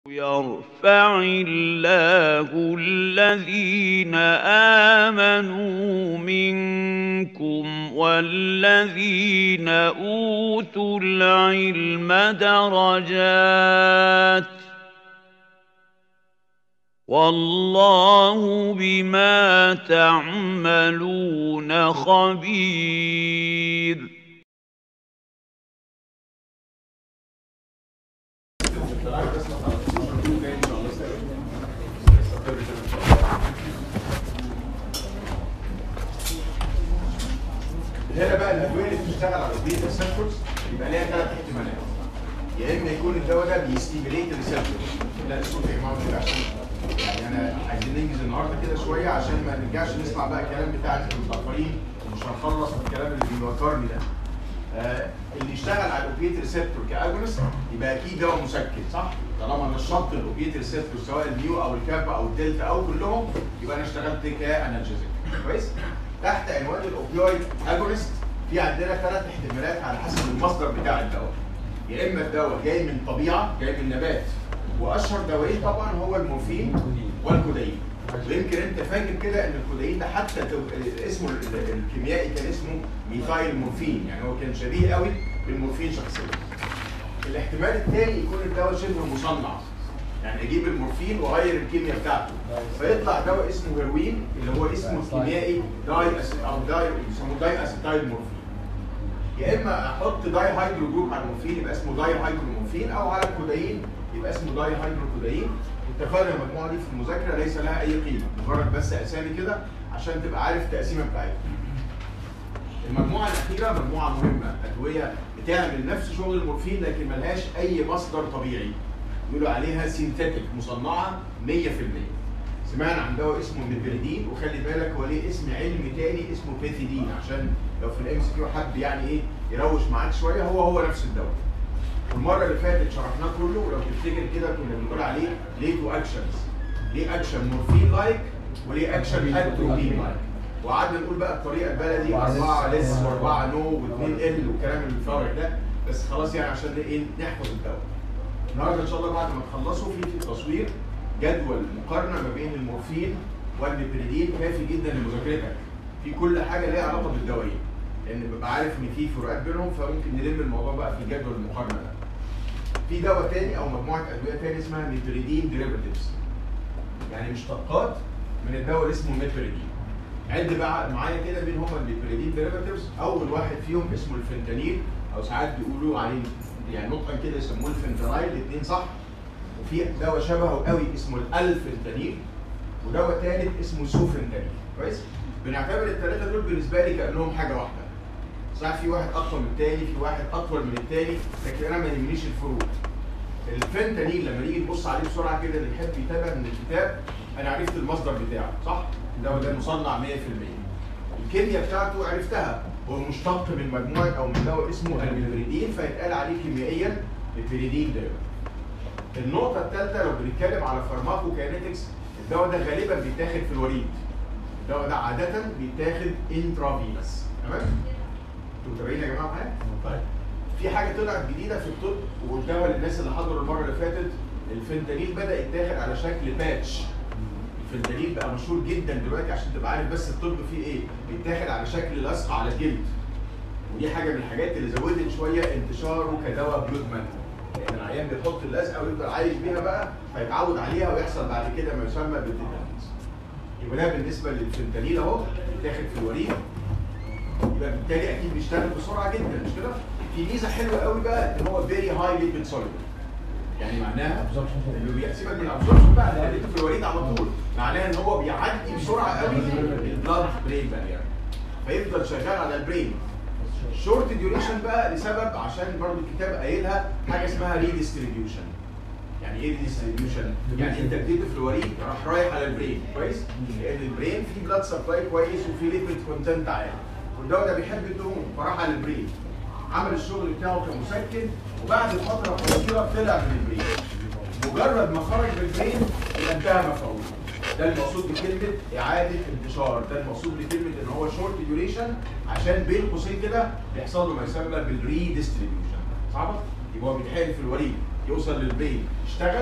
يرفع الله الذين آمنوا منكم والذين أوتوا العلم درجات والله بما تعملون خبير هنا بقى الادويه اللي بتشتغل على البيتا ريسبتورز يبقى ليها ثلاث احتمالات يا اما يكون الدواء ده بيستيميليت الريسبتورز لا الصوت يا جماعه كده عشان يعني انا عايزين ننجز النهارده كده شويه عشان ما نرجعش نسمع بقى الكلام بتاع المتاخرين ومش هنخلص من الكلام اللي بيوترني ده آه اللي يشتغل على الاوبيت ريسبتور كاجونست يبقى اكيد دواء مسكن صح؟ طالما نشطت الاوبيت ريسبتور سواء النيو او الكابا او الدلتا او كلهم يبقى انا اشتغلت كانالجيزك كويس؟ تحت عنوان الاوبيويد اجونست في عندنا ثلاث احتمالات على حسب المصدر بتاع الدواء يا اما الدواء جاي من طبيعه جاي من نبات واشهر دوايين طبعا هو المورفين والكودايين ويمكن انت فاكر كده ان الكودايين ده حتى تو- اسمه ال- الكيميائي كان اسمه ميثايل مورفين يعني هو كان شبيه قوي بالمورفين شخصيا الاحتمال الثاني يكون الدواء شبه مصنع يعني اجيب المورفين واغير الكيمياء بتاعته فيطلع دواء اسمه هيروين اللي هو اسمه الكيميائي داي أس... او داي يسموه داي اسيتايل مورفين يا اما احط داي هيدرو جروب على المورفين يبقى اسمه داي هيدرو مورفين او على الكودايين يبقى اسمه داي هيدرو كودايين اتفقنا المجموعه دي في المذاكره ليس لها اي قيمه مجرد بس اسامي كده عشان تبقى عارف التقسيمه بتاعتها المجموعه الاخيره مجموعه مهمه ادويه بتعمل نفس شغل المورفين لكن ملهاش اي مصدر طبيعي يقولوا عليها سينثيتك مصنعه 100% سمعنا عن دواء اسمه نيبريدين وخلي بالك هو ليه اسم علمي تاني اسمه بيثيدين عشان لو في الام سي كيو حد يعني ايه يروش معاك شويه هو هو نفس الدواء والمره اللي فاتت شرحناه كله ولو تفتكر كده كنا بنقول عليه ليه تو اكشنز ليه اكشن مورفين لايك وليه اكشن اتروبين لايك وقعدنا نقول بقى الطريقه البلدي اربعه لس واربعه نو واثنين ال والكلام الفارغ ده بس خلاص يعني عشان ايه نحفظ الدواء النهارده ان شاء الله بعد ما تخلصوا في في التصوير جدول مقارنه ما بين المورفين والنيبريدين كافي جدا لمذاكرتك في كل حاجه ليها علاقه بالدوايين لان ببقى عارف ان في فروقات بينهم فممكن نلم الموضوع بقى في جدول المقارنه ده في دواء تاني او مجموعه ادويه تاني اسمها نيبريدين ديريفاتيفز يعني مشتقات من الدواء اللي اسمه نيبريدين عد بقى معايا كده مين هم النيبريدين ديريفاتيفز اول واحد فيهم اسمه الفنتانيل او ساعات بيقولوا عليه يعني نطقا كده يسموه الفنتانايل الاثنين صح وفي دواء شبهه قوي اسمه الالفنتانيل ودواء ثالث اسمه سوفنتانيل كويس بنعتبر الثلاثه دول بالنسبه لي كانهم حاجه واحده صح في واحد اقوى من الثاني في واحد اطول من الثاني لكن انا ما يهمنيش الفروق الفنتانيل لما نيجي نبص عليه بسرعه كده اللي يحب يتابع من الكتاب انا عرفت المصدر بتاعه صح الدواء ده مصنع 100% الكيمياء بتاعته عرفتها هو مشتق من مجموعه او من دواء اسمه الميبريدين فيتقال عليه كيميائيا البريدين ده النقطة الثالثة لو بنتكلم على فارماكوكاينetics الدواء ده غالبا بيتاخد في الوريد الدواء ده عادة بيتاخد انترافينس تمام؟ انتوا متابعين يا جماعة معايا؟ طيب في حاجة طلعت جديدة في الطب وقلتها للناس اللي حضروا المرة اللي فاتت الفنتانيل بدأ يتاخد على شكل باتش الفنتانيل بقى مشهور جدا دلوقتي عشان تبقى عارف بس الطب فيه ايه بيتاخد على شكل لصق على الجلد ودي حاجه من الحاجات اللي زودت شويه انتشاره كدواء بيدمن لان العيان بيحط اللزقه ويفضل عايش بيها بقى فيتعود عليها ويحصل بعد كده ما يسمى بالديبندنس يبقى ده بالنسبه للفنتانيل اهو بيتاخد في الوريد يبقى بالتالي اكيد بيشتغل بسرعه جدا مش كده؟ في ميزه حلوه قوي بقى ان هو فيري هاي ليبيد سوليبل يعني معناها انه بيسيبك من الابزوربشن بقى اللي لقيته في الوريد على طول معناها ان هو بيعدي بسرعه قوي البلاد برين بارير فيفضل شغال على البرين شورت ديوريشن بقى لسبب عشان برضو الكتاب قايلها حاجه اسمها ريديستريبيوشن يعني ايه ريديستريبيوشن؟ يعني انت اديته في الوريد راح رايح على البرين كويس؟ لان البرين فيه بلاد سبلاي كويس وفيه ليبيد كونتنت عالي والدواء ده بيحب الدهون فراح على البرين عمل الشغل بتاعه كمسكن وبعد فتره قصيره طلع من البرين مجرد ما خرج من البرين يبقى انتهى مفعوله ده المقصود بكلمه اعاده انتشار ده المقصود بكلمه ان هو شورت ديوريشن عشان بين قوسين كده بيحصل له ما يسمى بالريديستريبيوشن صعبه يبقى هو بيتحقن في الوريد يوصل للبين يشتغل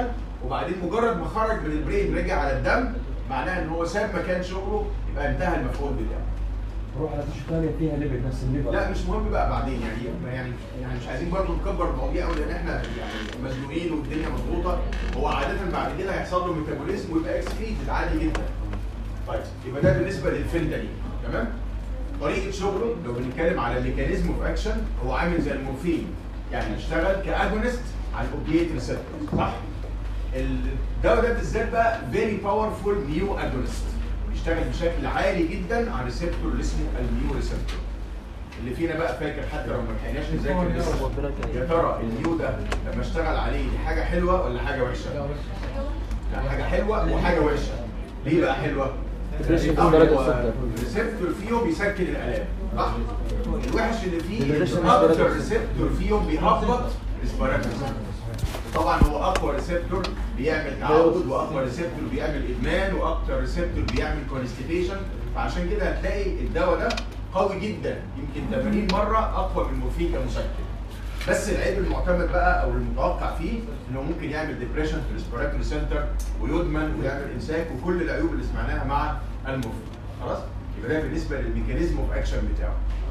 وبعدين مجرد ما خرج من البرين رجع على الدم معناها ان هو ساب مكان شغله يبقى انتهى المفعول بتاعه روح على تيشو ثانيه فيها ليبل نفس الليبر لا مش مهم بقى بعدين يعني يعني يعني مش عايزين برضه نكبر المواضيع قوي لان احنا يعني مزنوقين والدنيا مضغوطه هو عاده بعد كده هيحصل له ميتابوليزم ويبقى اكسكريتد عادي جدا. طيب يبقى ده بالنسبه للفنتانيل تمام؟ طريقه شغله لو بنتكلم على ميكانيزم اوف اكشن هو عامل زي المورفين يعني يشتغل كاجونست على الاوبيات ريسبتور صح؟ الدواء ده بالذات بقى فيري باورفول نيو اجونست بيشتغل بشكل عالي جدا على ريسبتور اللي اسمه النيو ريسبتور اللي فينا بقى فاكر حتى لو ما لحقناش نذاكر لسه يا ترى النيو ده لما اشتغل عليه دي حاجه حلوه ولا حاجه وحشه؟ لا حاجه حلوه وحاجه وحشه ليه بقى حلوه؟ يكون درجة السكر. الريسبتور فيهم بيسكن الالام صح؟ الوحش اللي فيه الريسبتور إن درجة اكتر السكر. ريسبتور فيهم بيهبط ريسبيراتوري طبعا هو اقوى ريسبتور بيعمل تعود واقوى ريسبتور بيعمل ادمان واكتر ريسبتور بيعمل كونستيبيشن فعشان كده هتلاقي الدواء ده قوي جدا يمكن 80 مره اقوى من المورفين كمسكن بس العيب المعتمد بقى او المتوقع فيه انه ممكن يعمل ديبريشن في الريسبيراتوري سنتر ويدمن ويعمل امساك وكل العيوب اللي سمعناها مع المورفين خلاص يبقى ده بالنسبه للميكانيزم اوف اكشن بتاعه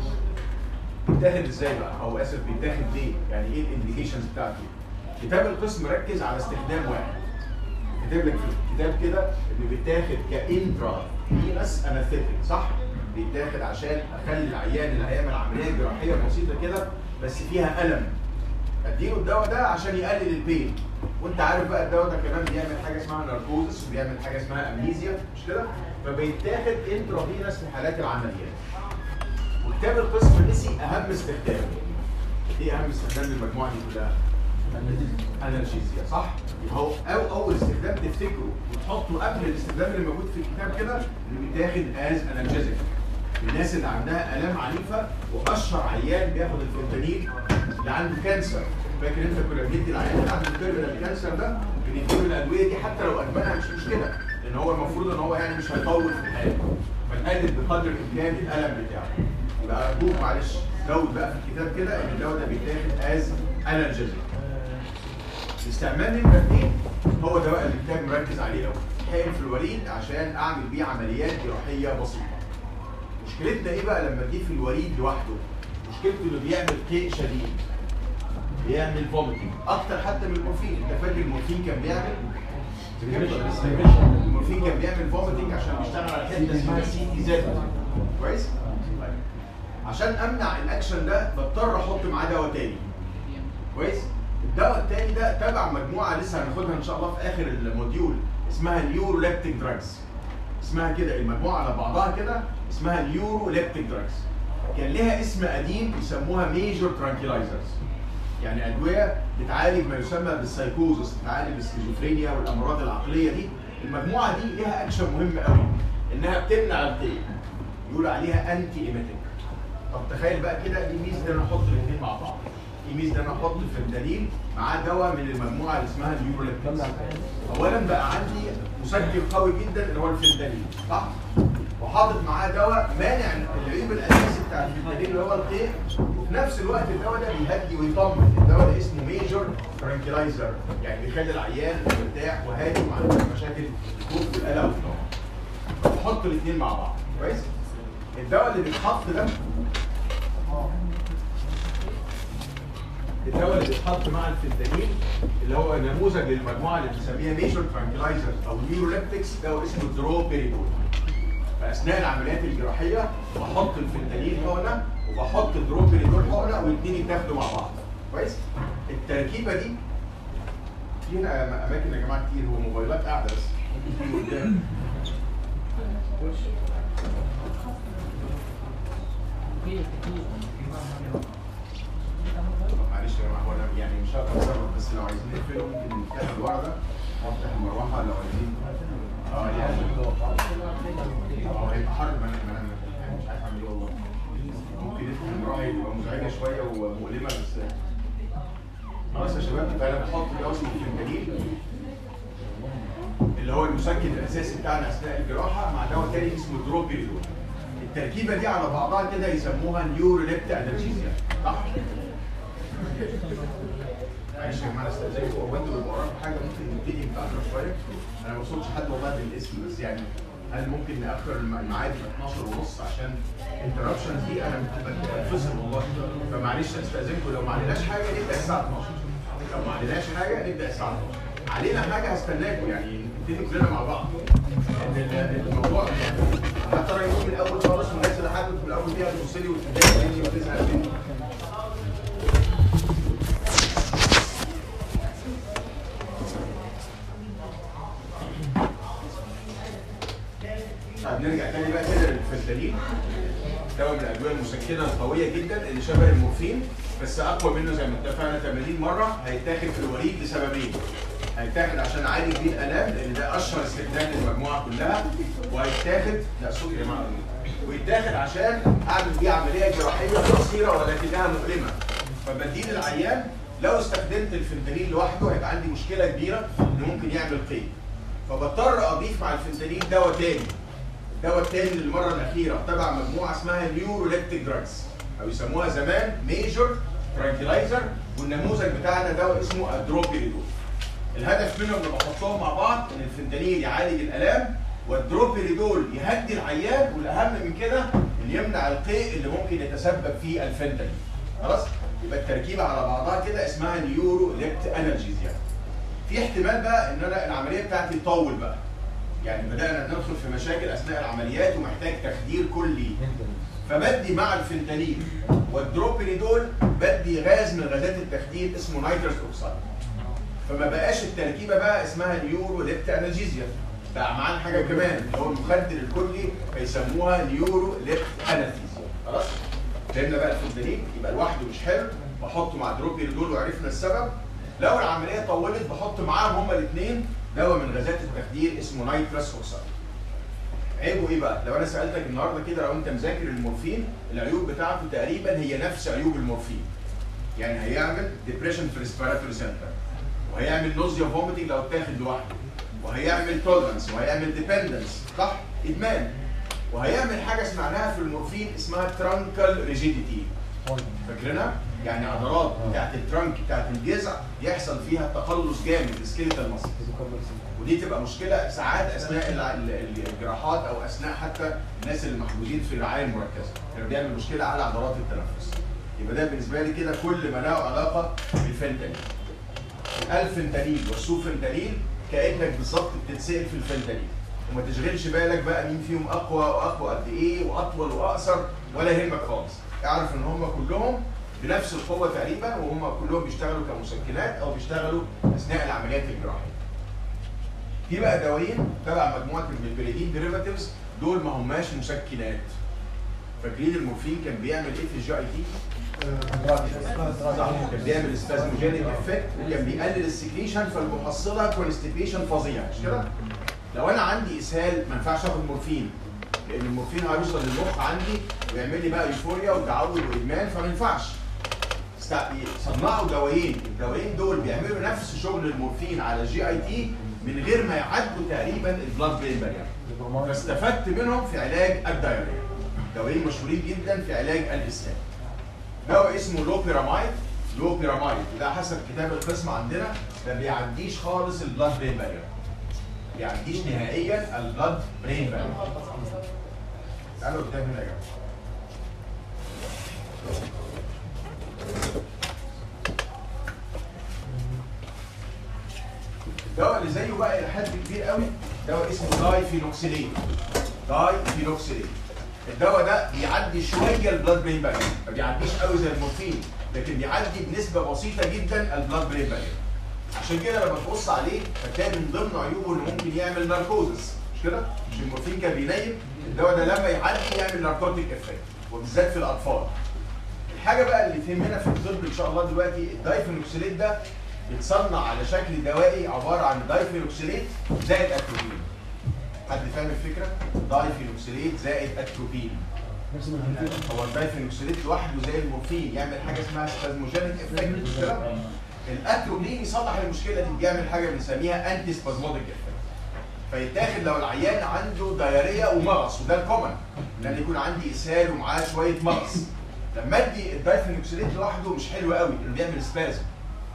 بيتاخد ازاي بقى او اسف بيتاخد ليه يعني ايه الانديكيشنز بتاعته كتاب القسم ركز على استخدام واحد كاتب لك في الكتاب كده انه بيتاخد كانترا فينس انستيك صح بيتاخد عشان اخلي العيان اللي هيعمل عمليه جراحيه بسيطه كده بس فيها الم اديله الدواء ده عشان يقلل البين وانت عارف بقى الدواء ده كمان بيعمل حاجه اسمها ناركوزس وبيعمل حاجه اسمها امنيزيا مش كده فبيتاخد انترا فينس في حالات العمليات وكتاب القسم نسي اهم استخدام ايه اهم استخدام للمجموعه دي كلها؟ انالجيزيا صح؟ يبقى هو أو اول استخدام تفتكره وتحطه قبل الاستخدام اللي موجود في الكتاب كده اللي بيتاخد از انالجيزيك الناس اللي عندها الام عنيفه واشهر عيان بياخد الفنتانيل اللي عنده كانسر فاكر انت كنا بندي العيان اللي عنده تيرمينال كانسر ده بنديله الادويه دي حتى لو ادمنها مش مشكله لان هو المفروض ان هو يعني مش هيطول في الحياه فنقلل بقدر الامكان الالم بتاعه يبقى ارجوك معلش زود بقى في الكتاب كده ان الدواء ده بيتاخد از انالجيزيك استعمال نمرة اثنين هو ده بقى اللي الكتاب مركز عليه قوي حقن في الوريد عشان اعمل بيه عمليات جراحيه بسيطه مشكلتنا ايه بقى لما تجيب في الوريد لوحده مشكلته انه بيعمل قيء شديد بيعمل فوميتنج اكتر حتى من المورفين انت فاكر المورفين كان بيعمل المورفين كان بيعمل فوميتنج عشان بيشتغل على حته اسمها سي تي زد كويس طيب. عشان امنع الاكشن ده بضطر احط معاه دواء تاني كويس الدواء التاني ده تبع مجموعه لسه هناخدها ان شاء الله في اخر الموديول اسمها اليوروليبتيك دراجز اسمها كده المجموعه على بعضها كده اسمها اليوروليبتيك دراجز كان لها اسم قديم يسموها ميجور ترانكيلايزرز يعني ادويه بتعالج ما يسمى بالسايكوزس بتعالج السكيزوفرينيا والامراض العقليه دي المجموعه دي ليها اكشن مهم قوي انها بتمنع القيء يقولوا عليها انتي ايميتيك طب تخيل بقى كده دي ميزه ان انا احط الاثنين مع بعض دي ميزه ان انا احط في الدليل معاه دواء من المجموعه اللي اسمها اليوروليبتيك اولا بقى عندي مسكن قوي جدا اللي هو الفنتانيل صح وحاطط معاه دواء مانع العيب الاساسي بتاع الفنتانيل اللي هو القيء وفي نفس الوقت الدواء ده بيهدي ويطمن الدواء ده اسمه ميجور ترانكيلايزر يعني بيخلي العيان مرتاح وهادي وما عندوش مشاكل الخوف والقلق والضغط بحط الاثنين مع بعض كويس الدواء اللي بيتحط ده الدواء اللي بيتحط مع الفنتانيل اللي هو نموذج للمجموعه اللي بنسميها ميجور ترانكيلايزرز او نيوروليبتكس دواء اسمه دروبيريدول فاثناء العمليات الجراحيه بحط الفنتانيل حقنه وبحط الدروبيريدول حقنه والاثنين يتاخدوا مع بعض كويس التركيبه دي في هنا اماكن يا جماعه كتير هو موبايلات قاعده بس ممكن تيجي قدام معلش يا جماعه هو انا يعني مش هقدر اتصرف بس لو عايزين نقفله ممكن نفتح الورق ده نفتح المروحه لو عايزين اه يعني اه هيبقى حر ما انا ما انا يعني مش عارف اعمل ايه والله ممكن نفتح المروحه يبقى مزعجه شويه ومؤلمه بس خلاص يا شباب يبقى انا بحط ده اسمه الفنتانيل اللي هو المسكن الاساسي بتاعنا اثناء الجراحه مع دواء تاني اسمه دروبيريدول التركيبه دي على بعضها كده يسموها نيوروليبت انرجيزيا صح؟ معلش يا جماعه استاذنكم هو انتوا اللي وراكم حاجه ممكن نبتدي متاخر شويه انا ما وصلتش حد والله بالاسم بس يعني هل ممكن ناخر الم- الميعاد ل 12 ونص عشان انتربشنز دي انا بتفصل والله فمعلش استاذنكم لو ما عليناش حاجه نبدا الساعه 12 لو ما عليناش حاجه نبدا الساعه 12 علينا حاجه هستناكم يعني نبتدي كلنا مع بعض ان ال- الموضوع حتى انا يكون من الاول خالص والناس اللي حابب من الاول دي هتبص لي وتتضايق مني وتزهق مني طب نرجع تاني بقى كده للفنتانيل دواء من الادويه المسكنه القويه جدا اللي شبه المورفين بس اقوى منه زي ما اتفقنا 80 مره هيتاخد في الوريد لسببين هيتاخد عشان اعالج بيه الالام لان ده اشهر استخدام للمجموعه كلها وهيتاخد لا صوت يا جماعه ويتاخد عشان اعمل بيه عمليه جراحيه قصيره ولكنها مؤلمه فبديل العيان لو استخدمت الفنتانيل لوحده هيبقى عندي مشكله كبيره انه ممكن يعمل قيد فبضطر اضيف مع الفنتانيل دواء تاني الدواء التاني للمره الاخيره تبع مجموعه اسمها نيوروليبتيك دراجز او يسموها زمان ميجور ترانكلايزر والنموذج بتاعنا دواء اسمه ادروبيريدول الهدف منهم لما بحطهم مع بعض ان الفنتانيل يعالج الالام والدروبيريدول يهدي العيان والاهم من كده ان يمنع القيء اللي ممكن يتسبب فيه الفنتانيل خلاص يبقى التركيبه على بعضها كده اسمها نيورو ليبت انرجيز يعني في احتمال بقى ان انا العمليه بتاعتي تطول بقى يعني بدانا ندخل في مشاكل اثناء العمليات ومحتاج تخدير كلي فبدي مع الفنتانيل والدروبينيدول بدي غاز من غازات التخدير اسمه نيترس اوكسيد فما بقاش التركيبه بقى اسمها نيورو ليبت انرجيزيا بقى معانا حاجه كمان اللي هو المخدر الكلي فيسموها نيورو ليبت انرجيزيا خلاص فهمنا بقى الفنتانيل يبقى لوحده مش حلو بحطه مع دروبينيدول وعرفنا السبب لو العمليه طولت بحط معاهم هما الاثنين دواء من غازات التخدير اسمه نيترس اوكسيد عيبه ايه بقى؟ لو انا سالتك النهارده كده لو انت مذاكر المورفين العيوب بتاعته تقريبا هي نفس عيوب المورفين. يعني هيعمل ديبريشن في ريسبيراتوري سنتر وهيعمل نوزيا فوميتنج لو اتاخد لوحده وهيعمل تولرنس وهيعمل ديبندنس صح؟ ادمان وهيعمل حاجه سمعناها في المورفين اسمها ترانكل ريجيديتي فاكرينها؟ يعني عضلات بتاعت الترانك بتاعت الجذع يحصل فيها تقلص جامد سكيلتال ماسل ودي تبقى مشكله ساعات اثناء الع- ال- ال- الجراحات او اثناء حتى الناس اللي محجوزين في الرعايه المركزه كانوا بيعمل مشكله على عضلات التنفس يبقى ده بالنسبه لي كده كل ما له علاقه بالفنتانيل الفنتانيل والسوفنتانيل كانك بالظبط بتتسال في الفنتانيل وما تشغلش بالك بقى مين فيهم اقوى واقوى قد ايه واطول واقصر ولا يهمك خالص اعرف ان هم كلهم بنفس القوه تقريبا وهم كلهم بيشتغلوا كمسكنات او بيشتغلوا اثناء العمليات الجراحيه في بقى دوايين تبع مجموعه البريدين ديريفاتيفز دول ما هماش مسكنات فاكرين المورفين كان بيعمل ايه في الجي اي تي؟ صح كان بيعمل سبازموجينيك افكت وكان بيقلل السكريشن فالمحصله كونستيبيشن فظيع مش كده؟ لو انا عندي اسهال ما ينفعش اخد مورفين لان المورفين هيوصل للمخ عندي ويعمل لي بقى يوفوريا وتعود وادمان فما ينفعش است- صنعوا دوايين الدوايين دول بيعملوا نفس شغل المورفين على الجي اي تي من غير ما يعدوا تقريبا البلاد برين بارير فاستفدت منهم في علاج الدايريا دوايين مشهورين جدا في علاج الاسهال دواء اسمه لوبيرامايد لوبيرامايد وده حسب كتاب القسم عندنا ما بيعديش خالص البلاد برين بارير ما بيعديش نهائيا البلاد برين بارير تعالوا قدام هنا يا جماعه الدواء اللي زيه بقى الى حد كبير قوي دواء اسمه داي فينوكسيلين داي فينوكسيلين الدواء ده بيعدي شويه البلاد برين بارير ما بيعديش قوي زي المورفين لكن بيعدي بنسبه بسيطه جدا البلاد برين بارير عشان كده لما تبص عليه هتلاقي من ضمن عيوبه انه ممكن يعمل ناركوزس مش كده؟ مش المورفين كان بينيم الدواء ده لما يعدي يعمل ناركوتيك افكت وبالذات في الاطفال الحاجه بقى اللي تهمنا في الطب ان شاء الله دلوقتي الدايفينوكسيليت ده بيتصنع على شكل دوائي عباره عن دايفينوكسيليت زائد اتروبين حد فاهم الفكره؟ دايفينوكسيليت زائد اتروبين نفس ما هو الدايفينوكسيليت لوحده زي المورفين يعمل حاجه اسمها سبازموجينيك افكت مش كده؟ الاتروبين يصلح المشكله دي بيعمل حاجه بنسميها انتي سبازموديك افكت فيتاخد لو العيان عنده دايريه ومغص وده الكومن لان يكون عندي اسهال ومعاه شويه مغص لما ادي الدايفينوكسيليت لوحده مش حلو قوي لانه بيعمل سبازم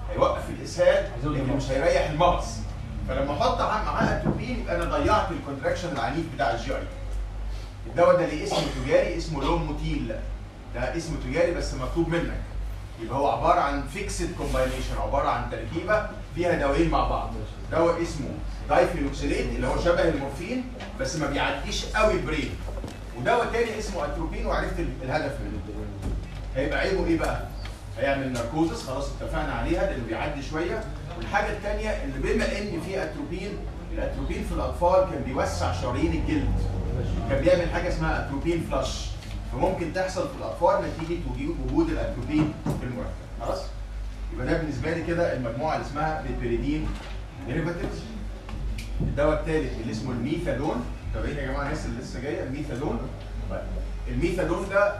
هيوقف الاسهال هيزود لكن المغص. مش هيريح المغص فلما احط ع- معاه اتروبين يبقى انا ضيعت الكونتراكشن العنيف بتاع الجي اي الدواء ده ليه اسم تجاري اسمه لوموتيل ده اسم تجاري بس مطلوب منك يبقى هو عباره عن فيكسد كومباينيشن عباره عن تركيبه فيها دوايين مع بعض دواء اسمه دايفينوكسيليت اللي هو شبه المورفين بس ما بيعديش قوي البرين ودواء تاني اسمه اتروبين وعرفت ال- الهدف منه هيبقى عيبه ايه بقى؟ هيعمل ناركوزس خلاص اتفقنا عليها لانه بيعدي شويه والحاجه الثانيه ان بما ان في اتروبين الاتروبين في الاطفال كان بيوسع شرايين الجلد كان بيعمل حاجه اسمها اتروبين فلاش فممكن تحصل في الاطفال نتيجه وجود- وجود الاتروبين في المركب خلاص يبقى ده بالنسبه لي كده المجموعه اللي اسمها بيبريدين ديريفاتيفز الدواء الثالث اللي اسمه الميثادون تابعين يا جماعه الناس اللي لسه جايه الميثادون طيب الميثادون ده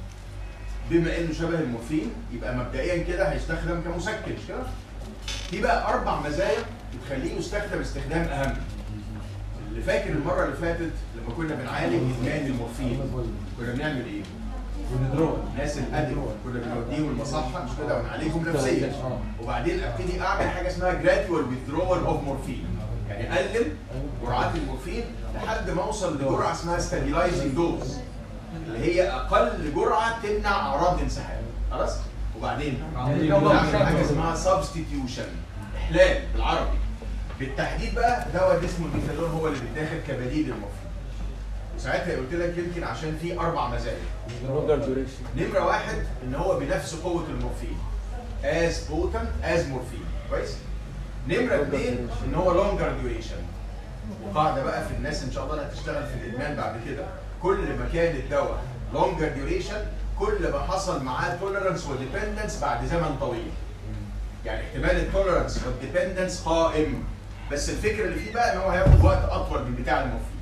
بما انه شبه المورفين يبقى مبدئيا كده هيستخدم كمسكن مش كده؟ في بقى اربع مزايا بتخليه يستخدم استخدام اهم. اللي فاكر المره اللي فاتت لما كنا بنعالج ادمان المورفين كنا بنعمل ايه؟ ونضرب الناس الادم كنا بنوديهم المصحه مش كده ونعالجهم نفسيا وبعدين ابتدي اعمل حاجه اسمها جراديوال withdrawal اوف مورفين يعني اقلل جرعات المورفين لحد ما اوصل لجرعه اسمها ستابيلايزنج دوز اللي هي اقل جرعه تمنع اعراض الانسحاب خلاص وبعدين نعمل حاجه اسمها سبستيتيوشن احلال بالعربي بالتحديد بقى دواء اللي اسمه الميثادون هو اللي بيتاخد كبديل للمورفين وساعتها قلت لك يمكن عشان في اربع مزايا لونجر ديوريشن نمرة واحد ان هو بنفس قوة المورفين as potent as morphine كويس؟ نمرة اثنين ان هو longer duration وقاعدة بقى في الناس ان شاء الله اللي هتشتغل في الادمان بعد كده كل ما كان الدواء longer duration كل ما حصل معاه tolerance وديبندنس بعد زمن طويل يعني احتمال التوليرنس والديبندنس قائم بس الفكرة اللي فيه بقى ان هو هياخد وقت اطول من بتاع المورفين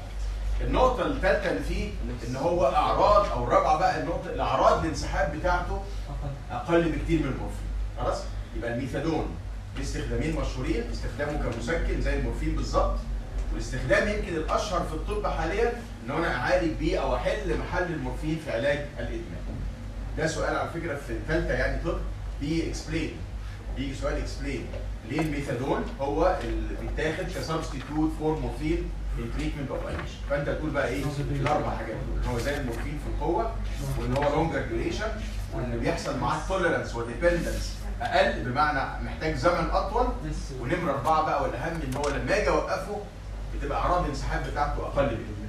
النقطة الثالثة اللي فيه ان هو اعراض او الرابعة بقى النقطة الاعراض الانسحاب بتاعته اقل بكتير من المورفين خلاص يبقى الميثادون ليه استخدامين مشهورين استخدامه كمسكن زي المورفين بالظبط والاستخدام يمكن الاشهر في الطب حاليا ان انا اعالج بيه او احل محل المورفين في علاج الادمان ده سؤال على فكره في ثالثه يعني طب بي اكسبلين بيجي سؤال اكسبلين ليه الميثادون هو اللي بيتاخد كسبستيتيوت فور مورفين في تريتمنت اوف ادكشن فانت تقول بقى ايه الاربع حاجات دول ان هو زي المورفين في القوه وان هو لونجر ديوريشن وان بيحصل معاه توليرنس وديبندنس اقل بمعنى محتاج زمن اطول ونمره اربعه بقى والاهم ان هو لما اجي اوقفه بتبقى اعراض الانسحاب بتاعته اقل بكتير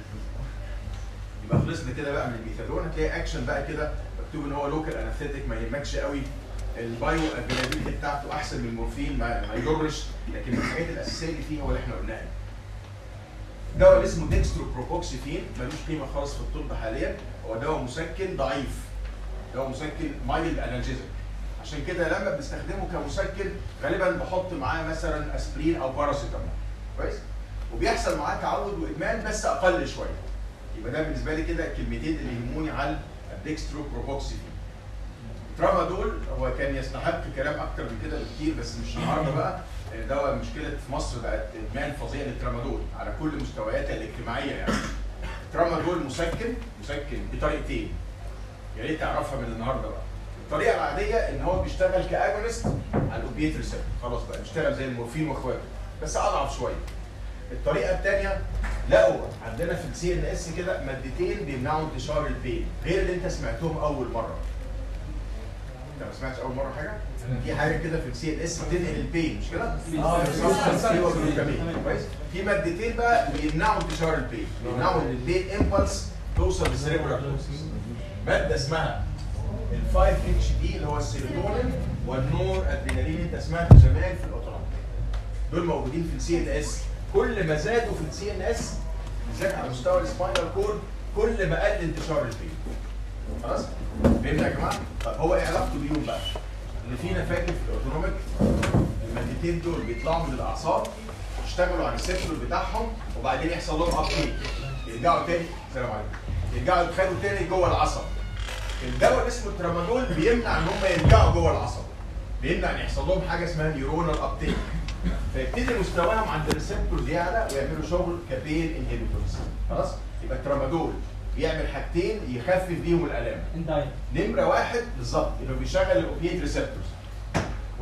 يبقى خلصنا كده بقى من الميثادون هتلاقي اكشن بقى كده مكتوب ان هو لوكال انستيك ما يهمكش قوي البايو افيلابيلتي بتاعته احسن من المورفين ما, ما يضرش لكن من الحاجات الاساسيه اللي فيه هو اللي احنا قلناها دواء اللي اسمه ديكسترو بروبوكسيفين ملوش قيمه خالص في الطب حاليا هو دواء مسكن ضعيف دواء مسكن مايلد انالجيزك عشان كده لما بنستخدمه كمسكن غالبا بحط معاه مثلا اسبرين او باراسيتامول كويس وبيحصل معاه تعود وادمان بس اقل شويه يبقى ده بالنسبه لي كده الكلمتين اللي يهموني على الديكسترو بروبوكسيفين ترامادول هو كان يستحق كلام اكتر من كده بكتير بس مش النهارده بقى دواء مشكله في مصر بقت ادمان فظيع للترامادول على كل مستوياتها الاجتماعيه يعني الترامادول مسكن مسكن بطريقتين يا ريت تعرفها من النهارده بقى الطريقه العاديه ان هو بيشتغل كاجونست على الاوبيت ريسبتور خلاص بقى بيشتغل زي المورفين واخواته بس اضعف شويه الطريقه الثانيه لقوا عندنا في السي ان اس كده مادتين بيمنعوا انتشار البين غير اللي انت سمعتهم اول مره انت ما سمعتش اول مره حاجه في حاجه كده في السي ان اس بتنقل البين مش كده اه كويس في مادتين بقى بيمنعوا انتشار البين بيمنعوا ان البين امبلس توصل للسيريبرال ماده اسمها ال 5 اتش دي اللي هو السيروتونين والنور ادرينالين انت سمعته زمان في الاوتونوميك دول موجودين في السي ان اس كل ما زادوا في السي ان اس بالذات على مستوى السباينال كورد كل ما قل انتشار البين خلاص فهمنا يا جماعه طب هو ايه علاقته بيهم بقى اللي فينا فاكر في الاوتونوميك المادتين دول بيطلعوا من الاعصاب يشتغلوا على السيركل بتاعهم وبعدين يحصل لهم ابديت يرجعوا تاني السلام عليكم يرجعوا يدخلوا تاني جوه العصب الدواء اللي اسمه الترامادول بيمنع ان هم يرجعوا جوه العصب بيمنع ان يحصل لهم حاجه اسمها نيورونال ابتيك فيبتدي مستواهم عند الريسبتورز يعلى ويعملوا شغل كبين انهبيتورز خلاص يبقى الترامادول بيعمل حاجتين يخفف بيهم الالام انداين نمره واحد بالظبط انه بيشغل الاوبيات ريسبتورز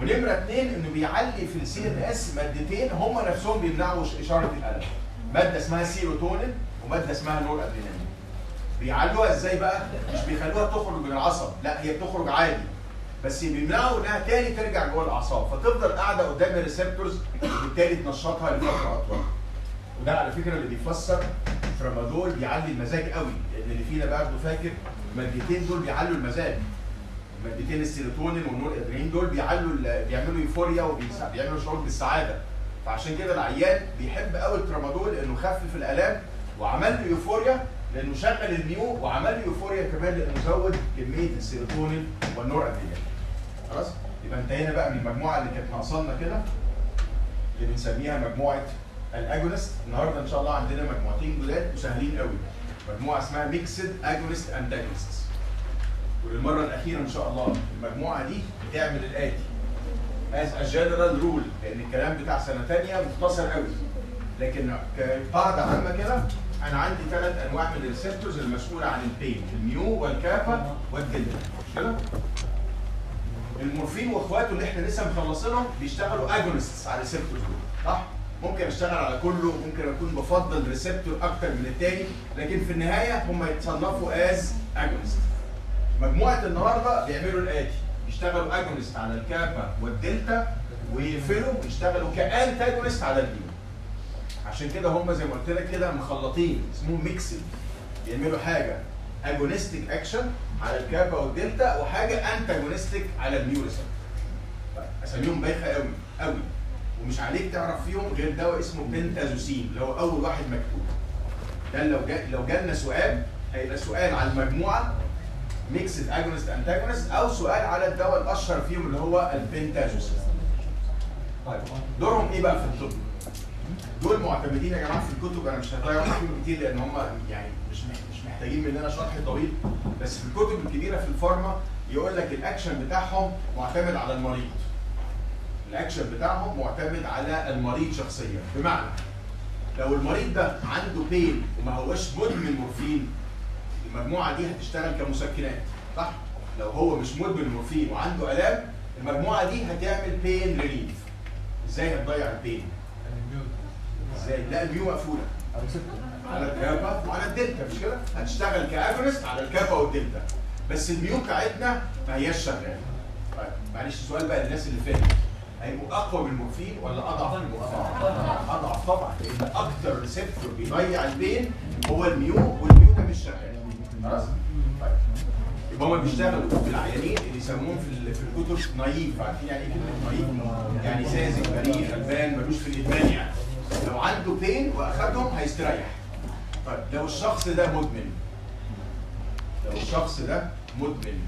ونمره اثنين انه بيعلي في السي ان اس مادتين هم نفسهم بيمنعوا ش- اشاره الالم ماده اسمها سيروتونين وماده اسمها نور ادرينالين بيعلوها ازاي بقى مش بيخلوها تخرج من العصب لا هي بتخرج عادي بس بيمنعوا انها تاني ترجع جوه الاعصاب فتفضل قاعده قدام الريسبتورز وبالتالي تنشطها لفتره اطول وده على فكره اللي بيفسر ترامادول بيعلي المزاج قوي لان اللي فينا برضه فاكر المادتين دول بيعلوا المزاج مادتين السيروتونين والنور ادرينالين دول بيعلوا ال- بيعملوا يوفوريا وبيعملوا شعور بالسعاده فعشان كده العيان بيحب قوي الترامادول لانه خفف الالام وعمل له يوفوريا لانه شغل الميو وعمل له يوفوريا كمان لانه زود كميه السيروتونين والنور ادرينالين خلاص يبقى انتهينا بقى من المجموعه اللي كانت ناقصانا كده اللي بنسميها مجموعه الاجونست النهارده ان شاء الله عندنا مجموعتين جداد وسهلين قوي مجموعه اسمها ميكسد اجونست انتاجونست وللمره الاخيره ان شاء الله المجموعه دي بتعمل الاتي as a general rule لان الكلام بتاع سنه ثانيه مختصر قوي لكن كقاعده عامه كده انا عندي ثلاث انواع من الريسبتورز المسؤوله عن البين الميو والكافا والدلتا مش كده؟ المورفين واخواته اللي احنا لسه مخلصينهم بيشتغلوا اجونستس على الريسبتورز دول صح؟ ممكن اشتغل على كله ممكن اكون بفضل ريسبتور اكتر من التاني لكن في النهايه هم يتصنفوا از اجونست مجموعه النهارده بيعملوا الاتي بيشتغلوا اجونست على الكابا والدلتا ويقفلوا ويشتغلوا كانتاجونست على البيو عشان كده هم زي ما قلت لك كده مخلطين اسمهم ميكسد بيعملوا حاجه اجونستيك اكشن على الكابا والدلتا وحاجه انتاجونستيك على الميو ريسبتور اساميهم بايخه قوي قوي ومش عليك تعرف فيهم غير دواء اسمه بنتازوسين اللي هو اول واحد مكتوب ده لو جا لو جالنا سؤال هيبقى سؤال على المجموعه ميكسد اجونست انتاجونست او سؤال على الدواء الاشهر فيهم اللي هو البنتازوسين طيب دورهم ايه بقى في الطب؟ دول معتمدين يا جماعه في الكتب انا مش هضيع وقت فيهم كتير لان هم يعني مش مح- مش محتاجين مننا شرح طويل بس في الكتب الكبيره في الفارما يقول لك الاكشن بتاعهم معتمد على المريض الاكشن بتاعهم معتمد على المريض شخصيا بمعنى لو المريض ده عنده بين وما هوش مدمن مورفين المجموعه دي هتشتغل كمسكنات صح لو هو مش مدمن مورفين وعنده الام المجموعه دي هتعمل بين ريليف ازاي هتضيع البين ازاي لا الميو مقفوله على الكابا وعلى الدلتا مش كده هتشتغل كاجونست على الكابا والدلتا بس الميو بتاعتنا ما هياش شغاله طيب معلش سؤال بقى للناس اللي فاتت هيبقوا اقوى من المورفين ولا اضعف من المورفين؟ اضعف طبعا لان اكتر ريسبتور بيضيع البين هو الميو والميو ده مش شغال خلاص؟ طيب يبقى هم بيشتغلوا بالعيانين اللي يسموهم في ال- في الكتب نايف عارفين يعني ايه كلمه نايف؟ يعني ساذج بريء غلبان ملوش في الادمان يعني لو عنده بين واخدهم هيستريح طيب لو الشخص ده مدمن لو الشخص ده مدمن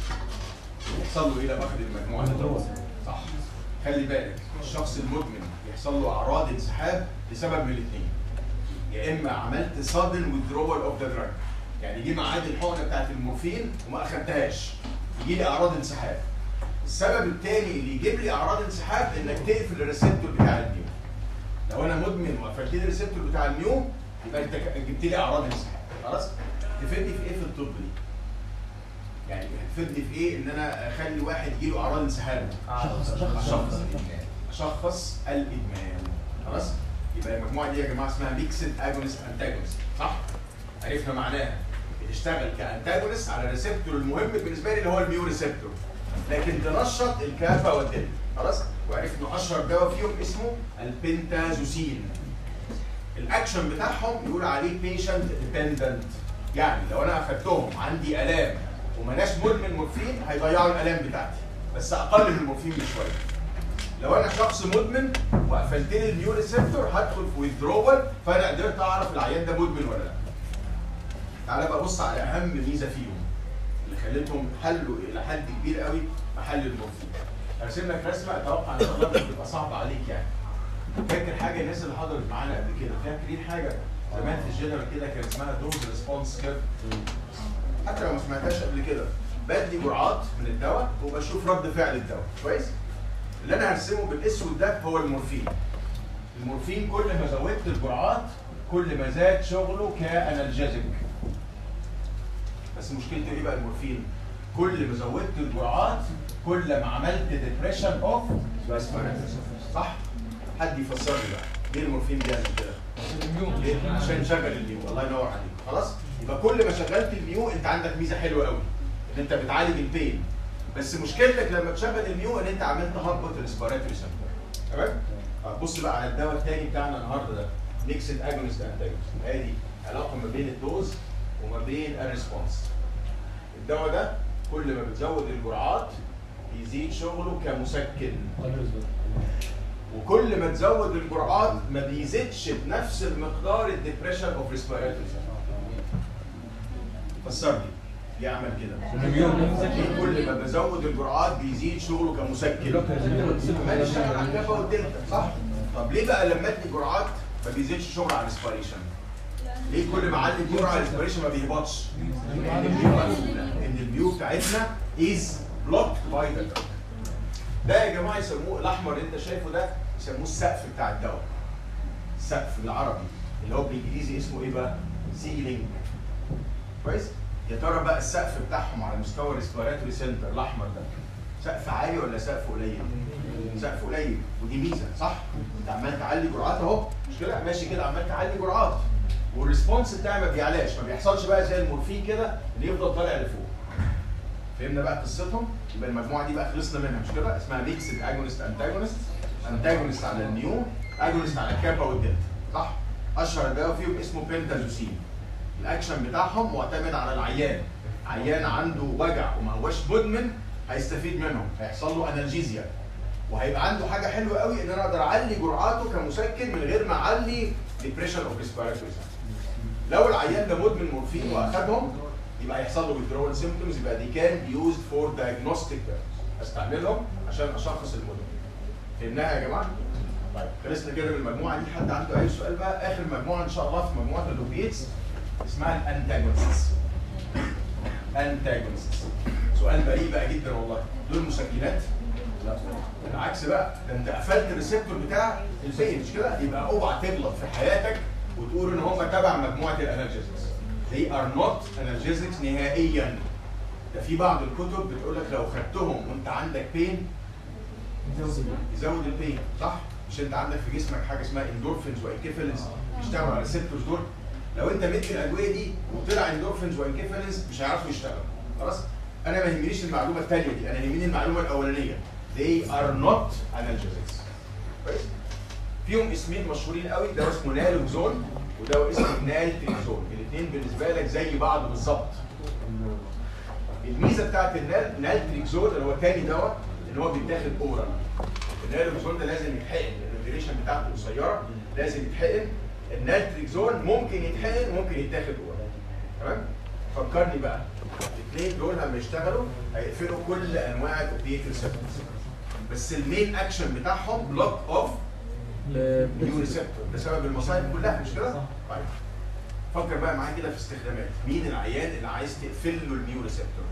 يحصل له ايه لما اخد المجموعه دي؟ صح خلي بالك الشخص المدمن بيحصل له اعراض انسحاب لسبب من الاثنين يا اما عملت sudden withdrawal of the drug يعني جه ميعاد الحقنه بتاعت المورفين وما اخدتهاش يجي لي اعراض انسحاب السبب الثاني اللي يجيب لي اعراض انسحاب انك تقفل الريسبتور بتاع الميو لو انا مدمن وقفلت لي الريسبتور بتاع الميو يبقى انت ك- جبت لي اعراض انسحاب خلاص تفيدني في ايه في الطب دي يعني هتفيدني في ايه ان انا اخلي واحد يجيله اعراض انسحاب اشخص الادمان اشخص الادمان خلاص يبقى المجموعه دي يا جماعه اسمها ميكسد اجونست انتاجونست صح عرفنا معناها بتشتغل كانتاجونست على الريسبتور المهم بالنسبه لي اللي هو الميو ريسبتور لكن تنشط الكافا والدلتا خلاص وعرفنا اشهر دواء فيهم اسمه البنتازوسين الاكشن بتاعهم يقول عليه بيشنت ديبندنت يعني لو انا اخدتهم عندي الام ومناش مدمن مورفين هيضيعوا الالام بتاعتي بس اقل من المورفين بشويه لو انا شخص مدمن وقفلت لي الميو ريسبتور هدخل في ويذرول فانا قدرت اعرف العيان ده مدمن ولا لا تعالى بقى بص على اهم ميزه فيهم اللي خلتهم حلوا الى حد كبير قوي محل المورفين هرسم لك رسمه اتوقع ان شاء الله تبقى صعبه عليك يعني فاكر حاجه الناس اللي حضرت معانا قبل كده فاكرين حاجه زمان في الجنرال كده كان اسمها دوز ريسبونس كيرف حتى لو ما سمعتهاش قبل كده بدي جرعات من الدواء وبشوف رد فعل الدواء كويس اللي انا هرسمه بالاسود ده هو المورفين المورفين كل ما زودت الجرعات كل ما زاد شغله كانالجيزك بس مشكلته ايه بقى المورفين كل ما زودت الجرعات كل ما عملت ديبريشن اوف صح حد يفسر لي بقى ليه المورفين بيعمل كده ليه؟ عشان شغل النيو الله ينور عليك خلاص يبقى كل ما شغلت النيو انت عندك ميزه حلوه قوي ان انت بتعالج البين بس مشكلتك لما تشغل النيو ان انت عملت هبط الريسبيراتوري سنتر تمام طب بص بقى على الدواء الثاني بتاعنا النهارده ده ميكسد اجونست انتاجونست ادي علاقه ما بين الدوز وما بين الريسبونس الدواء ده كل ما بتزود الجرعات بيزيد شغله كمسكن وكل ما تزود الجرعات ما بيزيدش بنفس المقدار الديبريشن اوف ريسبيراتوري فسر لي ليه عمل كده؟ ليه كل ما بزود الجرعات بيزيد شغله كمسكن عمال يشتغل على الكابا والدلتا صح؟ طب ليه بقى لما ادي جرعات ما بيزيدش شغل على الريسبيريشن؟ ليه كل ما اعلي الجرعه على الريسبيريشن ما بيهبطش؟ لان البيو مقفوله ان البيو بتاعتنا از بلوكد باي ذا ده يا جماعه يسموه الاحمر اللي انت شايفه ده يسموه السقف بتاع الدواء السقف بالعربي اللي هو بالانجليزي اسمه ايه بقى؟ سيلينج كويس؟ يا ترى بقى السقف بتاعهم على مستوى الريسبيراتوري سنتر الاحمر ده سقف عالي ولا سقف قليل؟ سقف قليل ودي ميزه صح؟ انت عمال تعلي جرعات اهو مش كده ماشي كده عمال تعلي جرعات والريسبونس بتاعي ما بيعلاش ما بيحصلش بقى زي المورفين كده اللي يفضل طالع لفوق فهمنا بقى قصتهم يبقى المجموعه دي بقى خلصنا منها مش كده اسمها ميكسد اجونست انتاجونست انتاجونست على النيو اجونست على الكابا والدلتا صح اشهر دواء فيهم اسمه بنتازوسين الاكشن بتاعهم معتمد على العيان عيان عنده وجع وما هوش مدمن هيستفيد منهم هيحصل له انالجيزيا وهيبقى عنده حاجه حلوه قوي ان انا اقدر اعلي جرعاته كمسكن من غير ما اعلي ديبريشن اوف ريسبيراتوري لو العيان ده مدمن مورفين واخدهم يبقى هيحصل له withdrawal symptoms يبقى دي كان used for diagnostic purposes استعملهم عشان اشخص المدمن فهمناها يا جماعه؟ طيب خلصنا كده من المجموعه دي حد عنده اي سؤال بقى اخر مجموعه ان شاء الله في مجموعه الاوبيتس اسمها الانتاجونستس انتاجونستس سؤال بريء بقى جدا والله دول مسكنات لا بالعكس بقى ده انت قفلت الريسبتور بتاع البين مش كده يبقى اوعى تغلط في حياتك وتقول ان هم تبع مجموعه الانالجيزكس they are not analgesics نهائيا ده في بعض الكتب بتقول لك لو خدتهم وانت عندك بين يزود البين صح مش انت عندك في جسمك حاجه اسمها اندورفينز وانكيفالينز بيشتغلوا على الريسبتورز دول لو انت مدي الادويه دي وطلع اندورفينز وانكيفالينز مش هيعرفوا يشتغلوا خلاص انا ما يهمنيش المعلومه الثانيه دي انا يهمني المعلومه الاولانيه they are not analgesics كويس فيهم اسمين مشهورين قوي ده اسمه نالوكزون وده اسمه نالتريكزون الاثنين بالنسبه لك زي بعض بالظبط الميزه بتاعت النال نالتريكزون اللي هو تاني دواء ان هو بيتاخد اورال النالوكزون ده لازم يتحقن لان الديوريشن بتاعته قصيره لازم يتحقن النالتريكزون ممكن يتحقن ممكن يتاخد اورال تمام فكرني بقى الاثنين دول لما يشتغلوا هيقفلوا كل انواع الاوبيات ريسبتورز بس المين اكشن بتاعهم بلوك اوف نيو ريسبتور بسبب المصايب كلها مش كده؟ طيب فكر بقى معايا كده في استخدامات مين العيان اللي عايز تقفل له النيو ريسبتور؟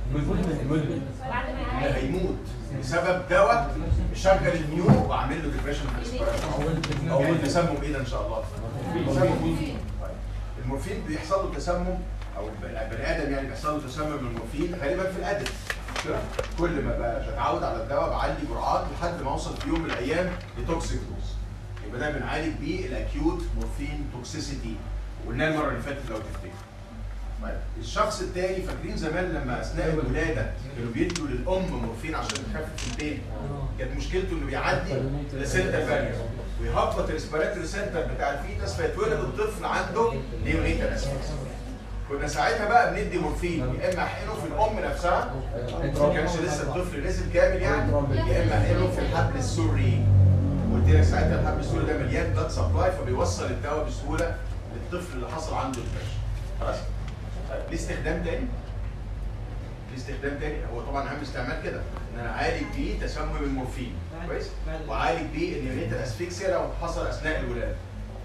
اللي هيموت بسبب دواء مشغل النيو وعامل له ديبريشن او تسمم ايه ده ان شاء الله؟ تسمم طيب المورفين بيحصل له تسمم او البني ادم يعني بيحصل له تسمم من المورفين غالبا في الادب كل ما ب- بتعود على الدواء بعلي جرعات لحد ما اوصل في يوم من الايام لتوكسيك دوز يبقى ده بنعالج بيه الاكيوت مورفين توكسيسيتي قلناه المره اللي فاتت لو تفتكر طيب الشخص التاني فاكرين زمان لما اثناء الولاده كانوا بيدوا للام مورفين عشان تخفف البين كانت مشكلته انه بيعدي لسنتر بارير ويهبط الريسبيراتوري سنتر بتاع الفيتس فيتولد الطفل عنده نيونيتال اسفكس كنا ساعتها بقى بندي مورفين يا اما احقنه في الام نفسها ما كانش لسه الطفل نزل كامل يعني يا اما احقنه في الحبل السري قلت لك ساعتها الحبل السري ده مليان بلاد سبلاي فبيوصل الدواء بسهوله للطفل اللي حصل عنده الفشل خلاص طيب ليه استخدام تاني؟ ليه استخدام تاني؟ هو طبعا اهم استعمال كده ان انا اعالج بيه تسمم المورفين كويس؟ واعالج بيه النيونيتال اسفيكسيا لو حصل اثناء الولاده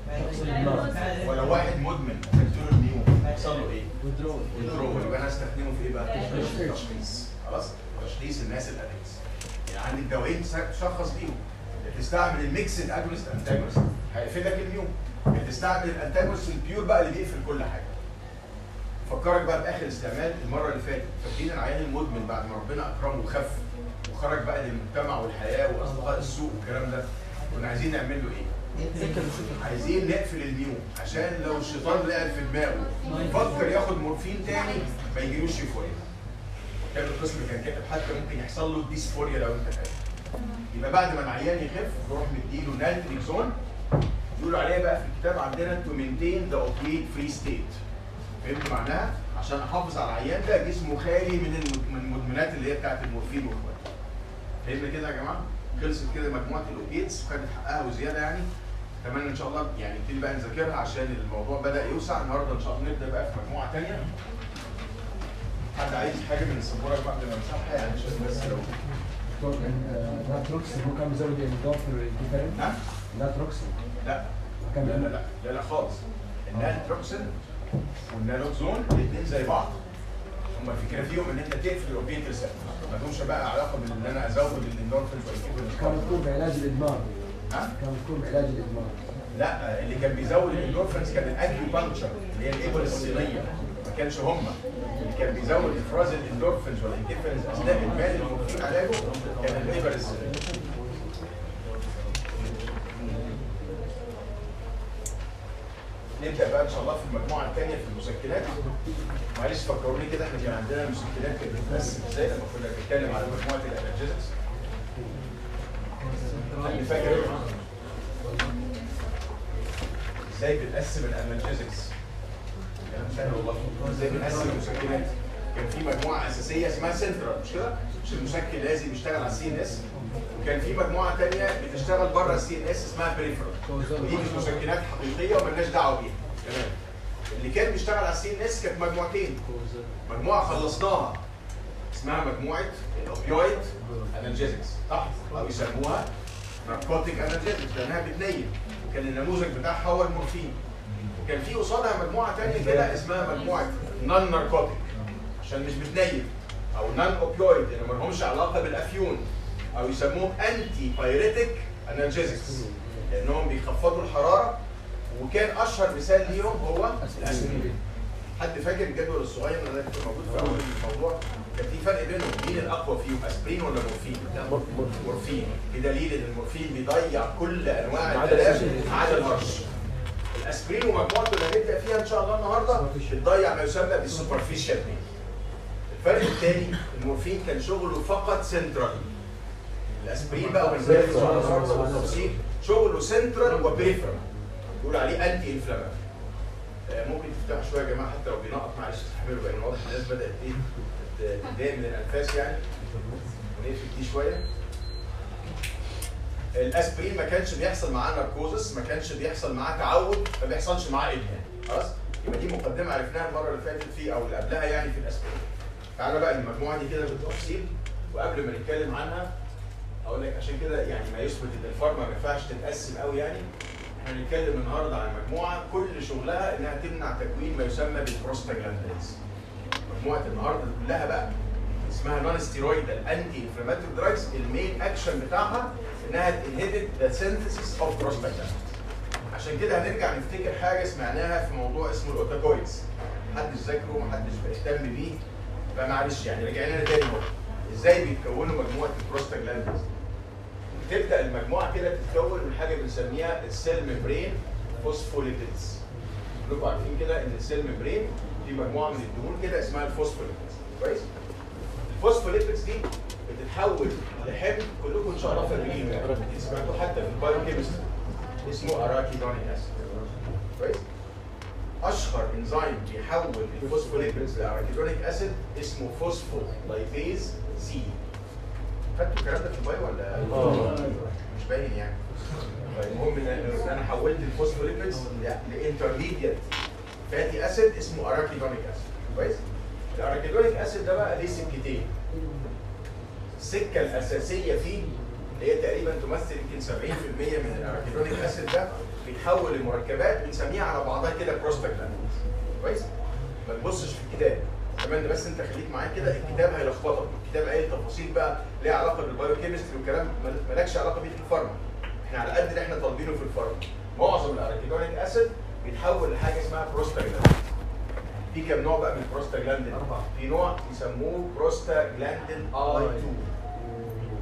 ولو واحد مدمن اديله النيو يحصل له ايه؟ ويدرو يبقى انا استخدمه في ايه بقى؟ تشخيص خلاص؟ تشخيص الناس الادكتس يعني عندك دوايين تشخص بيهم تستعمل الميكسد اجونست انتاجونست هيقفل لك النيو تستعمل الانتاجونست البيور بقى اللي بيقفل كل حاجه فكرك بقى باخر استعمال المره اللي فاتت فاكرين العيان المدمن بعد ما ربنا اكرمه وخف وخرج بقى للمجتمع والحياه واصدقاء السوق والكلام ده كنا عايزين نعمل له ايه؟ عايزين نقفل الميون عشان لو الشيطان لقى في دماغه يفكر ياخد مورفين تاني ما يجيلوش يفوريا كان القسم كان كاتب حتى ممكن يحصل له ديسفوريا لو انت فاهم يبقى بعد ما العيان يخف نروح مديله نالتريكسون يقولوا عليها بقى في الكتاب عندنا تو مينتين ذا اوبيد فري ستيت فهمت معناها؟ عشان احافظ على العيان ده جسمه خالي من الم- من المدمنات اللي هي بتاعت المورفين واخواتها فهمنا كده يا جماعه؟ خلصت كده مجموعه الاوبيدز خدت حقها وزياده يعني اتمنى ان شاء الله يعني نبتدي بقى نذاكرها عشان الموضوع بدا يوسع النهارده ان شاء الله نبدا بقى في مجموعه ثانيه حد عايز حاجه من السبوره بعد ما نمسحها يعني عشان بس لو دكتور ناتروكسين هو كان بيزود الاندورفين والانتيفيرين نعم ناتروكسين لا كان لا لا لا لا, لا خالص النالتروكسين والنالوكزون الاثنين زي بعض هما الفكره فيهم ان انت تقفل الاوبيت ريسبتور ما لهمش بقى علاقه بان انا ازود الاندورفين كان مذكور بعلاج الادمان ها كان مذكور بعلاج الادمان لا اللي كان بيزود الاندورفينز كان الاكيوبانكشر اللي هي الابر الصينيه ما كانش هم اللي كان بيزود افراز الاندورفينز والانتيفينز اثناء المال المفروض علاجه كان الابر الصينيه نبدا بقى ان شاء الله في المجموعه الثانيه في المسكنات معلش فكروني كده احنا كان عندنا المسكنات كانت بتتقسم ازاي لما كنا بنتكلم على مجموعه الانرجيزكس اللي فاكر ازاي بنقسم الانالجيزكس كلام سهل والله ازاي بنقسم المسكنات كان في مجموعه اساسيه اسمها سنترال مش كده مش المسكن لازم يشتغل على السي ان اس وكان في مجموعه ثانيه بتشتغل بره السي ان اس اسمها بريفرال ودي مش مسكنات حقيقيه ومالناش دعوه بيها تمام اللي كان بيشتغل على السي ان اس كانت مجموعتين مجموعه خلصناها اسمها مجموعه الاوبيويد انالجيزكس صح او يسموها ناركوتيك انالجيزكس لانها بتنيم وكان النموذج بتاعها هو المورفين وكان في قصادها مجموعه ثانيه كده اسمها مجموعه نون ناركوتيك عشان مش بتنيم او نون اوبيويد اللي ما لهمش علاقه بالافيون او يسموهم انتي بايريتيك انالجيزكس لانهم بيخفضوا الحراره وكان اشهر مثال ليهم هو الاسبرين حد فاكر الجدول الصغير اللي انا كنت موجود في اول الموضوع كان في فرق بينهم مين الاقوى فيهم اسبرين ولا مورفين؟ مورفين بدليل ان المورفين بيضيع كل انواع ما عدا الالام السجن. ما عدا الهرش الاسبرين ومجموعته اللي هنبدا فيها ان شاء الله النهارده بتضيع ما يسمى بالسوبرفيشال بين الفرق الثاني المورفين كان شغله فقط سنترال الاسبرين بقى وبنتكلم ان شاء الله النهارده بالتفصيل شغله سنترال وبريفرال بيقول عليه انتي انفلاماتوري آه، ممكن تفتحوا شويه يا جماعه حتى لو بينقط معلش استحملوا بقى واضح الناس بدات ايه تت- تتضايق من الانفاس يعني ونقفل دي شويه الاسبرين ما كانش بيحصل معاه ناركوزس ما كانش بيحصل معاه تعود ما بيحصلش معاه ادمان خلاص يبقى دي مقدمه عرفناها المره اللي فاتت فيه او اللي قبلها يعني في الاسبرين تعالى بقى المجموعه دي كده بالتفصيل وقبل ما نتكلم عنها اقول لك عشان كده يعني ما يثبت ان الفارما ما ينفعش تتقسم قوي يعني احنا هنتكلم النهارده عن مجموعه كل شغلها انها تمنع تكوين ما يسمى بالبروستاجلاندينز مجموعه النهارده كلها بقى اسمها نون ستيرويدال انتي انفلاماتوري دراجز المين اكشن بتاعها انها تنهبت ذا سينثيسيس اوف بروستاجلاندينز عشان كده هنرجع نفتكر حاجه سمعناها في موضوع اسمه الاوتاكويدز محدش ذاكره محدش بيهتم بيه فمعلش يعني رجعنا لنا تاني اهو ازاي بيتكونوا مجموعه البروستاجلاندينز تبدا المجموعه كده تتكون من حاجه بنسميها السيل ميمبرين فوسفوليبيدز كلكم عارفين كده ان السيل ميمبرين في مجموعه من الدهون كده اسمها الفوسفوليبيدز كويس الفوسفوليبيدز دي بتتحول لحمض كلكم ان شاء الله فاكرينه يعني سمعتوه حتى في البايوكيمستري اسمه اراكيدونيك اسيد كويس اشهر انزيم بيحول الفوسفوليبيدز لاراكيدونيك اسيد اسمه فوسفولايبيز سي خدتوا الكلام ده في البايو ولا آه. مش باين يعني طيب المهم ان إن انا حولت الفوسفوليبيدز لانترميديت فاتي اسيد اسمه اراكيدونيك اسيد كويس الاراكيدونيك اسيد ده بقى ليه سكتين السكه الاساسيه فيه اللي هي تقريبا تمثل يمكن 70% من الاراكيدونيك اسيد ده بيتحول لمركبات بنسميها على بعضها كده بروستاجلاندينز كويس ما تبصش في الكتاب كمان بس انت خليك معايا كده الكتاب هيلخبطك الكتاب قايل تفاصيل بقى ليها علاقه بالبايوكيمستري وكلام مل- مالكش علاقه بيه في الفارما احنا على قد اللي احنا طالبينه في الفارما معظم الاراكيدونيك اسيد بيتحول لحاجه اسمها بروستاجلاندين في كام نوع بقى من البروستاجلاندين؟ في نوع يسموه بروستاجلاندين اي 2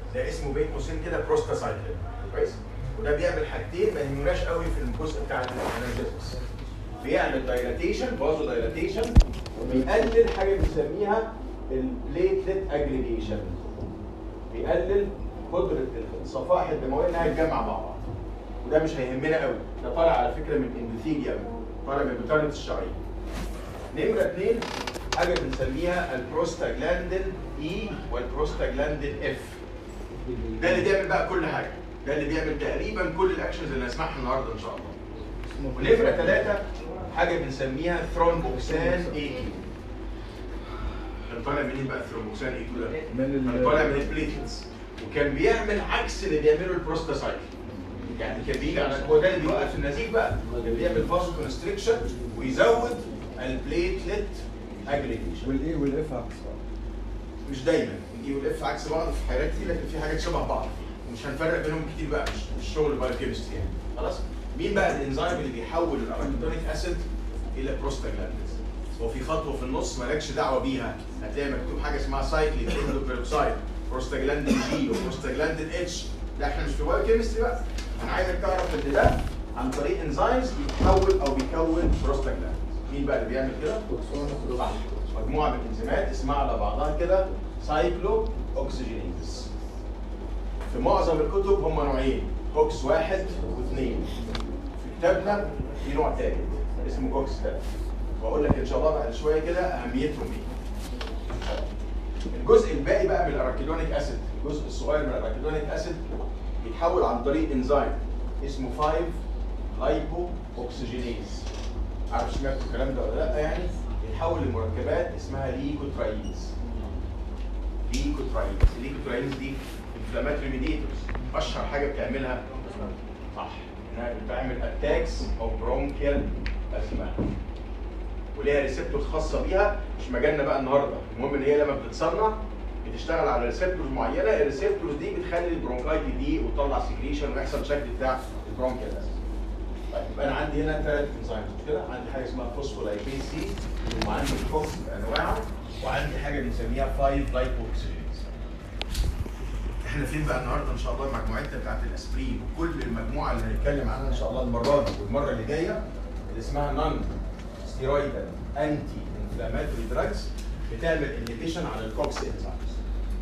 ده اسمه بين قوسين كده بروستاسايكلين كويس وده بيعمل حاجتين ما يهمناش قوي في الجزء بتاع الانرجيزمز بيعمل دايلاتيشن فازو دايلاتيشن وبيقلل حاجه بنسميها البليتلت اجريجيشن بيقلل قدره الصفائح الدمويه انها تتجمع مع بعض وده مش هيهمنا قوي ده طالع على فكره من الاندوثيليوم طالع من بطانه الشرايين نمره اثنين حاجه بنسميها البروستاجلاندين اي والبروستاجلاندين اف ده اللي بيعمل بقى كل حاجه ده اللي بيعمل تقريبا كل الاكشنز اللي هنسمعها النهارده ان شاء الله ونمره ثلاثه حاجه بنسميها ثرومبوكسان اي 2 كان طالع منين بقى الثرومبوكسان اي 2 ده؟ من كان طالع من البليتلتس وكان بيعمل عكس اللي بيعمله البروستاسايكل يعني كان بيجي على هو ده اللي بيوقف النزيف بقى كان بيعمل فازو كونستريكشن ويزود البليتلت اجريجيشن والاي والاف عكس بعض مش دايما الاي والاف عكس بعض في حاجات كتير لكن في حاجات شبه بعض ومش هنفرق بينهم كتير بقى مش مش شغل بايوكيمستري يعني خلاص مين بقى الانزيم اللي بيحول الاراكيدونيك اسيد الى بروستاجلاندينز هو في خطوه في النص مالكش دعوه بيها هتلاقي مكتوب حاجه اسمها سايكليك اندوبيروكسايد بروستاجلاندين جي وبروستاجلاندين اتش لا احنا مش في بايوكيمستري بقى انا عايزك تعرف ان ده عن طريق انزيمز بيتحول او بيكون بروستاجلاندينز مين بقى اللي بيعمل كده؟ صح مجموعه من الانزيمات اسمها على بعضها كده سايكلو اوكسجينيز في معظم الكتب هم نوعين كوكس واحد واثنين في كتابنا في نوع ثالث اسمه كوكس ثالث واقول لك ان شاء الله بعد شويه كده اهميتهم ايه الجزء الباقي بقى من الاراكيدونيك اسيد الجزء الصغير من الاراكيدونيك اسيد بيتحول عن طريق انزيم اسمه 5 لايبو اوكسجينيز عارف سمعت الكلام ده ولا لا يعني بيتحول لمركبات اسمها ليكوتراينز ليكوتراينز الليكوتراينز دي انفلاماتوري ميديتورز اشهر حاجه بتعملها صح انها بتعمل اتاكس او برونكيال ازمه وليها ريسبتورز خاصه بيها مش مجالنا بقى النهارده المهم ان هي لما بتتصنع بتشتغل على ريسبتورز معينه الريسبتورز دي بتخلي البرونكايت دي وتطلع سكريشن ويحصل شكل بتاع البرونكيال ازمه طيب يبقى انا عندي هنا ثلاث انزيمز مش كده عندي حاجه اسمها فوسفولايبيز سي وعندي الكوكس بانواعه وعندي حاجه بنسميها 5 لايبوكسيجينز احنا فين بقى النهارده ان شاء الله مجموعتنا بتاعت الاسبرين وكل المجموعه اللي هنتكلم عنها ان شاء الله المره دي والمره اللي جايه اللي اسمها نون ستيرويدال انتي انفلاماتوري دراجز بتعمل انهبيشن على الكوكس انزيمز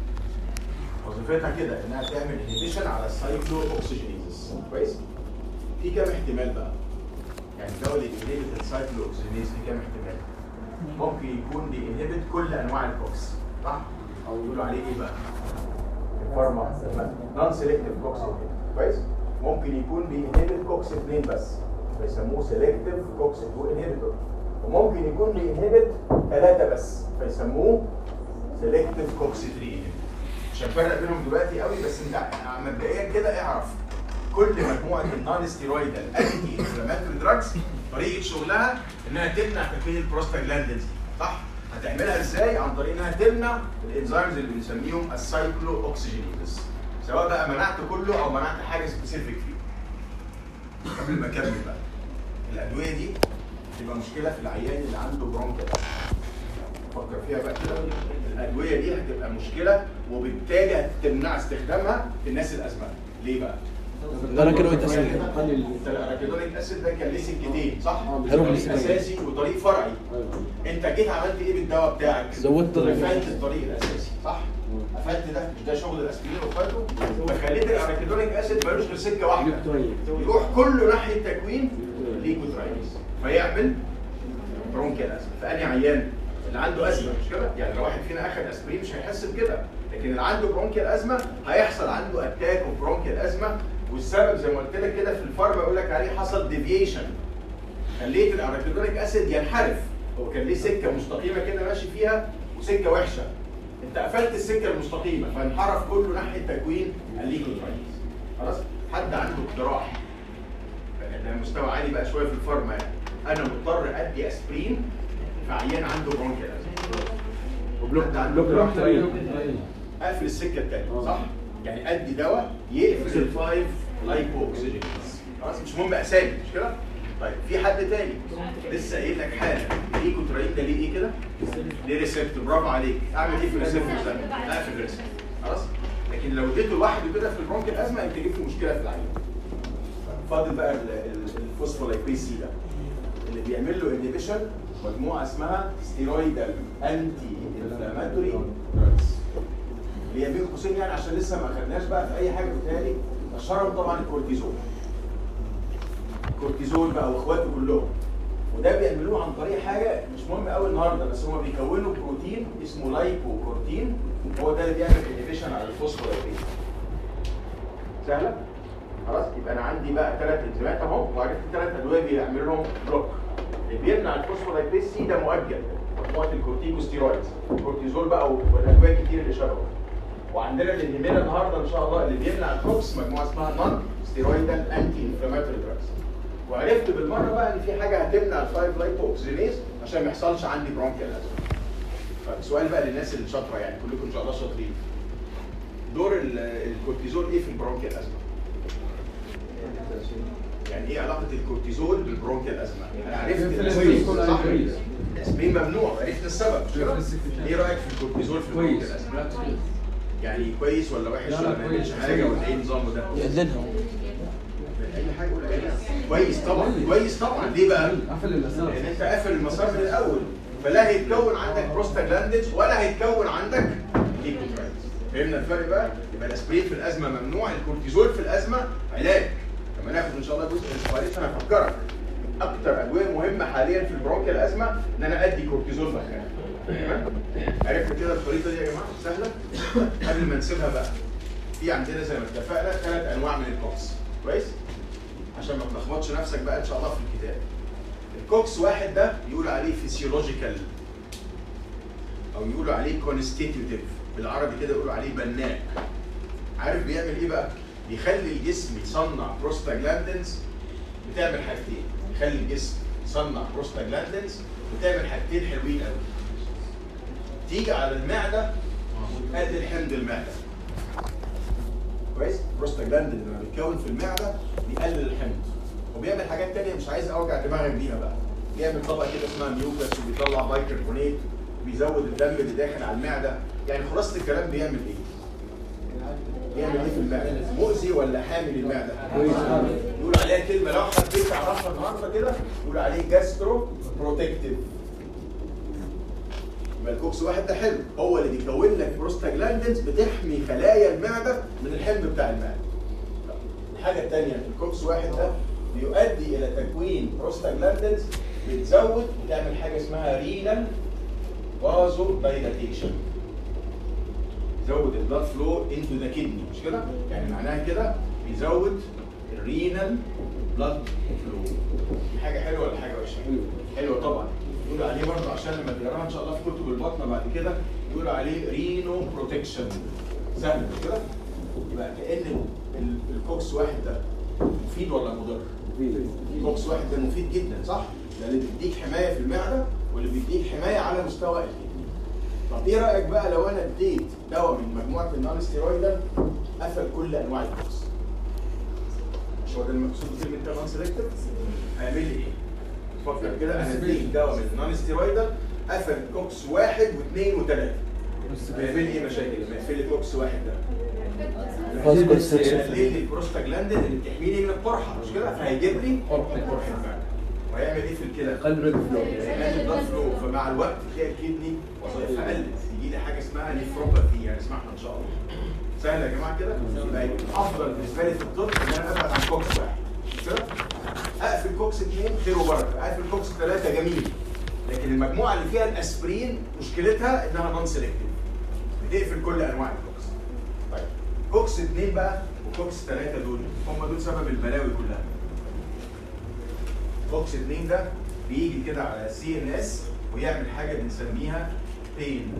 وظيفتها كده انها تعمل انهبيشن على السايكلو اوكسجينيز كويس في كام احتمال بقى يعني الدواء اللي بينهبت السايكلو اوكسجينيز في كام احتمال ممكن يكون بينهبت كل انواع الكوكس صح او يقولوا عليه ايه بقى الفارما نون سيلكتيف كوكس كويس ممكن يكون بينهبت كوكس 2 بس فيسموه سيلكتيف كوكس 2 انهبيتور وممكن يكون بينهبت ثلاثه بس فيسموه سيلكتيف كوكس 3 انهبيتور مش هنفرق بينهم دلوقتي قوي بس انت مبدئيا كده اعرف كل مجموعه النون ستيرويدال انتي انفلاماتوري دراجز طريقه شغلها انها تمنع تكوين البروستاجلاندينز صح؟ هتعملها ازاي؟ عن طريق انها تمنع الانزيمز اللي بنسميهم السايكلو اوكسجينيز سواء بقى منعت كله او منعت حاجه سبيسيفيك فيه. قبل ما اكمل بقى الادويه دي تبقى مشكله في العيان اللي عنده برونكيال فكر فيها بقى كده الادويه دي هتبقى مشكله وبالتالي هتمنع استخدامها في الناس الازمات ليه بقى؟ الأراكيدونيك أسيد. انت الاراكيدونيك اسيد ده كان ليه سكتين صح؟ حلو، طريق ليه سكتين. اساسي وطريق فرعي انت جيت عملت ايه بالدواء بتاعك؟ زودت الطريق. قفلت الطريق الاساسي صح؟ قفلت ده مش ده شغل الاسبرين وقفلته فخليت الاراكيدونيك اسيد ملوش غير سكه واحده يروح كله ناحيه تكوين ليكوتراينز فيعمل برونكيال ازمه فاني عيان اللي عنده ازمه مش كده؟ يعني لو واحد فينا اخذ اسبرين مش هيحس بكده لكن اللي عنده برونكيال ازمه هيحصل عنده اتاك اوف برونكيال ازمه والسبب زي ما قلت لك كده في الفارما يقول لك عليه حصل ديفيشن خليت الاراكيدونيك اسيد ينحرف هو كان ليه سكه مستقيمه كده ماشي فيها وسكه وحشه انت قفلت السكه المستقيمه فانحرف كله ناحيه تكوين الليكوتراينز خلاص حد عنده اقتراح ده مستوى عالي بقى شويه في الفارما يعني انا مضطر ادي اسبرين في عيان عنده برونكيال وبلوك عنده بلوك طريق اقفل السكه الثانيه صح؟ يعني ادي دواء يقفل الفايف لايبو اوكسجين خلاص مش مهم اسامي مش كده؟ طيب في حد تاني لسه قايل لك حاجه ليكوتراين ده ليه ايه كده؟ ليه ريسبت برافو عليك اعمل ايه في الريسبت ده؟ اقفل الريسبت خلاص؟ لكن لو اديته لوحده كده في البرونكيال ازمه انت جبت مشكله في العين فاضل بقى ال- ال- الفوسفولايبيز سي ده اللي بيعمل له انهبيشن مجموعه اسمها ستيرويدال انتي انفلاماتوري دراجز اللي هي بين قوسين يعني عشان لسه ما خدناش بقى في اي حاجه بتهيألي اشهرهم طبعا الكورتيزون الكورتيزون بقى واخواته كلهم وده بيعملوه عن طريق حاجه مش مهم قوي النهارده بس هم بيكونوا بروتين اسمه لايبوكورتين هو ده اللي بيعمل انهبيشن على الفوسفولايبيز سهله خلاص يبقى انا عندي بقى ثلاث انزيمات اهو وعرفت ثلاث ادويه بيعملوا لهم بلوك اللي بيمنع الفوسفولايبيز سي ده مؤجل مجموعه الكورتيكوستيرويدز الكورتيزول بقى والادويه كتير اللي شبهه وعندنا اللي يهمنا النهارده ان شاء الله اللي بيمنع الكوكس مجموعه اسمها نون ستيرويدال انتي انفلاماتوري دراجز وعرفت بالمره بقى ان في حاجه هتمنع الفايف لايبو اوكسينيز عشان ما يحصلش عندي برونكيال ازمه فالسؤال بقى للناس اللي شاطره يعني كلكم ان شاء الله شاطرين دور ال- الكورتيزول ايه في البرونكيال ازمه؟ يعني ايه علاقه الكورتيزول بالبرونكيال ازمه؟ انا عرفت الاسبرين صح؟ الاسبرين ممنوع عرفت السبب مش كده؟ ايه رايك في الكورتيزول في البرونكيال ازمه؟ يعني كويس ولا وحش لا، لا، ولا ما يعملش كويس. حاجه ولا ايه نظامه ده؟ يقللها اي حاجه ولا اي كويس طبعا كويس طبعا ليه بقى؟ قفل المسار لان انت قافل المسار من الاول فلا هيتكون عندك بروستاجلاندينز ولا هيتكون عندك ليكوترايتس فهمنا الفرق بقى؟ يبقى الاسبرين في الازمه ممنوع الكورتيزول في الازمه علاج لما ناخد ان شاء الله جزء من الخريطه انا هفكرك اكتر ادويه مهمه حاليا في البرونكيال ازمه ان انا ادي كورتيزول مكانها تمام؟ عرفت كده الخريطه دي يا جماعه سهله؟ قبل ما نسيبها بقى في عندنا زي ما اتفقنا ثلاث انواع من الكوكس كويس؟ عشان ما تلخبطش نفسك بقى ان شاء الله في الكتاب الكوكس واحد ده يقولوا عليه فيسيولوجيكال او يقولوا عليه كونستيتيوتيف بالعربي كده يقولوا عليه بناء عارف بيعمل ايه بقى بيخلي الجسم يصنع بروستاجلاندينز بتعمل حاجتين يخلي الجسم يصنع بروستاجلاندينز بتعمل حاجتين حلوين قوي تيجي على المعده وتقلل حمض المعده كويس بروستاجلاندين لما بيتكون في المعده بيقلل الحمض وبيعمل حاجات تانية مش عايز اوجع دماغك بيها بقى بيعمل طبقه كده اسمها ميوكس وبيطلع بايكربونات وبيزود الدم اللي داخل على المعده يعني خلاصه الكلام بيعمل ايه؟ بيعمل ايه في المعده؟ مؤذي ولا حامل المعده؟ يقول عليها كلمه لو حبيت تعرفها النهارده كده يقول عليه جاسترو بروتكتيف يبقى الكوكس واحد ده حلو هو اللي بيكون لك بروستاجلاندينز بتحمي خلايا المعده من الحمض بتاع المعده طب، الحاجه الثانيه الكوكس واحد ده بيؤدي الى تكوين بروستاجلاندينز بتزود بتعمل حاجه اسمها رينال فازو دايلاتيشن يزود البلاد فلو انتو ذا كدني مش كده؟ يعني معناها كده بيزود الرينال بلاد فلو دي حاجه حلوه ولا حاجه وحشه؟ حلوه طبعا يقولوا عليه برضه عشان لما تقراها ان شاء الله في كتب البطنه بعد كده يقولوا عليه رينو بروتكشن سهل مش كده؟ يبقى كان ال- ال- الكوكس واحد ده مفيد ولا مضر؟ الكوكس واحد ده مفيد جدا صح؟ ده اللي بيديك حمايه في المعده واللي بيديك حمايه على مستوى الكدني. طب ايه رايك بقى لو انا اديت دواء من مجموعه النون ستيرويدال قفل كل انواع الكوكس؟ مش هو ده المقصود بكلمه نون سيلكتيف؟ هيعمل لي ايه؟ فكر كده انا اديت دواء من النون ستيرويدال قفل كوكس واحد واثنين وثلاثه هيعمل لي ايه مشاكل لما يقفل لي كوكس واحد ده؟ يقلل لي البروستاجلاندين اللي بتحميني من القرحه مش كده؟ فهيجيب لي قرحه فعلا وهيعمل ايه في الكلى؟ قلب ريد فلو هيقلل البلاد فلو فمع الوقت تلاقي الكدني وظائفها قلت يجي لي حاجه اسمها نيفروباثي يعني اسمعها ان شاء الله سهل يا جماعه كده؟ يبقى الافضل بالنسبه لي في الطب ان انا ابعد عن كوكس واحد مش كده؟ اقفل كوكس اثنين خير وبركه اقفل كوكس ثلاثه جميل لكن المجموعه اللي فيها الاسبرين مشكلتها انها نون سيلكتيف بتقفل كل انواع الكوكس طيب كوكس اثنين بقى وكوكس ثلاثه دول هم دول سبب البلاوي كلها كوكس 2 ده بيجي كده على سي ان اس ويعمل حاجه بنسميها بين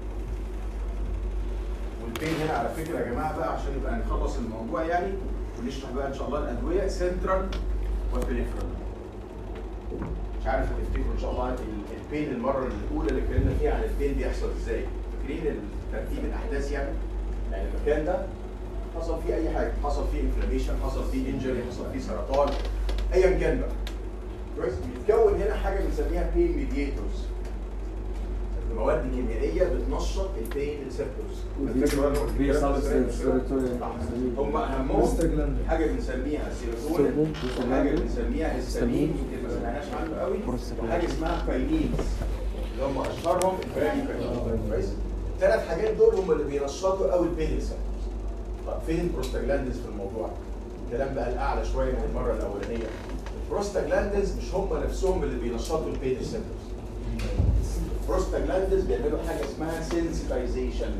والبين هنا على فكره يا جماعه بقى عشان يبقى نخلص الموضوع يعني ونشرح بقى ان شاء الله الادويه سنترال وبريفرال مش عارف هتفتكروا ان شاء الله ال- البين المره الاولى اللي اتكلمنا فيها عن البين بيحصل ازاي فاكرين ترتيب الاحداث يعني يعني المكان ده حصل فيه اي حاجه حصل فيه انفلاميشن حصل فيه انجري حصل فيه سرطان ايا كان بقى كويس بيتكون هنا حاجه بنسميها بين ميديتورز مواد كيميائيه بتنشط البين ريسبتورز في سبستنس هم اهمهم بروستاجلاندين. حاجه بنسميها سيروتونين وحاجه بنسميها هيستامين يمكن ما سمعناش عنه قوي وحاجه اسمها كاينينز اللي هم اشهرهم البرادي كويس الثلاث حاجات دول هم اللي بينشطوا قوي البين ريسبتورز طب فين البروستاجلاندز في الموضوع؟ الكلام بقى الاعلى شويه من المره الاولانيه البروستاجلاندز مش هم نفسهم اللي بينشطوا البين ريسبتورز البروستاجلاندز بيعملوا حاجه اسمها sensitization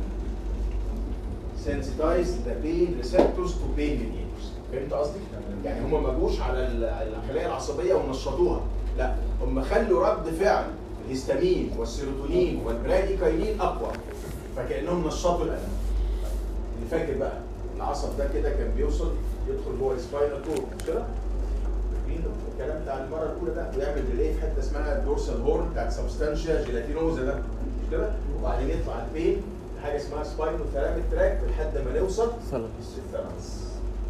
sensitize the pain receptors to pain mediators فهمت قصدي؟ يعني هم ما جوش على ال- على الخلايا العصبيه ونشطوها لا هم خلوا رد فعل الهستامين والسيروتونين والبراديكاينين اقوى فكانهم نشطوا الالم اللي فاكر بقى العصب ده كده كان بيوصل يدخل جوه السباينال كورد مش كده؟ فاكرين الكلام بتاع المره الاولى ده ويعمل ريلي في حته اسمها الدورسال هورن بتاعت سبستانشيا جيلاتينوزا ده مش كده؟ وبعدين يطلع البين حاجه اسمها سباينو ثيراميك تراك لحد ما نوصل للثالاموس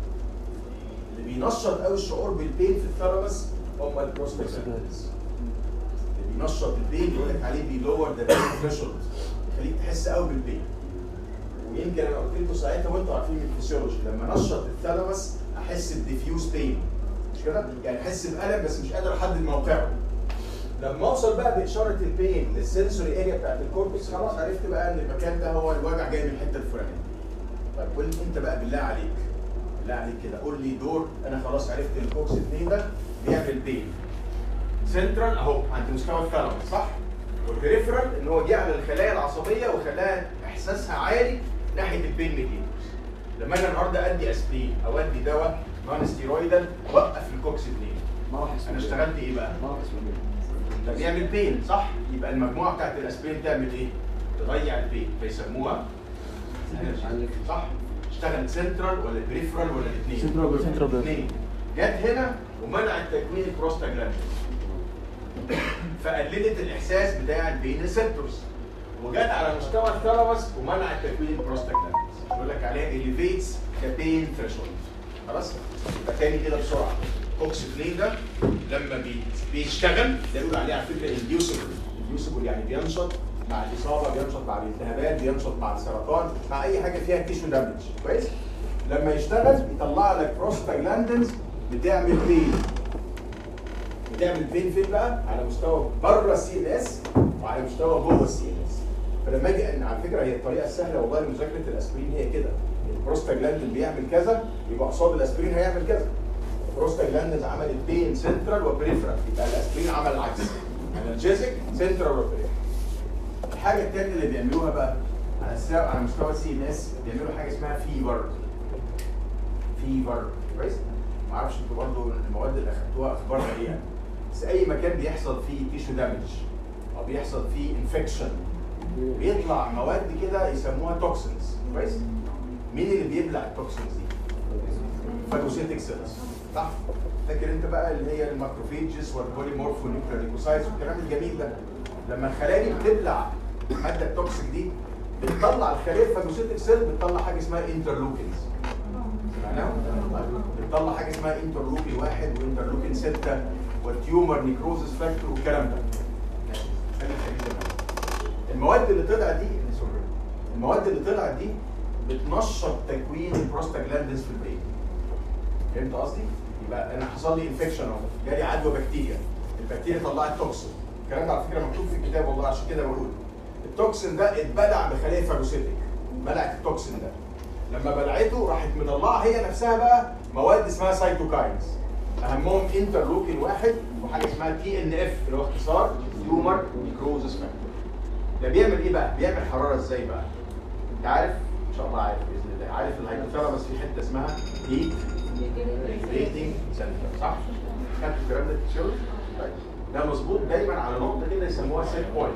اللي بينشط قوي الشعور بالبين في الثالاموس هم البروستاجلاندز اللي بينشط البين يقول لك عليه بيلور ذا بين ثريشولد يخليك تحس قوي بالبين ويمكن انا قلت لكم ساعتها وانتوا عارفين من الفسيولوجي لما نشط الثالاموس احس بديفيوز بين مش كده؟ يعني احس بالم بس مش قادر احدد موقعه لما اوصل بقى باشاره البين للسنسوري اريا بتاعت الكورتكس خلاص عرفت بقى ان المكان ده هو الوجع جاي من الحته الفلانيه. طيب قول لي انت بقى بالله عليك بالله عليك كده قول لي دور انا خلاص عرفت ان الكوكس 2 ده بيعمل بين. سنترال اهو عند مستوى الثالاموس صح؟ والبريفرال ان هو جه على الخلايا العصبيه وخلاها احساسها عالي ناحيه البين ميديتورز. لما انا النهارده ادي اسبرين او ادي دواء نون ستيرويدال وقف الكوكس 2 ما راح يسمع انا اشتغلت ايه بقى؟ ما راح يسمع ده بيعمل بين صح؟ يبقى المجموعه بتاعت الاسبرين تعمل ايه؟ تضيع البين فيسموها صح؟ اشتغل سنترال ولا بريفرال ولا الاثنين؟ Central- Central الاثنين جت هنا ومنعت تكوين البروستاجلاندين فقللت الاحساس بتاع البين ريسبتورز وجت على مستوى الثالاموس ومنعت تكوين البروستاجلاندين بيقول لك عليها elevates the pain threshold خلاص يبقى تاني كده بسرعه كوكس 2 ده لما بي- بيشتغل ده يقول عليه على فكره inducible inducible يعني بينشط مع الاصابه بينشط مع الالتهابات بينشط مع السرطان مع اي حاجه فيها تيشو دامج كويس لما يشتغل بيطلع لك بروستاجلاندينز بتعمل بين بتعمل بين فين بقى؟ على مستوى بره السي ان اس وعلى مستوى جوه السي ان اس فلما اجي ان على فكره هي الطريقه السهله والله لمذاكره الاسبرين هي كده البروستاجلاندين بيعمل كذا يبقى قصاد الاسبرين هيعمل كذا البروستاجلاندين عملت بين سنترال وبريفرال يبقى الاسبرين عمل العكس انالجيزك سنترال وبريفرال الحاجه الثانيه اللي بيعملوها بقى على السا- على مستوى السي ان اس بيعملوا حاجه اسمها فيفر فيفر كويس ما اعرفش انتوا برضه المواد اللي اخدتوها اخبارها ايه يعني بس اي مكان بيحصل فيه تيشو دامج او بيحصل فيه انفكشن بيطلع مواد كده يسموها توكسنز كويس مين اللي بيبلع التوكسنز دي فاجوسيتك سيلز صح فاكر انت بقى اللي هي الماكروفيجز والبوليمورف والنيوكليوسايدز والكلام الجميل ده لما الخلايا دي بتبلع الماده التوكسيك دي بتطلع الخلايا الفاجوسيتك سيل بتطلع حاجه اسمها انترلوكينز سمعناها؟ بتطلع حاجه اسمها انترلوكين واحد وانترلوكين سته والتيومر نيكروزس فاكتور والكلام ده. ماشي. خليك خليك ده. المواد اللي طلعت دي سوري. المواد اللي طلعت دي بتنشط تكوين البروستاجلاندينز في البرين. فهمت قصدي؟ يبقى انا حصل لي انفكشن اهو جالي عدوى بكتيريا البكتيريا طلعت توكسين الكلام ده على فكره مكتوب في الكتاب والله عشان كده بقول التوكسين ده اتبلع بخلايا فاجوسيتك بلعت التوكسين ده لما بلعته راحت مطلعه هي نفسها بقى مواد اسمها سايتوكاينز اهمهم انترلوكين واحد وحاجه اسمها تي ان اف اللي هو اختصار تيومر نيكروزس فاكتور ده بيعمل ايه بقى؟ بيعمل حراره ازاي بقى؟ انت عارف؟ ان شاء الله عارف باذن الله عارف الهايبوثالاموس في حته اسمها هيت ريتنج سنتر صح؟ خدتوا الكلام ده في الشغل؟ طيب ده مظبوط دايما على نقطه كده يسموها سيت بوينت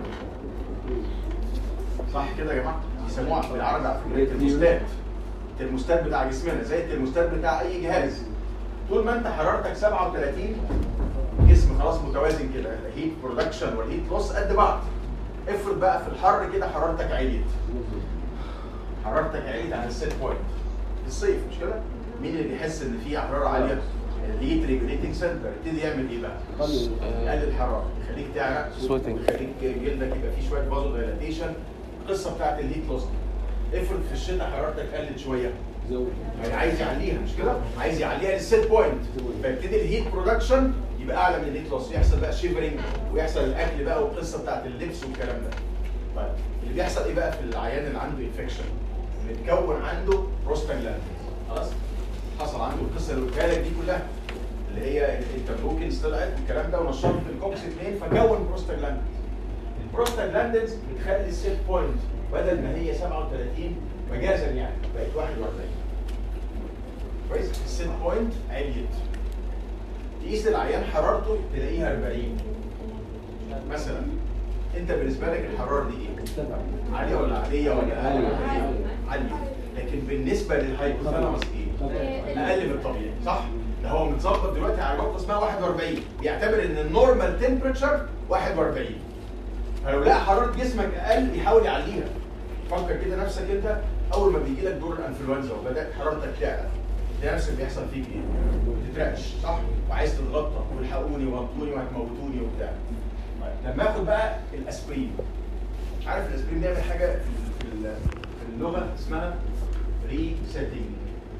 صح كده يا جماعه؟ يسموها بالعربي على فكره الترموستات الترموستات بتاع جسمنا زي الترموستات بتاع اي جهاز طول ما انت حرارتك 37 جسم خلاص متوازن كده الهيت برودكشن والهيت لوس قد بعض افرض بقى في الحر كده حرارتك عليت حرارتك عليت عن السيت بوينت في الصيف مش كده؟ مين اللي بيحس ان في حراره عاليه؟ الهيت ريجوليتنج هيتنج سنتر يبتدي يعمل ايه بقى؟ يقلل الحراره يخليك تعرق Sweating. يخليك جلدك يبقى فيه شويه فازو دايلاتيشن القصه بتاعت الهيت لوس دي افرض في الشتاء حرارتك قلت شويه يعني عايز يعليها مش كده؟ عايز يعليها للسيت بوينت فيبتدي الهيت برودكشن يبقى اعلى من الهيت لوس يحصل بقى شيفرنج ويحصل الاكل بقى والقصه بتاعت اللبس والكلام ده. طيب اللي بيحصل ايه بقى في العيان اللي عنده انفكشن؟ بيتكون عنده بروستاجلاندين خلاص؟ حصل عنده القصه اللي قلتها لك دي كلها اللي هي الانترلوكينز طلعت والكلام ده ونشطت الكوكس 2 فكون بروستاجلاندين. البروستاجلاندينز بتخلي السيت بوينت بدل ما هي 37 مجازا يعني بقت 41 كويس السيت بوينت عليت تقيس العيان حرارته تلاقيها 40 مثلا انت بالنسبه لك الحراره دي ايه؟ عاليه ولا عاديه ولا اقل ولا ايه؟ عاليه لكن بالنسبه للهايبوثالاموس ايه؟ اقل من الطبيعي صح؟ ده هو متظبط دلوقتي على نقطه اسمها 41 بيعتبر ان النورمال تمبرتشر 41 فلو لقى حراره جسمك اقل يحاول يعليها فكر كده نفسك انت اول ما بيجي لك دور الانفلونزا وبدات حرارتك تعلى ده نفس اللي بيحصل فيك ايه؟ بتترعش صح؟ وعايز تتغطى والحقوني وغطوني وهتموتوني وبتاع طيب لما اخد بقى الاسبرين عارف الاسبرين بيعمل حاجه في في ال- في اللغه اسمها ريسيتنج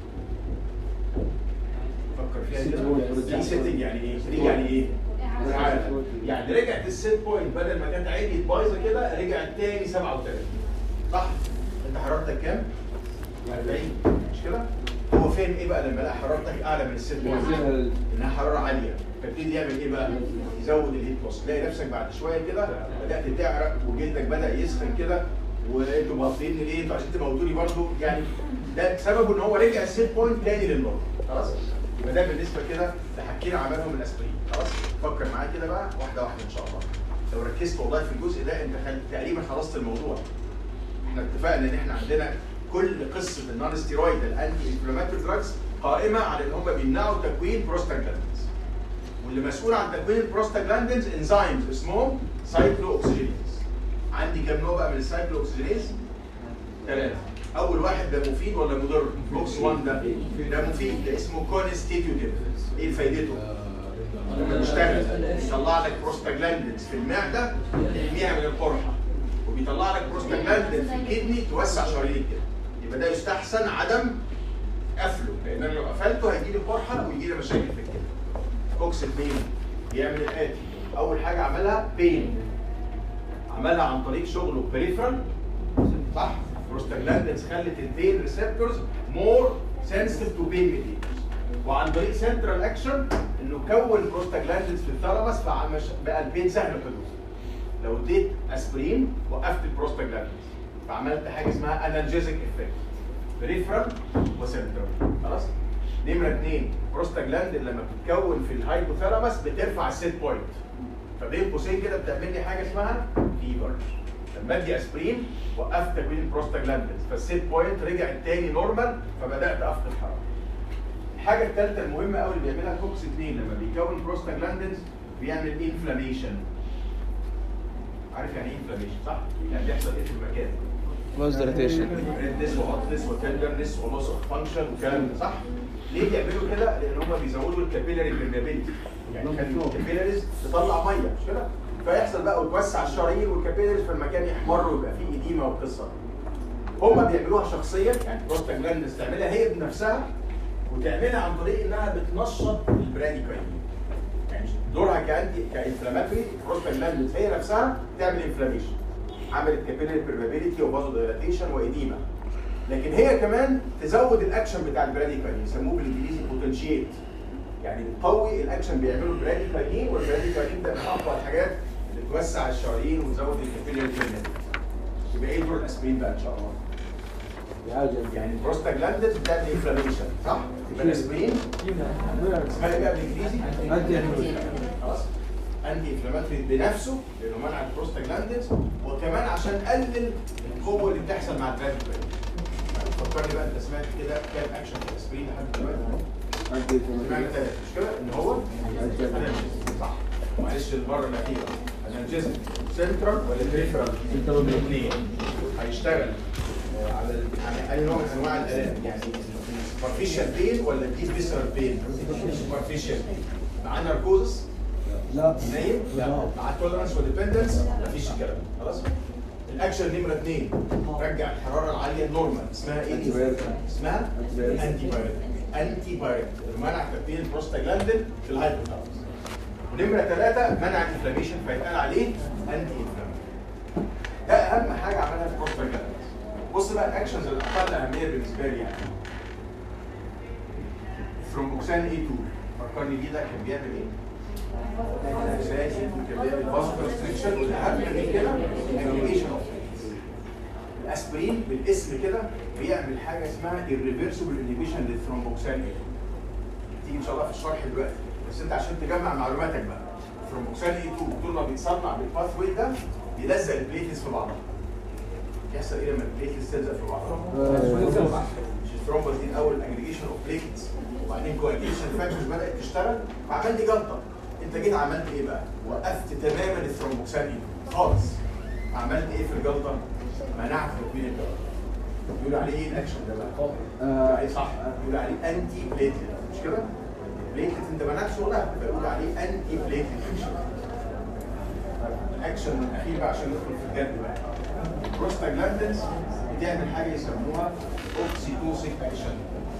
فكر فيها كده ريسيتنج يعني ايه؟ ري يعني ايه؟ إعادة. يعني رجعت السيت بوينت بدل ما كانت عالية بايظه كده رجعت تاني 37 صح؟ انت حرارتك كام؟ 40 مش كده؟ هو فاهم ايه بقى لما لقى حرارتك اعلى من السيت بوينت؟ انها حراره عاليه فابتدي يعمل ايه بقى؟ يزود الهيت لوس تلاقي نفسك بعد شويه كده بدات تعرق وجلدك بدا يسخن كده وانتوا مغطيني ليه؟ انتوا عشان تموتوني برضه يعني ده سببه ان هو رجع السيت بوينت تاني للنورمال خلاص؟ يبقى ده بالنسبه كده لحكينا عملهم الاسبرين خلاص؟ فكر معايا كده بقى واحده واحده ان شاء الله لو ركزت والله في الجزء ده انت خل- تقريبا خلصت الموضوع احنا اتفقنا ان احنا عندنا كل قصه النون ستيرويد الانتي انفلاماتوري دراجز قائمه على ان هم بيمنعوا تكوين بروستاجلاندينز واللي مسؤول عن تكوين البروستاجلاندينز انزيمز اسمهم سايكلو اوكسجينيز عندي كام نوع بقى من السايكلو اوكسجينيز؟ ثلاثه اول واحد ده مفيد ولا مضر؟ بوكس 1 ده ده مفيد ده اسمه كونستيتيوتيف ايه فايدته؟ لما بيشتغل يطلع لك بروستاجلاندينز في المعده تحميها من القرحه وبيطلع لك بروستاجلاندين في الكدني توسع شرايين كده يبقى ده يستحسن عدم قفله لان انا لو قفلته هيجي لي قرحه ويجي لي مشاكل في الكدني كوكس 2 بيعمل الاتي اول حاجه عملها بين عملها عن طريق شغله بريفرال صح بروستاجلاندينز خلت البين ريسبتورز مور سنسيتيف تو بين ميديتورز وعن طريق سنترال اكشن انه كون بروستاجلاندينز في الثالاموس فعمش بقى البين سهل الحدوث لو اديت اسبرين وقفت البروستاجلاندينز فعملت حاجه اسمها انالجيزك افكت بريفرال وسنترال خلاص نمره اثنين بروستاجلاندين لما بتتكون في الهايبوثالاموس بترفع السيت بوينت فبين قوسين كده بتعمل لي حاجه اسمها فيفر لما ادي اسبرين وقفت تكوين البروستاجلاندينز فالسيت بوينت رجع تاني نورمال فبدات افقد حراره الحاجه الثالثه المهمه قوي اللي بيعملها كوكس 2 لما بيكون بروستاجلاندينز بيعمل انفلاميشن عارف يعني ايه انفلاميشن صح؟ يعني بيحصل ايه في المكان؟ Close dilatation. ريدنس وهوتنس وتندرنس ولوس اوف فانكشن والكلام ده صح؟ ليه بيعملوا كده؟ لان هم بيزودوا الكابيلاري بيرميابيلتي يعني يخلوا الكابيلاريز تطلع ميه مش كده؟ فيحصل بقى وتوسع الشرايين والكابيلاريز فالمكان يحمر ويبقى فيه اديمه والقصه دي. هم بيعملوها شخصيا يعني بروستاجلاندز تعملها هي بنفسها وتعملها عن طريق انها بتنشط البراديكاين يعني دورها كانتي كانفلاماتوري بروستاجلاندز هي نفسها تعمل انفلاميشن عملت كابيلاري بيرميابيلتي وبازو دايلاتيشن واديما لكن هي كمان تزود الاكشن بتاع البراديكاين يسموه بالانجليزي بوتنشيت يعني بتقوي الاكشن بيعمله البراديكاين والبراديكاين ده من اقوى الحاجات اللي توسع الشرايين وتزود الكابيلاري بيرميابيلتي يبقى ايه دور الاسبرين بقى ان شاء الله؟ يعني البروستاجلاندز بتعمل انفلاميشن صح؟ يبقى الاسبرين اسمها ايه بقى بالانجليزي؟ خلاص انتي انفلاماتوري بنفسه لانه منع البروستاجلاندينز وكمان عشان قلل القوه اللي بتحصل مع البراديكاين فكرني بقى انت سمعت كده كام اكشن في الاسبرين لحد دلوقتي سمعنا ثلاثه مش كده ان هو analgesic. صح معلش المره الاخيره انالجيزم سنترال ولا بريفرال؟ الاثنين هيشتغل آه، على على اي نوع من انواع الالام يعني سوبرفيشال بين ولا ديب فيسرال بين؟ سوبرفيشال بين مع ناركوزس لا نايم لا مع التولرنس وديبندنس مفيش الكلام ده خلاص الاكشن نمره اثنين رجع الحراره العاليه نورمال اسمها ايه دي؟ Antibiotic. اسمها Antibiotic. انتي بايوتيك انتي بايوتيك منع تكوين البروستاجلاندين في الهايبوثالاموس نمره ثلاثه منع الانفلاميشن فيتقال عليه انتي انفلاميشن ده اهم حاجه عملها البروستاجلاندين بص بقى الاكشنز الاقل اهميه بالنسبه لي يعني ثرومبوكسان اي 2 فكرني بيه ده كان بيعمل ايه؟ ازاي كان بيعمل فاسكولار ستريكشن والاهم من كده اجريجيشن اوف الاسبرين بالاسم كده بيعمل حاجه اسمها irreversible inhibition للثرومبوكسان اي تيجي ان شاء الله في الشرح دلوقتي بس انت عشان تجمع معلوماتك بقى الثرومبوكسان اي 2 طول ما بيتصنع بالباث واي ده بيلزق البليتس في بعضها يحصل ايه لما البليتس تلزق في بعضها؟ مش الثرومبوس دي الاول اجريجيشن اوف بليتس وبعدين كواجيشن فاكتورز بدات تشتغل فعملت جلطه انت جيت عملت ايه بقى؟ وقفت تماما الثرومبوكسان اي خالص عملت ايه في الجلطه؟ منعت تكوين الجلطه يقول عليه ايه الاكشن ده بقى؟ يقول عليه صح يقول عليه انتي بليتلت مش كده؟ بليتلت انت منعت شغلها فيقول عليه انتي بليتلت اكشن الاكشن الاخير بقى عشان ندخل في الجد بقى بروستاجلاندنز بتعمل حاجه يسموها اوكسيتوسيك اكشن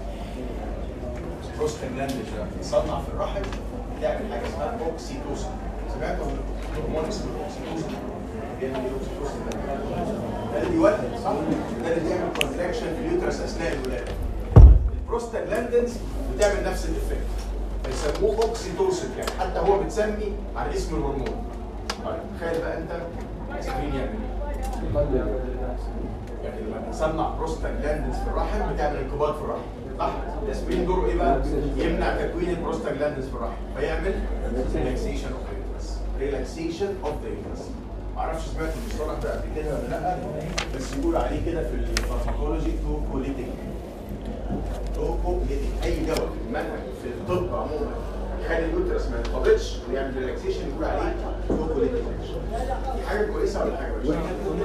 بروستاجلاندنز بتصنع في الرحم بتعمل حاجه اسمها اوكسيتوسين سمعتوا عن هرمون اسمه الاوكسيتوسين بيعمل ايه الاوكسيتوسين ده؟ ده اللي بيولد صح؟ ده اللي بيعمل كونتراكشن في اليوترس اثناء الولاده البروستاجلاندنز بتعمل نفس الافكت فيسموه اوكسيتوسين يعني حتى هو بتسمي على اسم الهرمون طيب تخيل بقى انت اسبرين يعمل ايه؟ يعني لما بتصنع بروستاجلاندنز في الرحم بتعمل انقباض في الرحم صح؟ الاسبرين دوره ايه بقى؟ يمنع تكوين البروستاجلاندنز في الرحم فيعمل ريلاكسيشن اوف ذا ريلاكسيشن اوف ذا معرفش سمعت المصطلح ده قبل كده ولا لا بس يقول عليه كده في الفارماكولوجي توكوليتيك توكوليتيك اي دواء في المنهج في الطب عموما يخلي اليوترس ما ينقبضش ويعمل ريلاكسيشن يقول عليه توكوليتيك دي حاجه كويسه ولا حاجه وحشه؟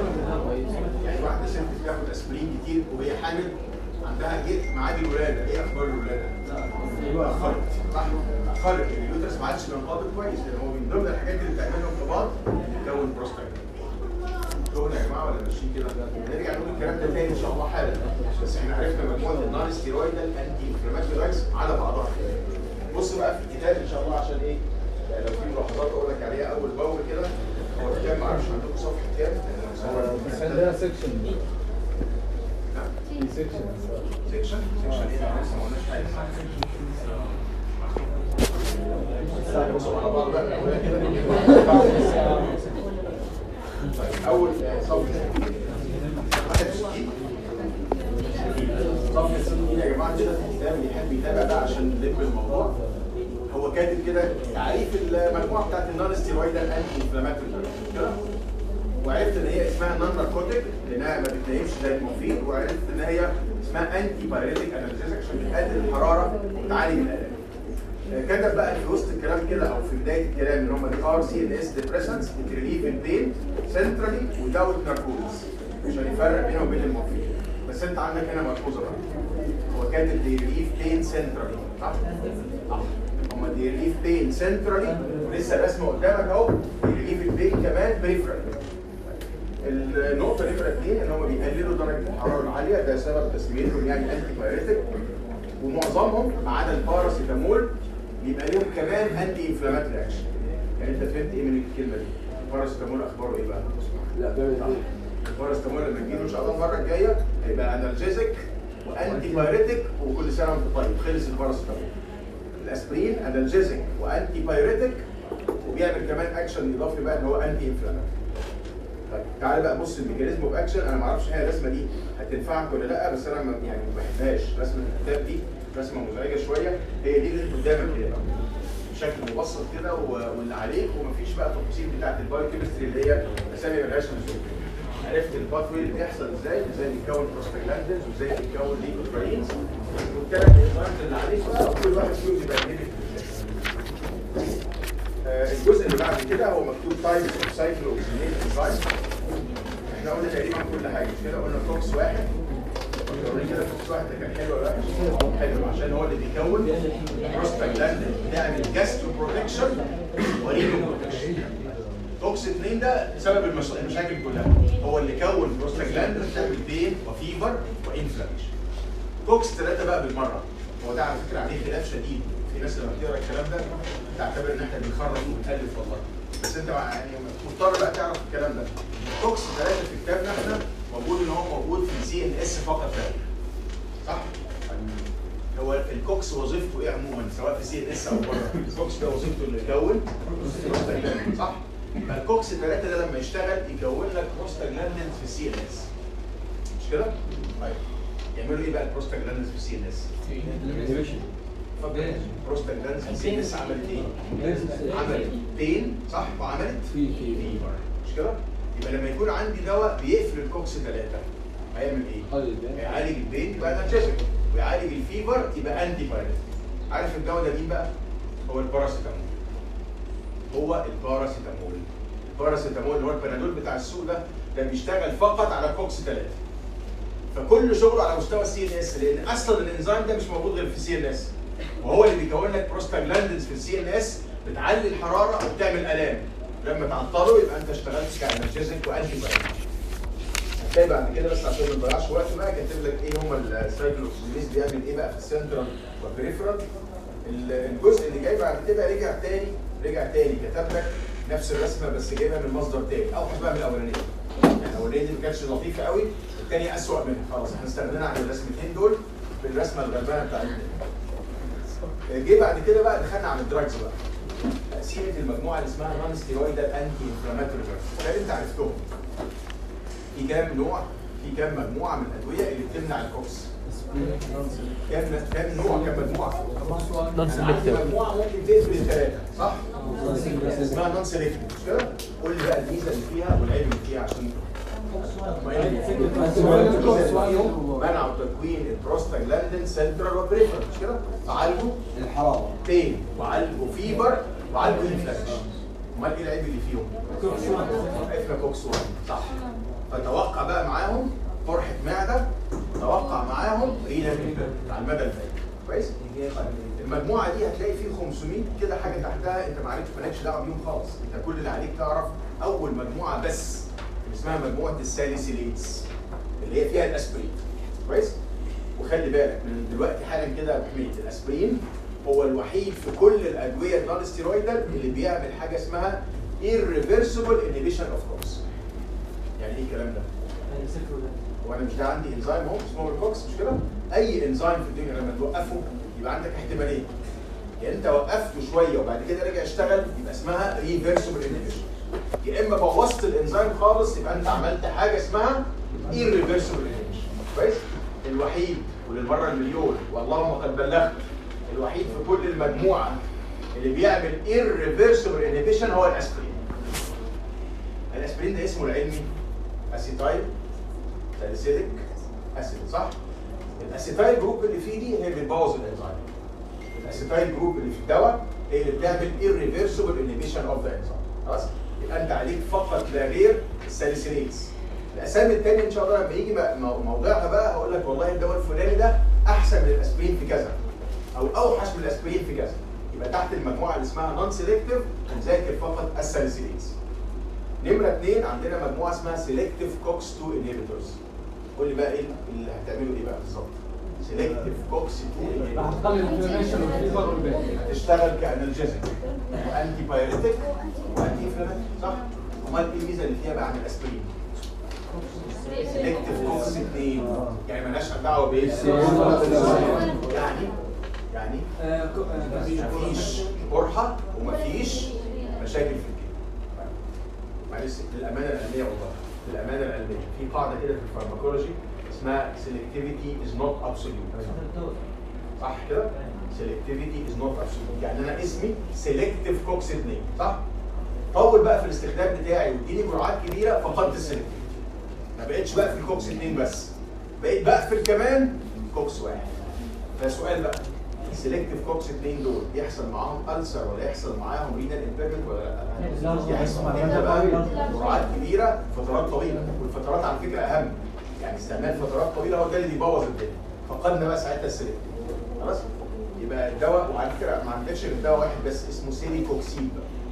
يعني واحده ست بتاخد اسبرين كتير وهي حامل عندها جيت ميعاد الولاده ايه اخبار الولاده؟ اخرت صح؟ اخرت يعني اليوترس ما عادش بينقبض كويس لان هو من ضمن الحاجات اللي بتعمل له انقباض بتكون بروستاجلاند شغل يا جماعه ولا ماشيين كده؟ نرجع نقول الكلام ده تاني ان شاء الله حالا بس احنا عرفنا مجموعه النون ستيرويدال انتي انفلاماتوريز على بعضها بص بقى في الكتاب ان شاء الله عشان ايه؟ يعني لو في ملاحظات اقول لك عليها اول باول كده هو الكتاب ما اعرفش عندكم صفحه كام؟ بس عندنا سيكشن في سيكشن سيكشن سيكشن ايه احنا لسه ما قلناش حاجه بصوا على بعض بقى الأولاد كده. طيب اول صفحه صفحه 60 صفحه 60 يا جماعه كده في الكتاب اللي يحب يتابع ده عشان نلم الموضوع هو كاتب كده تعريف المجموعه بتاعت النون ستيرويدال انتي انفلاماتوري كده وعرفت ان هي اسمها نون ناركوتيك لانها ما بتنيمش زي المورفين وعرفت ان هي اسمها انتي بايريتيك انالجيزك عشان بتقلل الحراره وتعالج الالام. آه، كتب بقى في وسط الكلام كده او في بدايه الكلام ان هم دي ار سي ان اس ديبريسنتس بتريليف البين سنترالي وداوت ناركوز عشان يفرق بينه وبين المورفين بس انت عندك هنا ملحوظه بقى هو كاتب دي ريليف بين سنترالي صح؟ صح هم دي ريليف بين سنترالي ولسه الرسمه قدامك اهو دي ريليف البين كمان بريفرال النقطة نمرة اثنين ان هم بيقللوا درجة الحرارة العالية ده سبب تسميتهم يعني انتي بايريتك ومعظمهم ما عدا الباراسيتامول بيبقى ليهم كمان انتي انفلاماتوري اكشن يعني انت فهمت ايه من الكلمة دي؟ الباراسيتامول اخباره ايه بقى؟ لا بيعمل صح. ايه؟ الباراسيتامول لما تجيله ان شاء الله المرة الجاية هيبقى انالجيزك وانتي بايريتك وكل سنة وانت طيب خلص الباراسيتامول الاسبرين انالجيزك وانتي بايريتك وبيعمل كمان اكشن اضافي بقى اللي هو انتي انفلاماتوري طيب تعالى بقى بص الميكانيزم اوف اكشن انا ما اعرفش هي الرسمه دي هتنفعك ولا لا بس انا ما يعني ما بحبهاش رسمه الكتاب دي رسمه مزعجه شويه هي دي اللي قدامك كده بشكل مبسط كده و- واللي عليك ومفيش بقى تفاصيل بتاعت البايوكيمستري اللي هي اسامي ملهاش لزوم عرفت الباثوي اللي بيحصل ازاي ازاي بيتكون بروستاجلاندز وازاي بيتكون ليكوتراينز والثلاث انزيمز اللي عليك بقى كل واحد فيهم يبقى انهبيت آه، الجزء اللي بعد كده هو مكتوب تايبس اوف سايكل اوكسينيت انزايم احنا قلنا تقريبا كل حاجه مش كده قلنا كوكس واحد اوريك كده في واحد ده كان حلو ولا وحش؟ حلو عشان هو اللي بيكون بروستاجلاندين بتعمل جاسترو بروتكشن ورينو بروتكشن توكس 2 ده سبب المش- المشاكل كلها هو اللي كون بروستاجلاندين بتعمل بين وفيفر وانفلاميشن توكس 3 بقى بالمره هو ده على فكره عليه خلاف شديد في ناس لما بتقرا الكلام ده تعتبر ان احنا بنخرج وبنالف والله بس انت مع- يعني مضطر بقى تعرف الكلام ده توكس 3 في كتابنا احنا موجود ان هو موجود في السي ان اس فقط لا غير. صح؟ هو الكوكس وظيفته ايه عموما سواء في سي ان اس او بره الكوكس ده وظيفته انه يكون بروستاجلاندين صح؟ فالكوكس 3 ده لما يشتغل يكون لك بروستاجلاندين في السي ان اس مش كده؟ طيب يعملوا ايه بقى البروستاجلاندين في السي ان اس؟ بروستاجلاندين في السي ان اس عملت ايه؟ عملت بين صح وعملت في فيفر مش كده؟ يبقى لما يكون عندي دواء بيقفل الكوكس 3 هيعمل ايه؟ يعالج البين يبقى انالجيسك ويعالج الفيفر يبقى انتي بايريتك عارف الدواء ده مين بقى؟ هو الباراسيتامول هو الباراسيتامول الباراسيتامول اللي هو البنادول بتاع السوق ده ده بيشتغل فقط على كوكس 3 فكل شغله على مستوى السي ان اس لان اصلا الانزيم ده مش موجود غير في السي ان اس وهو اللي بيكون لك بروستاجلاندينز في السي ان اس بتعلي الحراره وبتعمل الام لما تعطله يبقى انت اشتغلت كانالجيزك وانتي بايريتك هتلاقي بعد كده بس عشان ما نضيعش وقت بقى كاتب لك ايه هم السايكلوكسيديز بيعمل ايه بقى في السنترال والبريفرال الجزء اللي جاي بعد كده رجع تاني رجع تاني كتب لك نفس الرسمه بس جايبها من مصدر تاني اوحش بقى من الاولانيه يعني الاولانيه دي ما كانتش لطيفه قوي الثانيه اسوء منها خلاص احنا استغنينا عن الرسمتين دول بالرسمه الغلبانه بتاعتنا جه بعد كده بقى دخلنا على الدراجز بقى تقسيمه المجموعه اللي اسمها نون ستيرويدال انتي انفلاماتوري دراجز ده انت عرفتهم في كام نوع في كام مجموعه من الادويه اللي بتمنع الكوكس كام كام نوع كام مجموعه أنا عندي مجموعه ممكن تقفل الثلاثه صح اسمها نون سيلكتيف مش كده قول لي بقى الميزه اللي فيها والعيب اللي فيها عشان منعوا تكوين البروستاجلاندين سنترال وبريفرال مش كده فعالجوا الحراره بين وعالجوا فيبر وعالجوا انفلاميشن امال ايه العيب اللي فيهم؟ عرفنا كوكس 1 صح فتوقع بقى معاهم قرحه معده توقع معاهم رينا على المدى البعيد كويس؟ المجموعه دي هتلاقي فيه 500 كده حاجه تحتها انت ما عرفتش مالكش دعوه بيهم خالص انت كل اللي عليك تعرف اول مجموعه بس اللي اسمها مجموعه الساليسيليتس اللي هي فيها الاسبرين كويس؟ وخلي بالك من دلوقتي حالا كده يا أبو حميد الاسبرين هو الوحيد في كل الادويه النون ستيرويدال اللي بيعمل حاجه اسمها irreversible inhibition of COX يعني ايه الكلام ده؟ هو انا مش ده عندي انزيم اهو اسمه الكوكس مش كده؟ اي انزيم في الدنيا لما توقفه يبقى عندك احتمالين يا انت وقفته شويه وبعد كده رجع اشتغل يبقى اسمها ريفرسبل انهبيشن يا اما بوظت الانزيم خالص يبقى انت عملت حاجه اسمها irreversible inhibition كويس؟ الوحيد وللمره المليون واللهم قد بلغت الوحيد في كل المجموعه اللي بيعمل irreversible inhibition هو الاسبرين الاسبرين ده اسمه العلمي اسيتايل ساليسيليك اسيد صح؟ الاسيتايل جروب اللي فيه دي هي اللي بتبوظ الانزيم الاسيتايل جروب اللي في الدواء هي اللي بتعمل irreversible inhibition of the enzyme خلاص؟ يبقى انت عليك فقط لا غير الساليسيليتس الاسامي الثانيه ان شاء الله لما يجي مو- موضوعها بقى هقول لك والله الدواء الفلاني ده احسن من الاسبرين في كذا او اوحش من الاسبرين في كذا يبقى تحت المجموعه اللي اسمها نون سيلكتيف هنذاكر فقط الساليسيليتس نمرة اثنين عندنا مجموعة اسمها سيلكتيف كوكس 2 انهبيتورز قول لي بقى ايه اللي هتعملوا ايه بقى بالظبط؟ سيلكتيف كوكس 2 انهبيتورز هتخلي الانفلاميشن والفيبر والباقي هتشتغل كانالجيزك وانتي بايريتك وانتي انفلاماتوري صح؟ امال ايه الميزة اللي فيها بقى عن الاسبرين؟ سيلكتيف كوكس 2 يعني مالهاش دعوة بايه؟ يعني يعني مفيش قرحه ومفيش مشاكل في الجلد. معلش للامانه العلميه والله للامانه العلميه في قاعده كده في الفارماكولوجي اسمها selectivity is not absolute صح كده؟ selectivity is not absolute يعني انا اسمي selective كوكس 2 صح؟ طول بقى في الاستخدام بتاعي واديني جرعات كبيره فقدت السلكتيفيتي ما بقتش بقفل كوكس 2 بس بقيت بقفل كمان كوكس واحد فسؤال بقى السلكتيف كوكس 2 دول يحصل معاهم ألسر ولا يحصل معاهم رينال امبيرمنت ولا لا؟ يحصل امتى بقى؟ جرعات كبيره فترات طويله والفترات على فكره اهم يعني استعمال فترات طويله هو ده اللي بيبوظ الدنيا فقدنا بقى ساعتها السلك خلاص يبقى الدواء وعلى فكره ما عندكش غير دواء واحد بس اسمه سيلي كوكسيب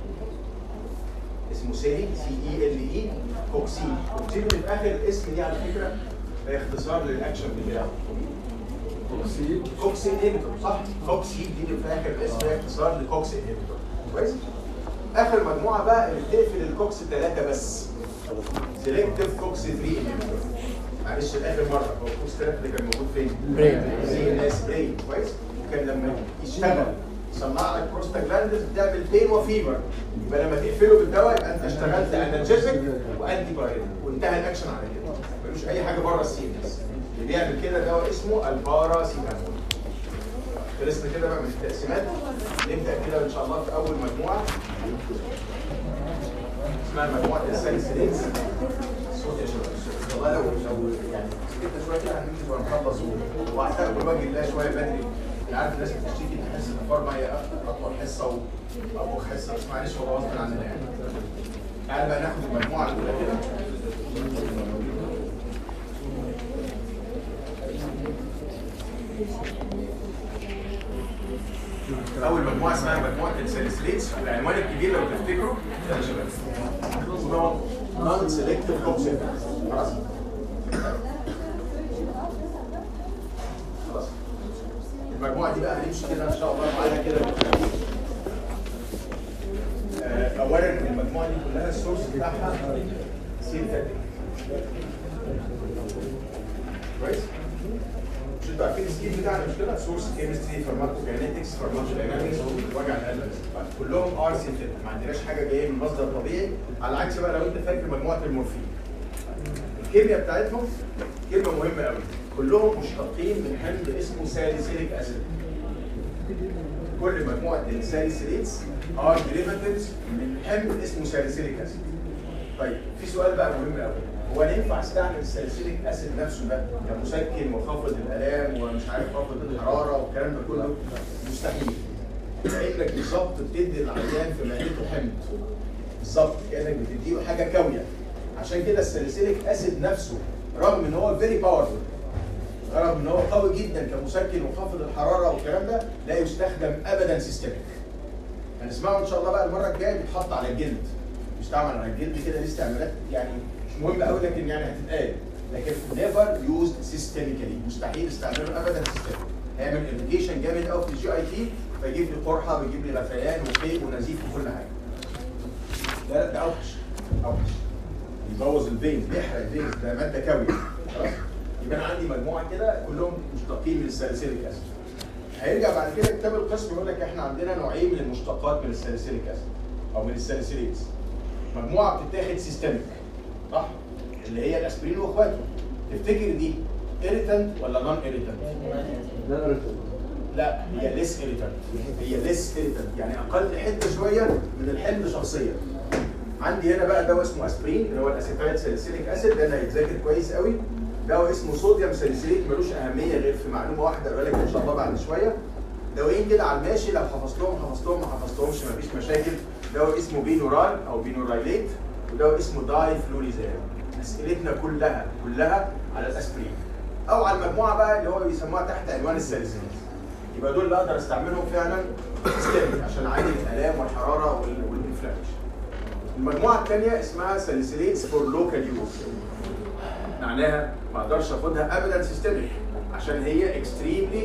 اسمه سيلي سي اي ال اي كوكسيب كوكسيب اللي في اخر الاسم دي على فكره ده اختصار للاكشن بتاعه اوكسيد كوكس انهبيتور صح كوكسيد دي اللي في اخر الاسم هي اختصار لكوكس انهبيتور كويس اخر مجموعه بقى اللي بتقفل الكوكس ثلاثه بس سيلكتيف كوكس 3 انهبيتور معلش اخر مره هو الكوكس ثلاثه اللي كان موجود فين؟ برين. سي ان اس برين كويس وكان لما يشتغل يصنع لك بروستاجلاندز بتعمل بين وفيبر يبقى لما تقفله بالدواء يبقى انت اشتغلت انرجيزك وانتي بايرين وانتهى الاكشن على كده ملوش اي حاجه بره السي ان اس اللي بيعمل كده دواء اسمه الباراسيتامول خلصنا كده بقى من التقسيمات نبدا كده ان شاء الله في اول مجموعه اسمها مجموعه الساليسيلينز صوت يا شباب الصوت. والله لو لو يعني سكتنا شويه كده هننجز ونخلص واعتقد بوجه الله شويه بدري أنا عارف الناس بتشتكي ان حصه الفارما هي اطول حصه وابو حصه بس معلش هو غصب عننا يعني تعال بقى ناخد المجموعه الاولى كده اول مجموعه اسمها مجموعه الساليسيليتس والعنوان الكبير لو تفتكروا ده يا شباب اسمه نون سيلكتيف كوكسين خلاص خلاص المجموعه دي بقى هنمشي كده ان شاء الله معانا كده بالترتيب. آه، اولا المجموعه دي كلها السورس بتاعها سينثيتك كويس مش انتوا عارفين السكيل بتاعنا مش كده سورس كيمستري فارماكوكاينetics فارماكوداينامكس وجع القلب كلهم ار سينثيتك ما عندناش حاجه جايه من مصدر طبيعي على عكس بقى لو انت فاكر مجموعه المورفين الكيمياء بتاعتهم كلمه مهمه قوي كلهم مشتقين من حمض اسمه ساليسيليك اسيد كل مجموعه الساليسيليتس ار ديريفاتيفز من حمض اسمه ساليسيليك اسيد طيب في سؤال بقى مهم قوي هو انا ينفع استعمل الساليسيليك اسيد نفسه ده كمسكن وخافض الالام ومش عارف خافض الحراره والكلام ده كله مستحيل لانك بالظبط بتدي العيان في معدته حمض بالظبط كانك بتديله حاجه كاويه عشان كده الساليسيليك اسيد نفسه رغم ان هو فيري باورفul رغم ان هو قوي جدا كمسكن وخافض الحراره والكلام ده لا يستخدم ابدا سيستميك هنسمعه ان شاء الله بقى المره الجايه بيتحط على الجلد بيستعمل على الجلد كده ليه استعمالات يعني مش مهم قوي لكن يعني هتتقال لكن نيفر يوزد سيستميكالي مستحيل استعماله ابدا سيستميك هيعمل اريتيشن جامد قوي في الجي اي تي فيجيب لي قرحه بيجيب لي غثيان وفيق ونزيف وكل حاجه ده ده اوحش اوحش يبوظ الفين بيحرق الفين ده ماده كاويه خلاص يبقى انا عندي مجموعه كده كلهم مشتقين من الساليسيليك اسيد هيرجع بعد كده كتاب القسم يقول لك احنا عندنا نوعين من المشتقات من الساليسيليك اسيد او من الساليسيليتس مجموعه بتتاخد سيستميك صح اللي هي الاسبرين واخواته تفتكر دي irritant ولا نون irritant ده ارتب لا هي ليس irritant هي ليس irritant يعني اقل حده شويه من الحمض شخصيا عندي هنا بقى دواء اسمه اسبرين اللي هو الاسيتايل ساليسيليك اسيد ده اللي هيتذاكر كويس قوي دواء اسمه صوديوم ساليسيليك ملوش اهميه غير في معلومه واحده اقول لك ان شاء الله بعد شويه دوايين كده على الماشي لو حفظتهم حفظتهم ما حفظتهمش مفيش مشاكل دواء اسمه بينورال او بينورايليت ودواء اسمه داي فلوريزام اسئلتنا كلها كلها على الاسبرين او على المجموعه بقى اللي هو بيسموها تحت عنوان الساليسيليك يبقى دول اللي اقدر استعملهم فعلا سيستميك عشان اعالج الالام والحراره وال- والانفلاميشن المجموعه الثانيه اسمها ساليسيليتس فور لوكال يوز معناها ما اقدرش اخدها ابدا سيستميك عشان هي اكستريملي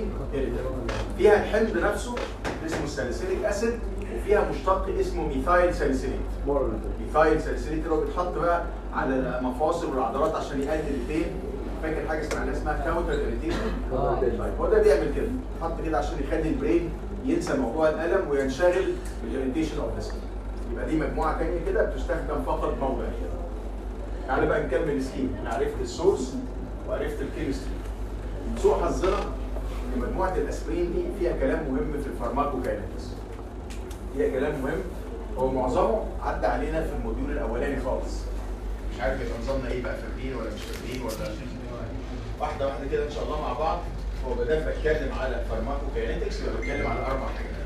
فيها الحمض نفسه اسمه الساليسيليك اسيد وفيها مشتق اسمه ميثايل ساليسيليت مره ميثايل ساليسيليت اللي هو بيتحط بقى على المفاصل والعضلات عشان يقلل البين فاكر حاجه اسمها اسمها كاونتر اريتيشن آه. طيب هو ده بيعمل كده حط كده عشان يخلي البرين ينسى موضوع الالم وينشغل بالاريتيشن اوف ذا يبقى دي مجموعه ثانيه كده بتستخدم فقط موضع كده تعالى بقى نكمل السكيم انا عرفت السورس وعرفت الكيمستري سوء حظنا ان مجموعه الاسبرين دي فيها كلام مهم في الفارماكوكاينetics فيها كلام مهم هو معظمه عدى علينا في الموديول الاولاني خالص مش عارف يبقى نظامنا ايه بقى فاكرين ولا مش فاكرين ولا واحده واحده كده ان شاء الله مع بعض هو بدات بتكلم على فارماكوكاينetics يبقى بتكلم على اربع حاجات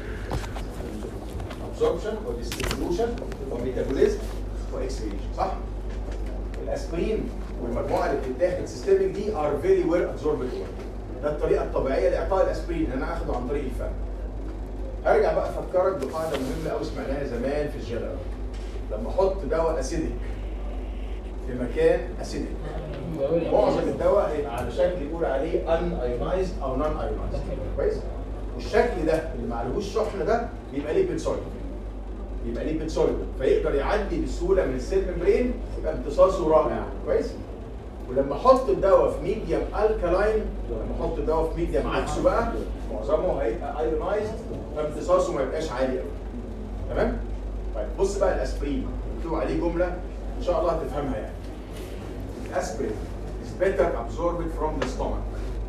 absorption وديستريبيوشن وميتابوليزم واكسبيريشن صح؟ الاسبرين والمجموعه اللي بتتاخد سيستميك دي ار فيري ويل ابزوربد ده الطريقه الطبيعيه لاعطاء الاسبرين ان انا اخده عن طريق الفم هرجع بقى افكرك بقاعده مهمه قوي سمعناها زمان في الجنرال لما احط دواء اسيدك في مكان اسيدك معظم الدواء هيبقى على شكل يقول عليه ان ايونايزد او نون ايونايزد كويس والشكل ده اللي ما عليهوش شحن ده بيبقى ليه بيتسوليد يبقى ليه بيتسوليد فيقدر يعدي بسهوله من السيل ممبرين يبقى امتصاصه رائع كويس ولما احط الدواء في ميديم الكالاين لما احط الدواء في ميديم عكسه بقى معظمه هيبقى ايونايزد فامتصاصه ما يبقاش عالي قوي تمام طيب بص بقى الاسبرين مكتوب عليه جمله ان شاء الله هتفهمها يعني الاسبرين is better absorbed from the stomach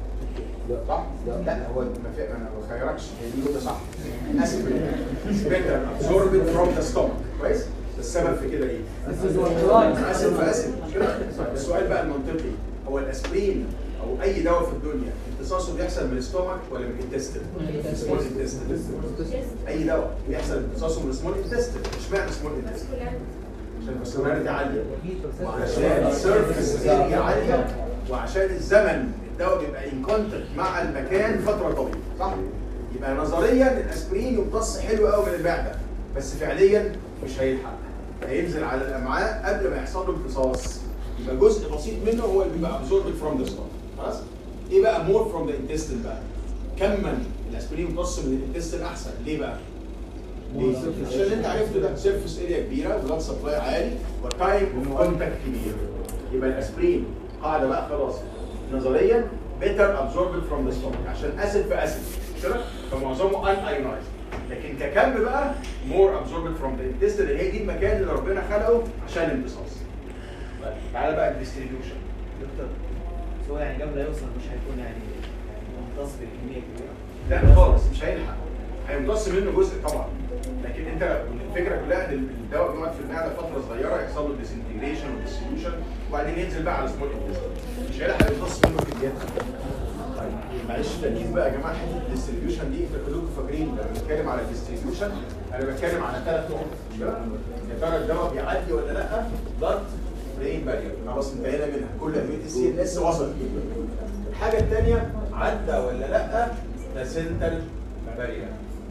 صح؟ لا هو ما في انا ما بخيركش هي دي جمله صح اسبرين is better absorbed from the stomach كويس؟ السبب في كده ايه؟ اسف في اسف مش كده؟ طيب السؤال بقى المنطقي هو الاسبرين او اي دواء في الدنيا امتصاصه بيحصل من الاستومك ولا من الانتستين؟ سمول انتستين اي دواء بيحصل امتصاصه من السمول انتستين اشمعنى سمول انتستين؟ عشان الفاسكولاريتي عاليه وعشان السيرفس اريا عاليه وعشان الزمن الدواء بيبقى ان كونتاكت مع المكان فتره طويله صح؟ يبقى نظريا الاسبرين يمتص حلو قوي من المعده بس فعليا مش هيلحق هينزل على الامعاء قبل ما يحصل له امتصاص يبقى جزء بسيط منه هو اللي بيبقى ابزوربد فروم ذا ستومك خلاص؟ ايه بقى مور فروم ذا انتستين بقى؟ كما الاسبرين يمتص من الانتستين احسن ليه بقى؟ ليه؟ عشان انت عرفت ده سيرفس اريا كبيره بلاد سبلاي عالي وتايم اوف كونتاكت كبير يبقى الاسبرين قاعده بقى خلاص نظريا بيتر ابزوربد فروم ذا ستومك عشان اسيد في اسيد مش كده؟ فمعظمه ان ايونايزد لكن ككم بقى مور ابزوربد فروم ذا انتستين اللي هي دي المكان اللي ربنا خلقه عشان الامتصاص طيب، تعالى بقى الديستريبيوشن دكتور بس هو يعني قبل لا يوصل مش هيكون يعني يعني ممتص بكميه كبيره لا خالص مش هيلحق هيمتص منه جزء طبعا لكن انت الفكره كلها ان الدواء بيقعد في المعده فتره صغيره يحصل له ديسنتجريشن وديستريبيوشن وبعدين ينزل بقى على سمول انتستين مش هيلحق يمتص منه كميات طيب معلش تركيز بقى يا جماعه حته الديستريبيوشن دي انتوا كلكم فاكرين لما بنتكلم على الديستريبيوشن انا بتكلم على ثلاث نقط مش كده؟ يا ترى الدواء بيعدي ولا لا؟ بلاد برين بارير خلاص انتهينا منها كل ادويه السي ان اس وصلت الحاجه الثانيه عدى ولا لا؟ بلاسنتال بارير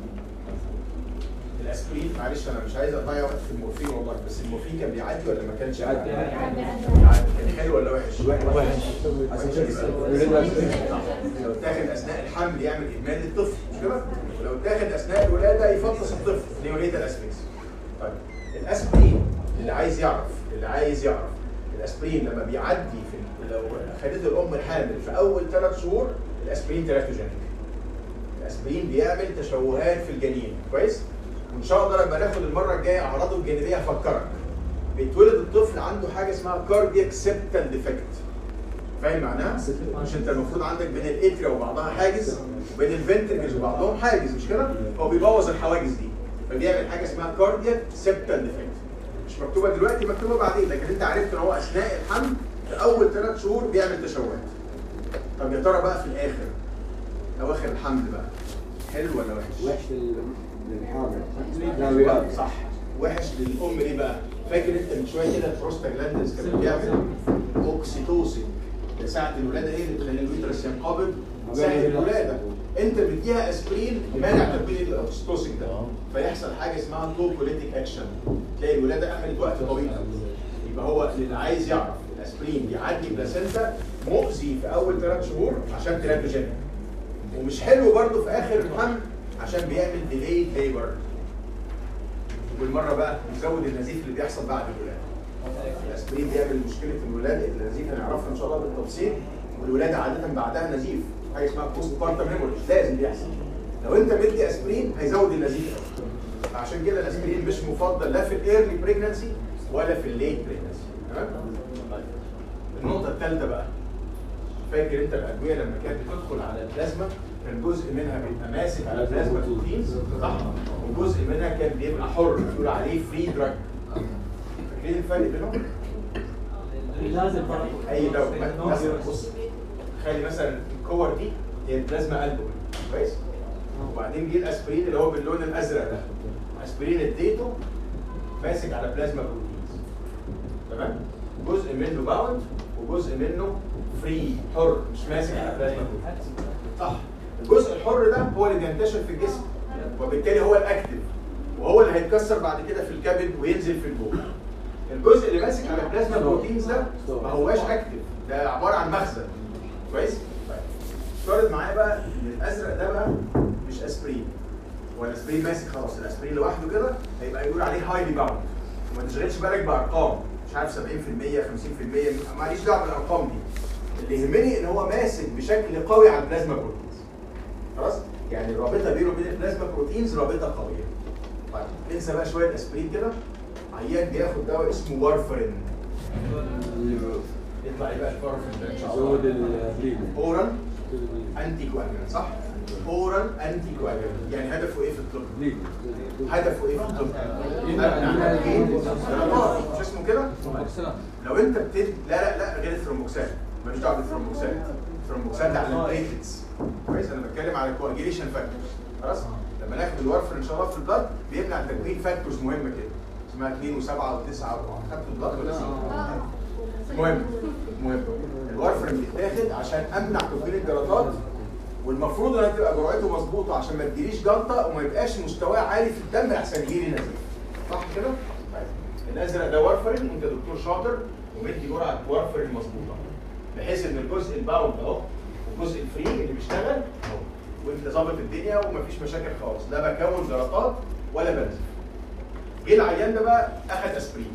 الاسبرين معلش انا مش عايز اضيع وقت في المورفين والله بس المورفين كان بيعدي ولا ما كانش بيعدي؟ بيعدي كان حلو ولا وحش؟ وحش عشان كده لو اتاخد اثناء الحمل يعمل ادمان للطفل مش كده؟ ولو اتاخد اثناء الولاده يفطس الطفل نيونيتال اسبرين طيب الاسبرين اللي عايز يعرف اللي عايز يعرف الاسبرين لما بيعدي في لو خدته الام الحامل في اول ثلاث شهور الاسبرين تراكتوجينيك الاسبرين بيعمل تشوهات في الجنين كويس؟ وان شاء الله لما ناخد المره الجايه اعراضه الجانبيه هفكرك بيتولد الطفل عنده حاجه اسمها كاردياك سيبتال ديفكت فاهم معناها؟ مش انت المفروض عندك بين الاتريا وبعضها حاجز وبين الفنترجلز وبعضهم حاجز مش كده؟ هو بيبوظ الحواجز دي فبيعمل حاجه اسمها كاردياك سيبتال ديفكت مش مكتوبه دلوقتي مكتوبه بعدين لكن انت عرفت ان هو اثناء الحمل في اول ثلاث شهور بيعمل تشوهات طب يا ترى بقى في الاخر اواخر الحمل بقى حلو ولا وحش؟ وحش للحامل لا ولاد صح وحش للام ليه بقى؟ فاكر انت من شويه كده البروستاجلاندز كان بيعمل اوكسيتوسين ده ساعه الولاده ايه اللي بتخلي اليوترس ينقبض ساعه الولاده انت بتديها اسبرين مانع تكوين الاوكسيتوسين ده فيحصل حاجه اسمها توكوليتيك اكشن تلاقي الولاده اخذت وقت طويل يبقى هو اللي عايز يعرف الاسبرين بيعدي بلاسنتا مؤذي في اول ثلاث شهور عشان تراكتوجينيك ومش حلو برضه في اخر الحمل عشان بيعمل ديلي ليبر والمره بقى نزود النزيف اللي بيحصل بعد الولاده الاسبرين بيعمل مشكله الولاده النزيف هنعرفها ان شاء الله بالتفصيل والولاده عاده بعدها نزيف حاجه اسمها بوست بارتم هيموريج لازم بيحصل لو انت مدي اسبرين هيزود النزيف قوي عشان كده الاسبرين مش مفضل لا في الايرلي بريجنسي ولا في الليت بريجنسي تمام طيب. النقطه الثالثه بقى فاكر انت الادويه لما كانت بتدخل على البلازما كان جزء منها بيبقى ماسك على البلازما بروتينز صح وجزء منها كان بيبقى حر بيقول عليه فري دراج فاكرين الفرق بينهم؟ لازم برضه اي دواء مثلا بص خلي مثلا الكور دي هي البلازما قلبه كويس وبعدين جه الاسبرين اللي هو باللون الازرق ده اسبرين اديته ماسك على بلازما بروتينز تمام جزء منه باوند وجزء منه فري حر مش ماسك على بلازما بروتينز صح الجزء الحر ده هو اللي بينتشر في الجسم وبالتالي هو الاكتف وهو اللي هيتكسر بعد كده في الكبد وينزل في البول الجزء اللي ماسك على البلازما بروتينز ده ما هواش اكتف ده عباره عن مخزن كويس طيب افترض معايا بقى ان الازرق ده بقى مش اسبرين هو الاسبرين ماسك خلاص الاسبرين لوحده كده هيبقى يقول عليه هايلي باوند وما تشغلش بالك بارقام مش عارف 70% 50% معليش دعوه بالارقام دي اللي يهمني ان هو ماسك بشكل قوي على البلازما بروتينز خلاص يعني الرابطه بينه وبين البلازما بروتينز رابطه قويه طيب ننسى بقى شويه اسبرين كده عيان بياخد دواء اسمه وارفرين يطلع ايه بقى الوارفرين ده ان شاء زود الله البليد اورال انتي كواجولانت صح؟ اورال انتي كواجولانت يعني هدفه ايه في الطب؟ بليد هدفه ايه في الطب؟ يمنع ايه؟ سرطان مش اسمه كده؟ لو انت بتدي لا لا لا غير الثرومبوكسان مالوش دعوه بالثرومبوكسان الثرومبوكسان ده على البليتلتس كويس انا بتكلم على الكواجيليشن فاكتورز خلاص لما ناخد الورفر ان شاء الله في البلد بيمنع تكوين فاكتورز مهمه كده اسمها 2 و7 و9 خدت البلد ولا لسه؟ المهم المهم الورفر بيتاخد عشان امنع تكوين الجلطات والمفروض انها تبقى جرعته مظبوطه عشان ما تجيليش جلطه وما يبقاش مستواه عالي في الدم احسن يجيلي نزيف صح كده؟ طيب الازرق ده وارفرين وانت دكتور شاطر ومدي جرعه وارفرين مظبوطه بحيث ان الجزء الباوند اهو والجزء الفري اللي بيشتغل اهو وانت ظابط الدنيا ومفيش مشاكل خالص لا بكون جلطات ولا بنزل جه العيان ده بقى اخد اسبرين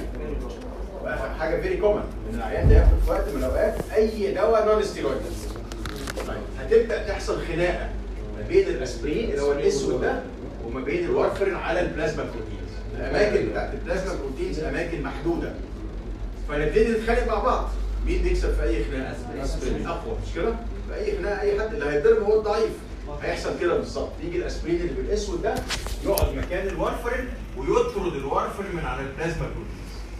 واخد حاجه فيري كومن ان العيان ده ياخد في وقت من الاوقات اي دواء نون ستيرويد طيب هتبدا تحصل خناقه ما بين الاسبرين اللي هو الاسود ده وما بين الوارفرين على البلازما بروتينز الاماكن بتاعت البلازما بروتينز اماكن محدوده فنبتدي نتخانق مع بعض مين بيكسب في اي خناقه؟ الاسبرين اقوى مش كده؟ في اي خناقه اي حد اللي هيتضرب هو الضعيف هيحصل كده بالظبط يجي الاسبرين اللي بالاسود ده يقعد مكان الوارفرين ويطرد الوارفرين من على البلازما بروتينز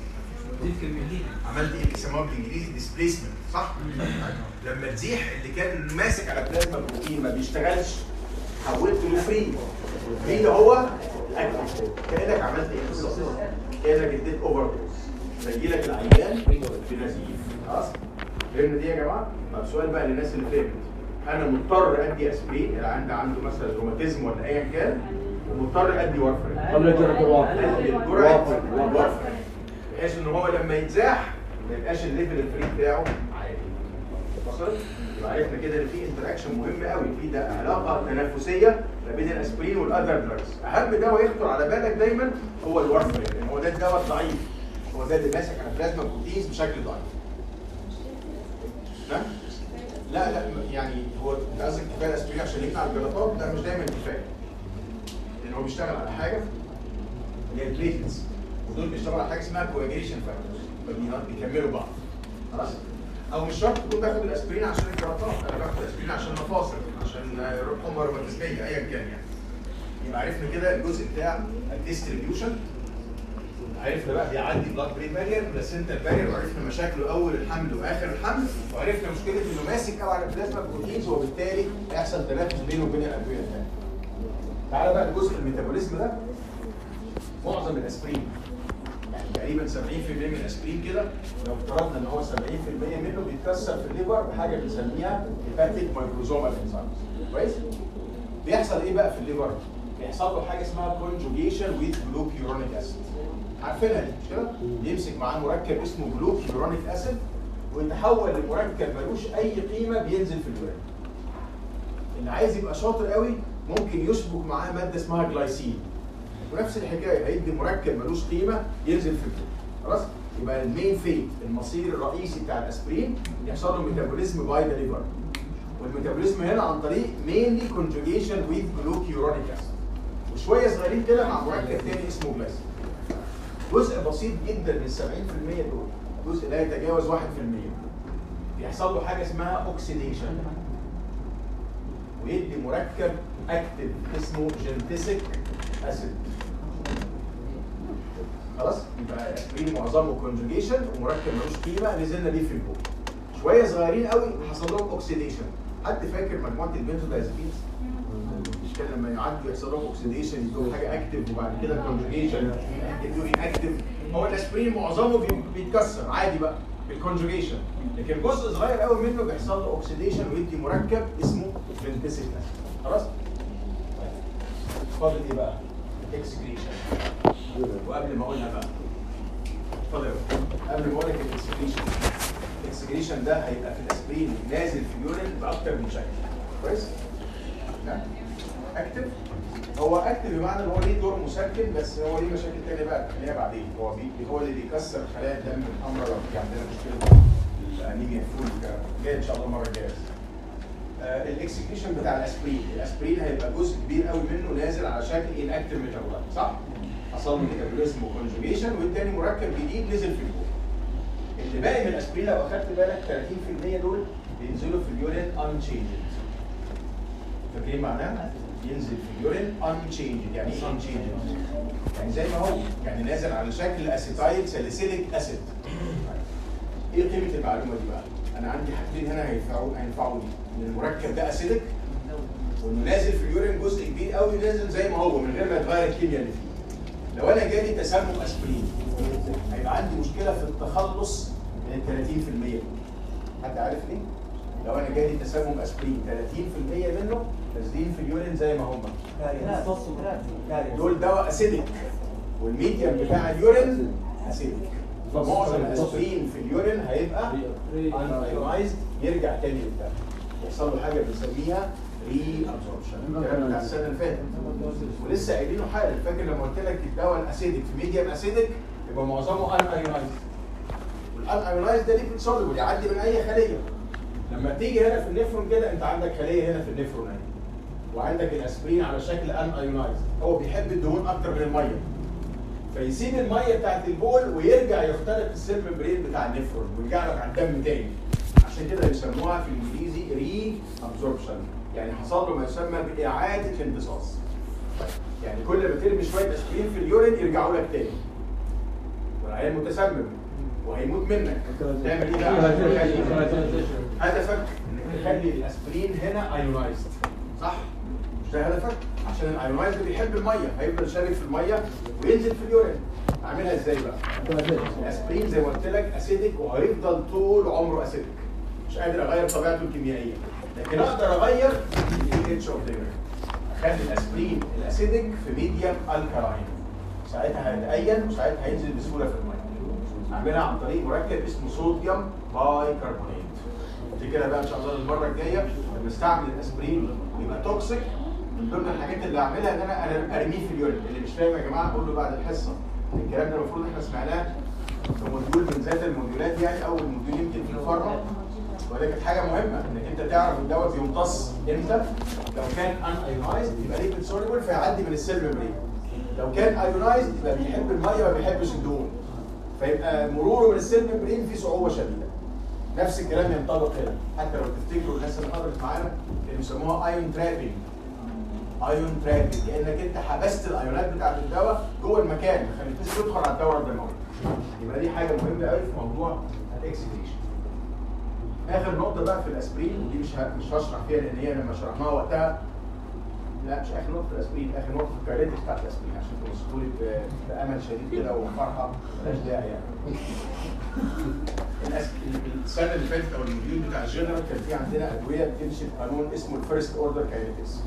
عملت ايه بيسموها بالانجليزي ديسبيسمنت صح؟ لما تزيح اللي كان ماسك على بلازما بروتين ما بيشتغلش حولته لفري الفري ده هو الاكتف كانك عملت ايه بالظبط؟ كانك اديت اوفر دوز فيجي لك العيان بنزيف خلاص؟ فهمنا دي يا جماعه؟ طب سؤال بقى للناس اللي فهمت انا مضطر ادي اسبرين اللي عنده عنده مثلا روماتيزم ولا ايا كان ومضطر ادي وارفرين قبل جرعة الواقع ادي الجرعه الوارفرين بحيث ان هو لما يتزاح ما يبقاش الليفل الفري بتاعه عالي وصل؟ يبقى عرفنا كده ان في انتراكشن مهم قوي في ده علاقه تنافسيه ما بين الاسبرين والاذر دراجز اهم دواء يخطر على بالك دايما هو الوارفرين لان هو ده الدواء الضعيف هو ده اللي ماسك على بلازما بروتينز بشكل ضعيف نعم؟ لا لا يعني هو انت قصدك كفايه الاسبرين عشان يمنع الجلطات لا مش دايما كفايه لان هو بيشتغل على حاجه اللي هي البليتلز ودول بيشتغلوا على حاجه اسمها كواجيليشن فاكتورز بيكملوا بعض خلاص او مش شرط تكون باخد الاسبرين عشان الجلطات انا باخد الاسبرين عشان مفاصل عشان حمى روماتيزميه ايا كان يعني يبقى عرفنا كده الجزء بتاع الديستريبيوشن عرفنا بقى بيعدي بلاد برين بارير بلاسنتا بارير وعرفنا مشاكله اول الحمل واخر الحمل وعرفنا مشكله انه ماسك قوي على البلازما بروتينز وبالتالي هيحصل تنافس بينه وبين الادويه الثانيه. تعالى بقى الجزء الميتابوليزم ده معظم الاسبرين يعني تقريبا 70% من الاسبرين كده لو افترضنا ان هو 70% منه بيتكسر في الليفر بحاجه بنسميها هيباتيك مايكروزومال انزيمز كويس؟ بيحصل ايه بقى في الليفر؟ بيحصل له حاجه اسمها كونجوجيشن ويز جلوكيورونيك اسيد عارفينها دي مش كده؟ يمسك معاه مركب اسمه جلوكيورونيك اسيد ويتحول لمركب ملوش اي قيمه بينزل في الوريد. اللي عايز يبقى شاطر قوي ممكن يشبك معاه ماده اسمها جلايسين ونفس الحكايه هيدي مركب ملوش قيمه ينزل في الدم خلاص يبقى المين فيت المصير الرئيسي بتاع الاسبرين يحصل له ميتابوليزم باي ذا ليفر والميتابوليزم هنا عن طريق مينلي كونجوجيشن ويز جلوكيورونيك اسيد وشويه صغيرين كده مع مركب تاني اسمه جلايسين جزء بسيط جدا من 70% دول جزء لا يتجاوز 1% بيحصل له حاجه اسمها اوكسيديشن ويدي مركب اكتف اسمه جنتسك اسيد خلاص يبقى اسبرين معظمه كونجوجيشن ومركب ملوش قيمه نزلنا بيه في البول شويه صغيرين قوي حصل لهم اوكسيديشن حد فاكر مجموعه البنزودايزابينز مش كان لما يعدوا يحصل لهم اوكسيديشن يدوهم حاجه اكتف وبعد كده كونجوجيشن يدوا اكتف هو الاسبرين معظمه بي- بيتكسر عادي بقى بالكونجوجيشن لكن جزء صغير قوي منه بيحصل له اوكسيديشن ويدي مركب اسمه بنتسيك اسيد خلاص؟ طيب. فاضل ايه بقى؟ اكسكريشن وقبل ما اقولها بقى اتفضل يا باشا. قبل ما اقول لك الاكسكريشن الاكسكريشن ده هيبقى في الاسبرين نازل في اليورين باكتر من شكل كويس؟ لا اكتف هو اكتف بمعنى ان هو ليه دور مسكن بس هو ليه مشاكل تانية بقى خليها بعدين هو بي هو اللي بيكسر خلايا الدم الحمراء لو في عندنا مشكله الانيميا فول والكلام ده. جاي ان شاء الله المره الجايه آه الاكسكريشن بتاع الاسبرين الاسبرين هيبقى جزء كبير قوي منه نازل على شكل انكتيف ميتابولايت صح؟ حصل له ميتابوليزم وكونجوجيشن والتاني مركب جديد نزل في الجو اللي باقي من الاسبرين لو اخدت بالك 30% دول بينزلوا في اليورين unchanged فاكرين معناه؟ ينزل في اليورين unchanged يعني ايه unchanged؟ يعني زي ما هو يعني نازل على شكل اسيتايل ساليسيليك اسيد ايه قيمه المعلومه دي بقى؟ انا عندي حاجتين هنا هينفعوا هينفعوني ان المركب ده اسيدك وانه نازل في اليورين جزء كبير قوي نازل زي ما هو من غير ما يتغير الكيمياء اللي فيه لو انا جالي تسمم اسبرين هيبقى عندي مشكله في التخلص من ال 30% دول حد عارف ليه؟ لو انا جالي تسمم اسبرين 30% منه نازلين في اليورين زي ما هم دول دواء اسيدك والميديم بتاع اليورين اسيدك فمعظم الاسبرين في اليورين هيبقى انايونايزد يرجع تاني للدم يحصل له حاجه بنسميها ري ابزوربشن الكلام بتاع السنه اللي فاتت ولسه قايلينه حالا فاكر لما قلت لك الدواء الاسيدك في ميديم اسيدك يبقى معظمه ان ايونايزد والان ايونايزد ده ليكويد سوليبل يعدي من اي خليه لما تيجي هنا في النفرون كده انت عندك خليه هنا في النفرون اهي وعندك الاسبرين على شكل ان ايونايزد هو بيحب الدهون اكتر من الميه فيسيب الميه بتاعت البول ويرجع يخترق السيل ممبرين بتاع النفرون ويرجع لك على الدم تاني عشان كده بيسموها في الانجليزي ري ابزوربشن يعني حصل له ما يسمى باعاده امتصاص يعني كل ما ترمي شويه اسبرين في اليورين يرجعوا لك تاني والعيان متسمم وهيموت منك تعمل ايه بقى عشان تخلي- هدفك انك تخلي الاسبرين هنا ايونايزد صح مش ده هدفك عشان الايونايزد بيحب الميه هيفضل شارك في الميه وينزل في اليورين اعملها ازاي بقى الاسبرين زي ما قلت لك اسيدك وهيفضل طول عمره اسيدك مش قادر اغير طبيعته الكيميائيه لكن اقدر اغير البي اتش اوف اخلي الاسبرين الاسيدك في ميديم الكالاين ساعتها هيتأين وساعتها هينزل بسهوله في الميه اعملها عن طريق مركب اسمه صوديوم باي كربونات دي كده بقى ان شاء الله المره الجايه لما استعمل الاسبرين ويبقى توكسيك من ضمن الحاجات اللي اعملها ان انا أنا ارميه في اليورين اللي مش فاهم يا جماعه اقول له بعد الحصه الكلام ده المفروض احنا سمعناه في موديول من ذات الموديولات يعني اول موديول يمكن في الفارما وده كانت حاجه مهمه انك انت تعرف الدواء بيمتص امتى لو كان ان ايونايزد يبقى ليكويد سوليبل فيعدي من السيل ميمبرين لو كان ايونايزد يبقى بيحب الميه ما بيحبش الدهون فيبقى مروره من السيل ميمبرين فيه صعوبه شديده نفس الكلام ينطبق هنا حتى لو تفتكروا الناس اللي حضرت معانا اللي بيسموها ايون ترابنج ايون ترابنج لانك انت حبست الايونات بتاعت الدواء جوه المكان ما خليتوش يدخل على الدوره الدمويه يبقى دي حاجه مهمه قوي في موضوع الاكسكريشن اخر نقطه بقى في الاسبرين ودي مش ه- مش هشرح فيها لان هي لما شرحناها وقتها لا مش اخر نقطه في الاسبرين اخر نقطه في الكاريتكس بتاعت الاسبرين عشان توصلوا لي ب- بامل شديد كده وفرحه ملهاش داعي يعني الأس- السنه اللي فاتت او الموديول بتاع الجنرال كان في عندنا ادويه بتمشي بقانون اسمه الفيرست اوردر كاينetics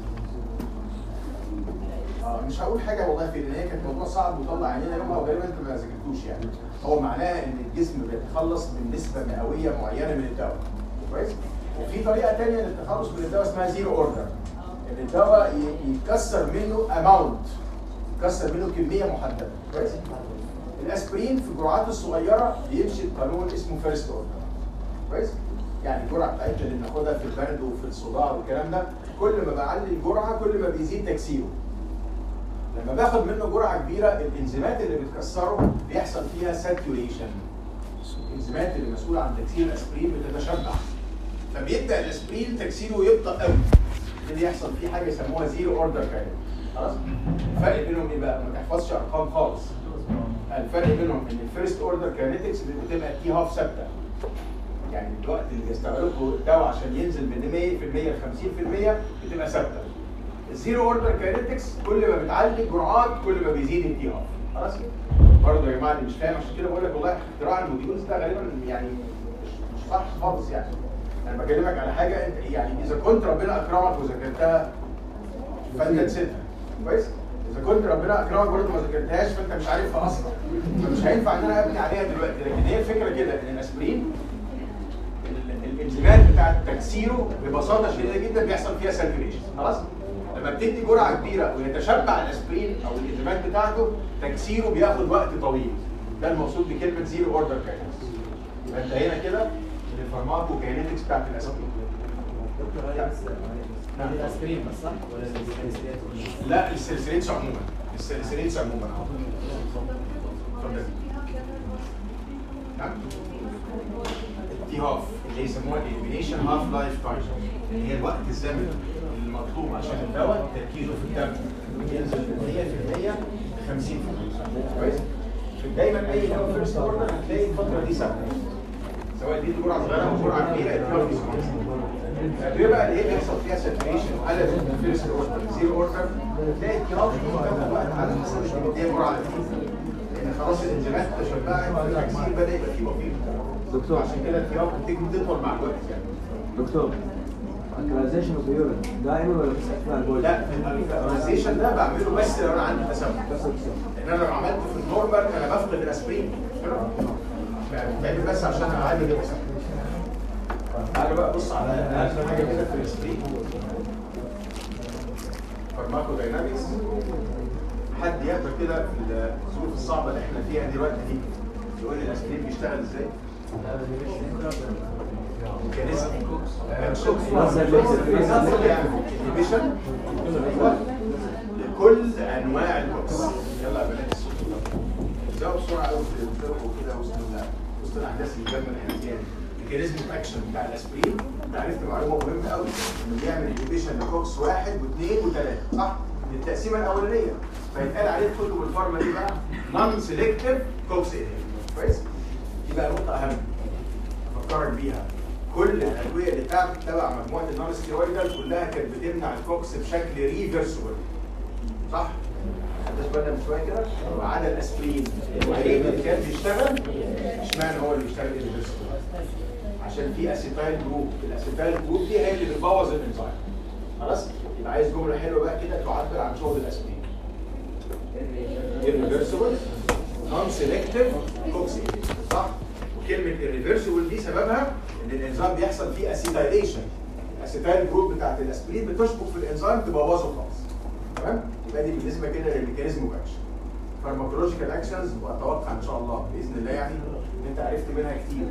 اه مش هقول حاجه والله في لان هي كانت موضوع صعب وطلع عينينا يومها وغالبا انت ما ذاكرتوش يعني هو معناها ان الجسم بيتخلص من نسبه مئويه معينه من الدواء كويس وفي طريقه ثانيه للتخلص من الدواء اسمها زيرو اوردر ان الدواء ي- يتكسر منه اماونت يتكسر منه كميه محدده كويس الاسبرين في الجرعات الصغيره بيمشي بقانون اسمه فيرست اوردر كويس يعني الجرعه بتاعتنا اللي بناخدها في البرد وفي الصداع والكلام ده كل ما بعلي الجرعه كل ما بيزيد تكسيره لما باخد منه جرعه كبيره الانزيمات اللي بتكسره بيحصل فيها ساتوريشن الانزيمات اللي مسؤوله عن تكسير الاسبرين بتتشبع فبيبدا الاسبرين تكسيره يبطأ قوي اللي يحصل فيه حاجه يسموها زيرو اوردر كاين خلاص الفرق بينهم ايه بقى ما تحفظش ارقام خالص الفرق بينهم ان الفيرست اوردر كاينetics بتبقى تي هاف ثابته يعني الوقت اللي بيستغرقه الدواء عشان ينزل من 100% ل 50% بتبقى ثابته الزيرو اوردر كاينetics كل ما بتعلي الجرعات كل ما بيزيد التي هاف خلاص برضه يا جماعه اللي مش فاهم عشان كده بقول لك والله اختراع الموديولز ده غالبا يعني مش مش صح خالص يعني انا بكلمك على حاجه انت يعني اذا كنت ربنا اكرمك وذاكرتها فانت نسيتها كويس اذا كنت ربنا اكرمك برضه ما ذاكرتهاش فانت مش عارفها اصلا فمش هينفع ان انا ابني عليها دلوقتي لكن هي الفكره كده ان الاسبرين ال- الانزيمات بتاعت تكسيره ببساطه شديده جدا بيحصل فيها سيركيليشن خلاص لما بتدي جرعه كبيره ويتشبع الاسبرين او الانزيمات بتاعته تكسيره بياخد وقت طويل ده المقصود بكلمه زيرو اوردر كاينس يبقى انت هنا كده الفارماكو كاينetics بتاعت الاسبرين دكتور علي بس نعم الاسبرين بس صح ولا السلسلات لا السلسليتس عموما السلسليتس عموما اه اتفضل نعم التي هاف اللي يسموها الاليمينيشن هاف لايف تايم اللي هي الوقت الزمني المطلوب عشان الدواء تركيزه في الدم ينزل من 100% ل 50% كويس دايما اي دواء فيرست اوردر هتلاقي الفتره دي ثابته سواء دي جرعه صغيره او جرعه كبيره التي هاف الادويه بقى اللي هي بيحصل فيها ساتوريشن وقلب الفيرست اوردر زيرو اوردر تلاقي التيار بياخد وقت على حسب انت بتديها جرعه قد ايه لان خلاص الانزيمات تشبعت والتكسير بدا يبقى فيه بطيء دكتور. عشان كده التيار بتيجي تطول مع الوقت يعني دكتور الكلايزيشن اوف يورين دائما ولا بس اثناء البول؟ لا الفيرمنتيشن ده بعمله بس لو انا عندي تسمم بس الكسر. لان انا لو عملت في النورمال انا بفقد الاسبرين بعمل بس عشان اعالج التسمم تعالوا بقى بص على اهم حاجه كده في الاسبرين فارماكو داينامكس حد يقدر كده في الظروف الصعبه اللي احنا فيها دلوقتي دي يقول لي الاسبرين بيشتغل ازاي؟ ميكانيزم انهبيشن لكل انواع الكوكس يلا يا بنات الصوت ده بسرعه قوي في الفرق وكده وسط ال- وسط الاحداث اللي جنبنا احنا فيها دي ميكانيزم اكشن بتاع الاسبرين انت عرفت معلومه مهمه قوي انه بيعمل انهبيشن لكوكس واحد واثنين وثلاثه صح؟ دي التقسيمه الاولانيه فيتقال عليه كله بالفورمه دي بقى نون سيلكتيف كوكس انهبيتور كويس؟ دي بقى نقطه اهم افكرك بيها كل الادويه اللي تبع تبع مجموعه النون ستيرويدال كلها كانت بتمنع الكوكس بشكل ريفرسبل صح؟ خدتش بالنا من شويه كده؟ ما عدا الاسبرين الوحيد اللي كان بيشتغل اشمعنى هو اللي بيشتغل ريفرسبل؟ عشان في اسيتايل جروب الاسيتايل جروب دي هي اللي بتبوظ الانزيم خلاص؟ يبقى عايز جمله حلوه بقى كده تعبر عن شغل الاسبرين irreversible non selective كوكسي صح وكلمه irreversible دي سببها ان الانزيم بيحصل فيه اسيتايليشن الاسيتايل جروب بتاعت الاسبرين بتشبك في الانزيم تبوظه خالص تمام يبقى دي بالنسبه كده للميكانيزم اوف اكشن فارماكولوجيكال اكشنز واتوقع ان شاء الله باذن الله يعني ان انت عرفت منها كتير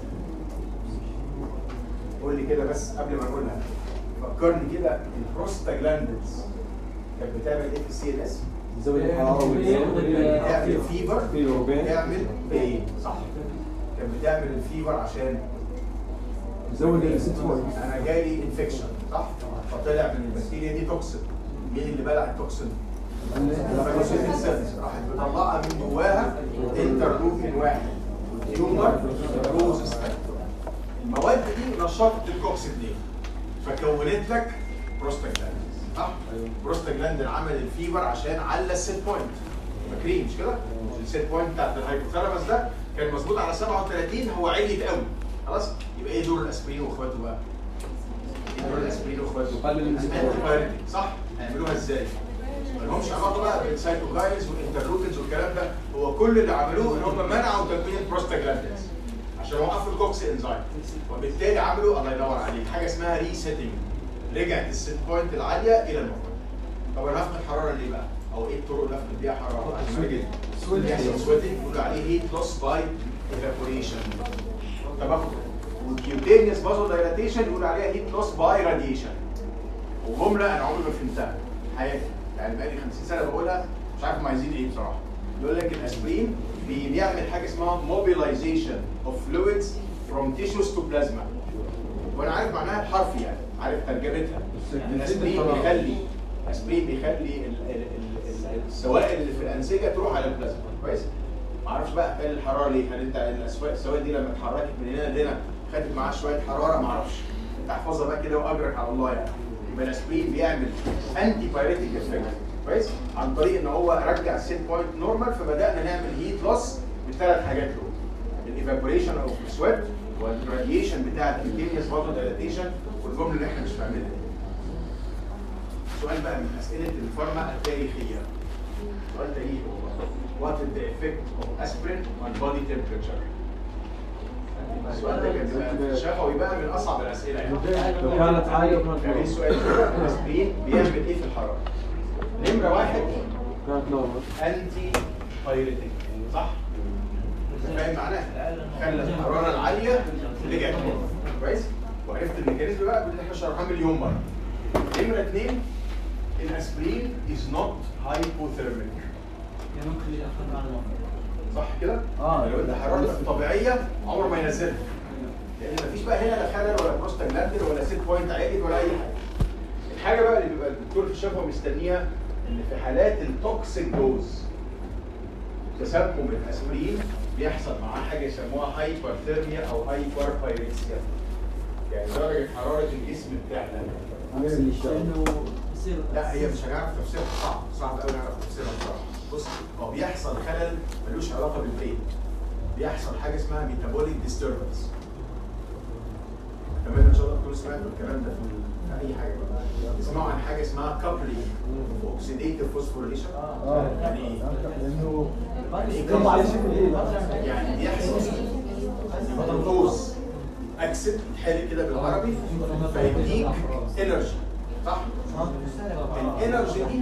قول لي كده بس قبل ما نقولها فكرني كده البروستاجلاندز كانت بتعمل ايه في السي ان اس؟ تزود الحراره والبين. تعمل فيفر فيفر وبين. تعمل بين صح كانت بتعمل الفيفر عشان تزود الست بوينت انا جالي انفكشن صح فطلع من البكتيريا دي توكسين مين اللي بلع التوكسين؟ الفاجوسيتيك سيلز راحت مطلعه من جواها انترلوكين واحد والتيومر روزس فاكتور المواد دي نشطت الكوكس 2 فكونت لك بروستاجلاندز صح؟ بروستاجلاندين عمل الفيفر عشان على السيت بوينت فاكرين مش كده؟ السيت بوينت بتاعت الهايبوثالاموس ده كان مظبوط على 37 هو عليت قوي خلاص؟ يبقى ايه دور الاسبرين واخواته بقى؟ ايه دور الاسبرين واخواته؟ قلل الانزيمات. Antibiotic، صح؟ هيعملوها ازاي؟ ما لهمش علاقه بقى بالسايتوكاينز والانترلوكينز والكلام ده هو كل اللي عملوه ان هم منعوا تكوين البروستاجلاندينز عشان وقفوا الكوكس انزيم وبالتالي عملوا الله ينور عليك حاجه اسمها ريسيتنج رجعت السيت بوينت العاليه الى المفروض طب انا هفقد حراره ليه بقى؟ او ايه الطرق اللي افقد بيها حراره؟ عشان جدا بيحصل سويتنج بيقولوا عليه هيت لوس باي ايفابوريشن طب اخد والكيوتينيوس بازو دايلاتيشن يقولوا عليها هيت لوس باي راديشن وجمله انا عمري ما فهمتها في حياتي يعني بقالي 50 سنه بقولها مش عارف هم عايزين ايه بصراحه يقول لك الاسبرين بي- بيعمل حاجه اسمها mobilization of fluids from tissues to plasma وانا عارف معناها بحرفي يعني عارف ترجمتها الاسبرين بيخلي الاسبرين بيخلي ال- ال- ال- ال- السوائل اللي في الانسجه تروح على البلازما كويس ما اعرفش بقى قال الحراره ليه هل انت الأسوا- السوائل دي لما اتحركت من هنا لهنا خدت معاها شويه حراره ما اعرفش انت احفظها بقى كده واجرك على الله يعني يبقى الاسبرين بيعمل انتي بايريتيك افكت كويس عن طريق ان هو رجع السيت بوينت نورمال فبدانا نعمل هيت لوس بالثلاث حاجات دول الايفابوريشن اوف سويت والراديشن بتاع الكونتينيوس فازو دايلاتيشن والجمله اللي احنا مش فاهمينها دي. سؤال بقى من اسئله الفارما التاريخيه سؤال تاريخي What is the effect of aspirin on body temperature؟ السؤال ده كان بيبقى شفوي بقى من اصعب الاسئله يعني لو كانت عالية وكانت يعني لو السؤال الاسبرين بيعمل ايه في الحراره؟ نمره واحد كانت نورمال انتي بايريتك صح؟ انت فاهم معناها؟ خلى الحراره العاليه رجعت كويس؟ وعرفت الميكانيزم بقى اللي احنا شرحناه مليون مره. نمره اثنين الاسبرين از نوت هايبوثيرميك صح كده؟ آه. لو انت حرارتك طبيعيه عمره ما ينزلها لان مفيش بقى هنا لا خلل ولا بروستاجلاندين ولا سيت بوينت عالي ولا اي حاجه. الحاجه بقى اللي بيبقى الدكتور في الشفا مستنيها ان في حالات التوكسيك دوز تسمم الاسبرين بيحصل معاه حاجه يسموها هايبرثيرميا او هايبر بايركسيا يعني درجه حراره الجسم بتاعنا عكس اللي اشتغل لا هي مش هنعرف تفسيرها صعب صعب قوي نعرف تفسيرها بصراحه بص هو بيحصل خلل ملوش علاقه بالبرين بيحصل حاجه اسمها ميتابوليك ديستربنس اتمنى ان شاء الله تكونوا سمعتوا الكلام ده في في اي حاجه بقى اسمعوا عن حاجه اسمها كابلينج اوكسيديتيف فوسفوريليشن اه يعني ايه؟ لانه يعني ايه كم عليه كابلينج؟ يعني بيحصل جلوكوز اكسد يتحرق كده بالعربي فيديك انرجي صح؟ الانرجي دي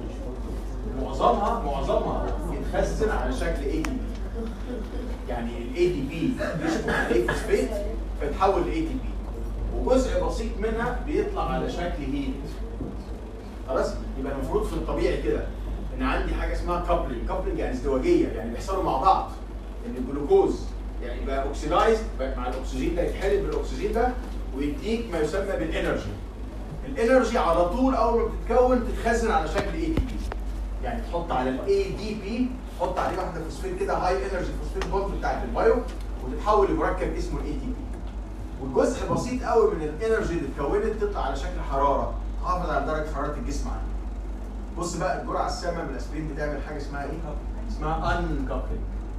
معظمها معظمها يتخزن على شكل اي دي بي يعني الاي دي بي بيشبه عليه فوسفيت فيتحول لاي دي بي وجزء بسيط منها بيطلع على شكل هيت خلاص يبقى المفروض في الطبيعي كده ان عندي حاجه اسمها كابلنج كابلنج يعني ازدواجيه يعني بيحصلوا مع بعض ان الجلوكوز يعني يبقى اوكسيدايز مع الاكسجين ده يتحلل بالاكسجين ده ويديك ما يسمى بالانرجي الانرجي على طول اول ما بتتكون تتخزن على شكل اي دي بي يعني تحط على الاي دي بي تحط عليه واحده فوسفيت كده هاي انرجي فوسفيت بوند بتاعت البايو وتتحول لمركب اسمه الاي دي بي والجزء بسيط قوي من الانرجي اللي اتكونت تطلع على شكل حراره تحافظ على درجه حراره الجسم عندك بص بقى الجرعه السامه من الاسبرين بتعمل حاجه اسمها ايه؟ اسمها ان كابلنج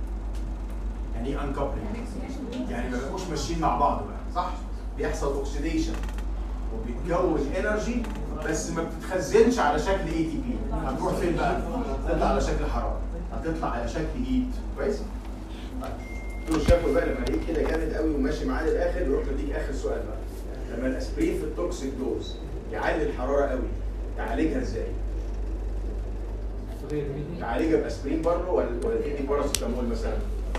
يعني ايه ان كابلنج؟ يعني ما بيبقوش ماشيين مع بعض بقى صح؟ بيحصل اوكسيديشن وبيتكون انرجي بس ما بتتخزنش على شكل اي تي بي هتروح فين بقى؟ هتطلع على شكل حراره هتطلع على شكل هيت كويس؟ دول شافوا بقى لما الاقيك كده جامد قوي وماشي معاه للاخر يروح مديك اخر سؤال بقى لما الاسبرين في التوكسيك دوز يعلي الحراره قوي تعالجها ازاي؟ تعالجها باسبرين بره ولا ولا تدي باراسيتامول مثلا؟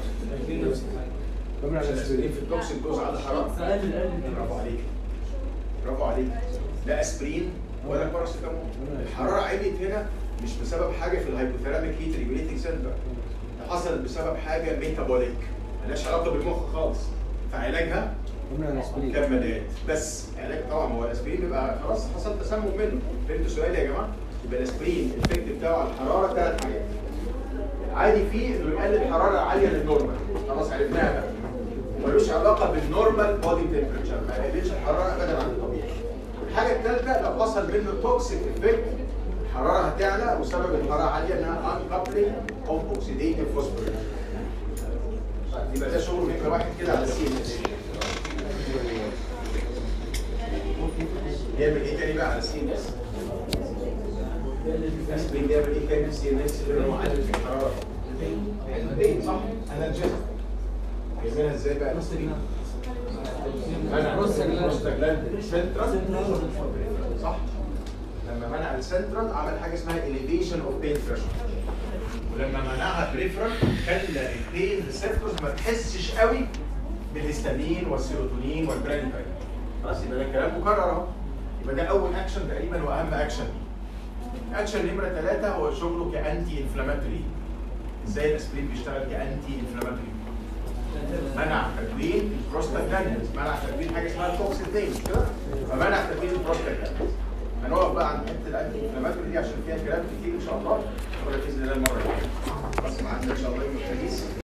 طبعا عشان على الاسبرين في التوكسيك دوز على حراره برافو عليك برافو عليك لا اسبرين ولا باراسيتامول الحراره عليت هنا مش بسبب حاجه في الهايبوثيراميك هيت ريجوليتنج سنتر ده حصلت بسبب حاجه ميتابوليك ملهاش علاقه بالمخ خالص فعلاجها طبعا على الاسبرين كمادات بس علاج طبعا ما هو الاسبرين بيبقى خلاص حصل تسمم منه فهمتوا سؤالي يا جماعه؟ يبقى الاسبرين الافكت بتاعه على الحراره ثلاث حاجات العادي فيه انه يقلل الحراره العاليه للنورمال خلاص عرفناها بقى ملوش علاقه بالنورمال بودي تمبريتشر ما يقللش الحراره ابدا عن الطبيعي الحاجه الثالثه لو حصل منه توكسيك افكت الحراره هتعلى وسبب الحراره عاليه انها انكابلينج اوف اوكسيديتيف فوسفورس يبقى ده شغل نمره واحد كده على السي ان اس بيعمل ايه تاني بقى على السي ان اس؟ الاسبرين بيعمل ايه تاني السي ان اس اللي هو معلم في الحراره؟ البين صح؟ انرجيزم بيعملها ازاي بقى الاسبرين؟ منع بروستاجلاندين سنترال صح؟ لما منع السنترال عمل حاجه اسمها elevation of pain pressure ولما منعها بريفرال خلى البين ريسبتورز ما تحسش قوي بالهستامين والسيروتونين والبرانيكاين خلاص يبقى ده كلام مكرر اهو يبقى ده اول اكشن تقريبا واهم اكشن اكشن نمره ثلاثه هو شغله كانتي انفلاماتوري ازاي الاسبرين بيشتغل كانتي انفلاماتوري منع تكوين البروستاجلاندينز منع تكوين حاجه اسمها الكوكس 2 مش كده فمنع تكوين البروستاجلاندينز هنقف بقى عند حته الانتي انفلاماتوري دي عشان فيها كلام كتير ان شاء الله ولا باذن الله المره الجايه بس معانا ان شاء الله يوم الخميس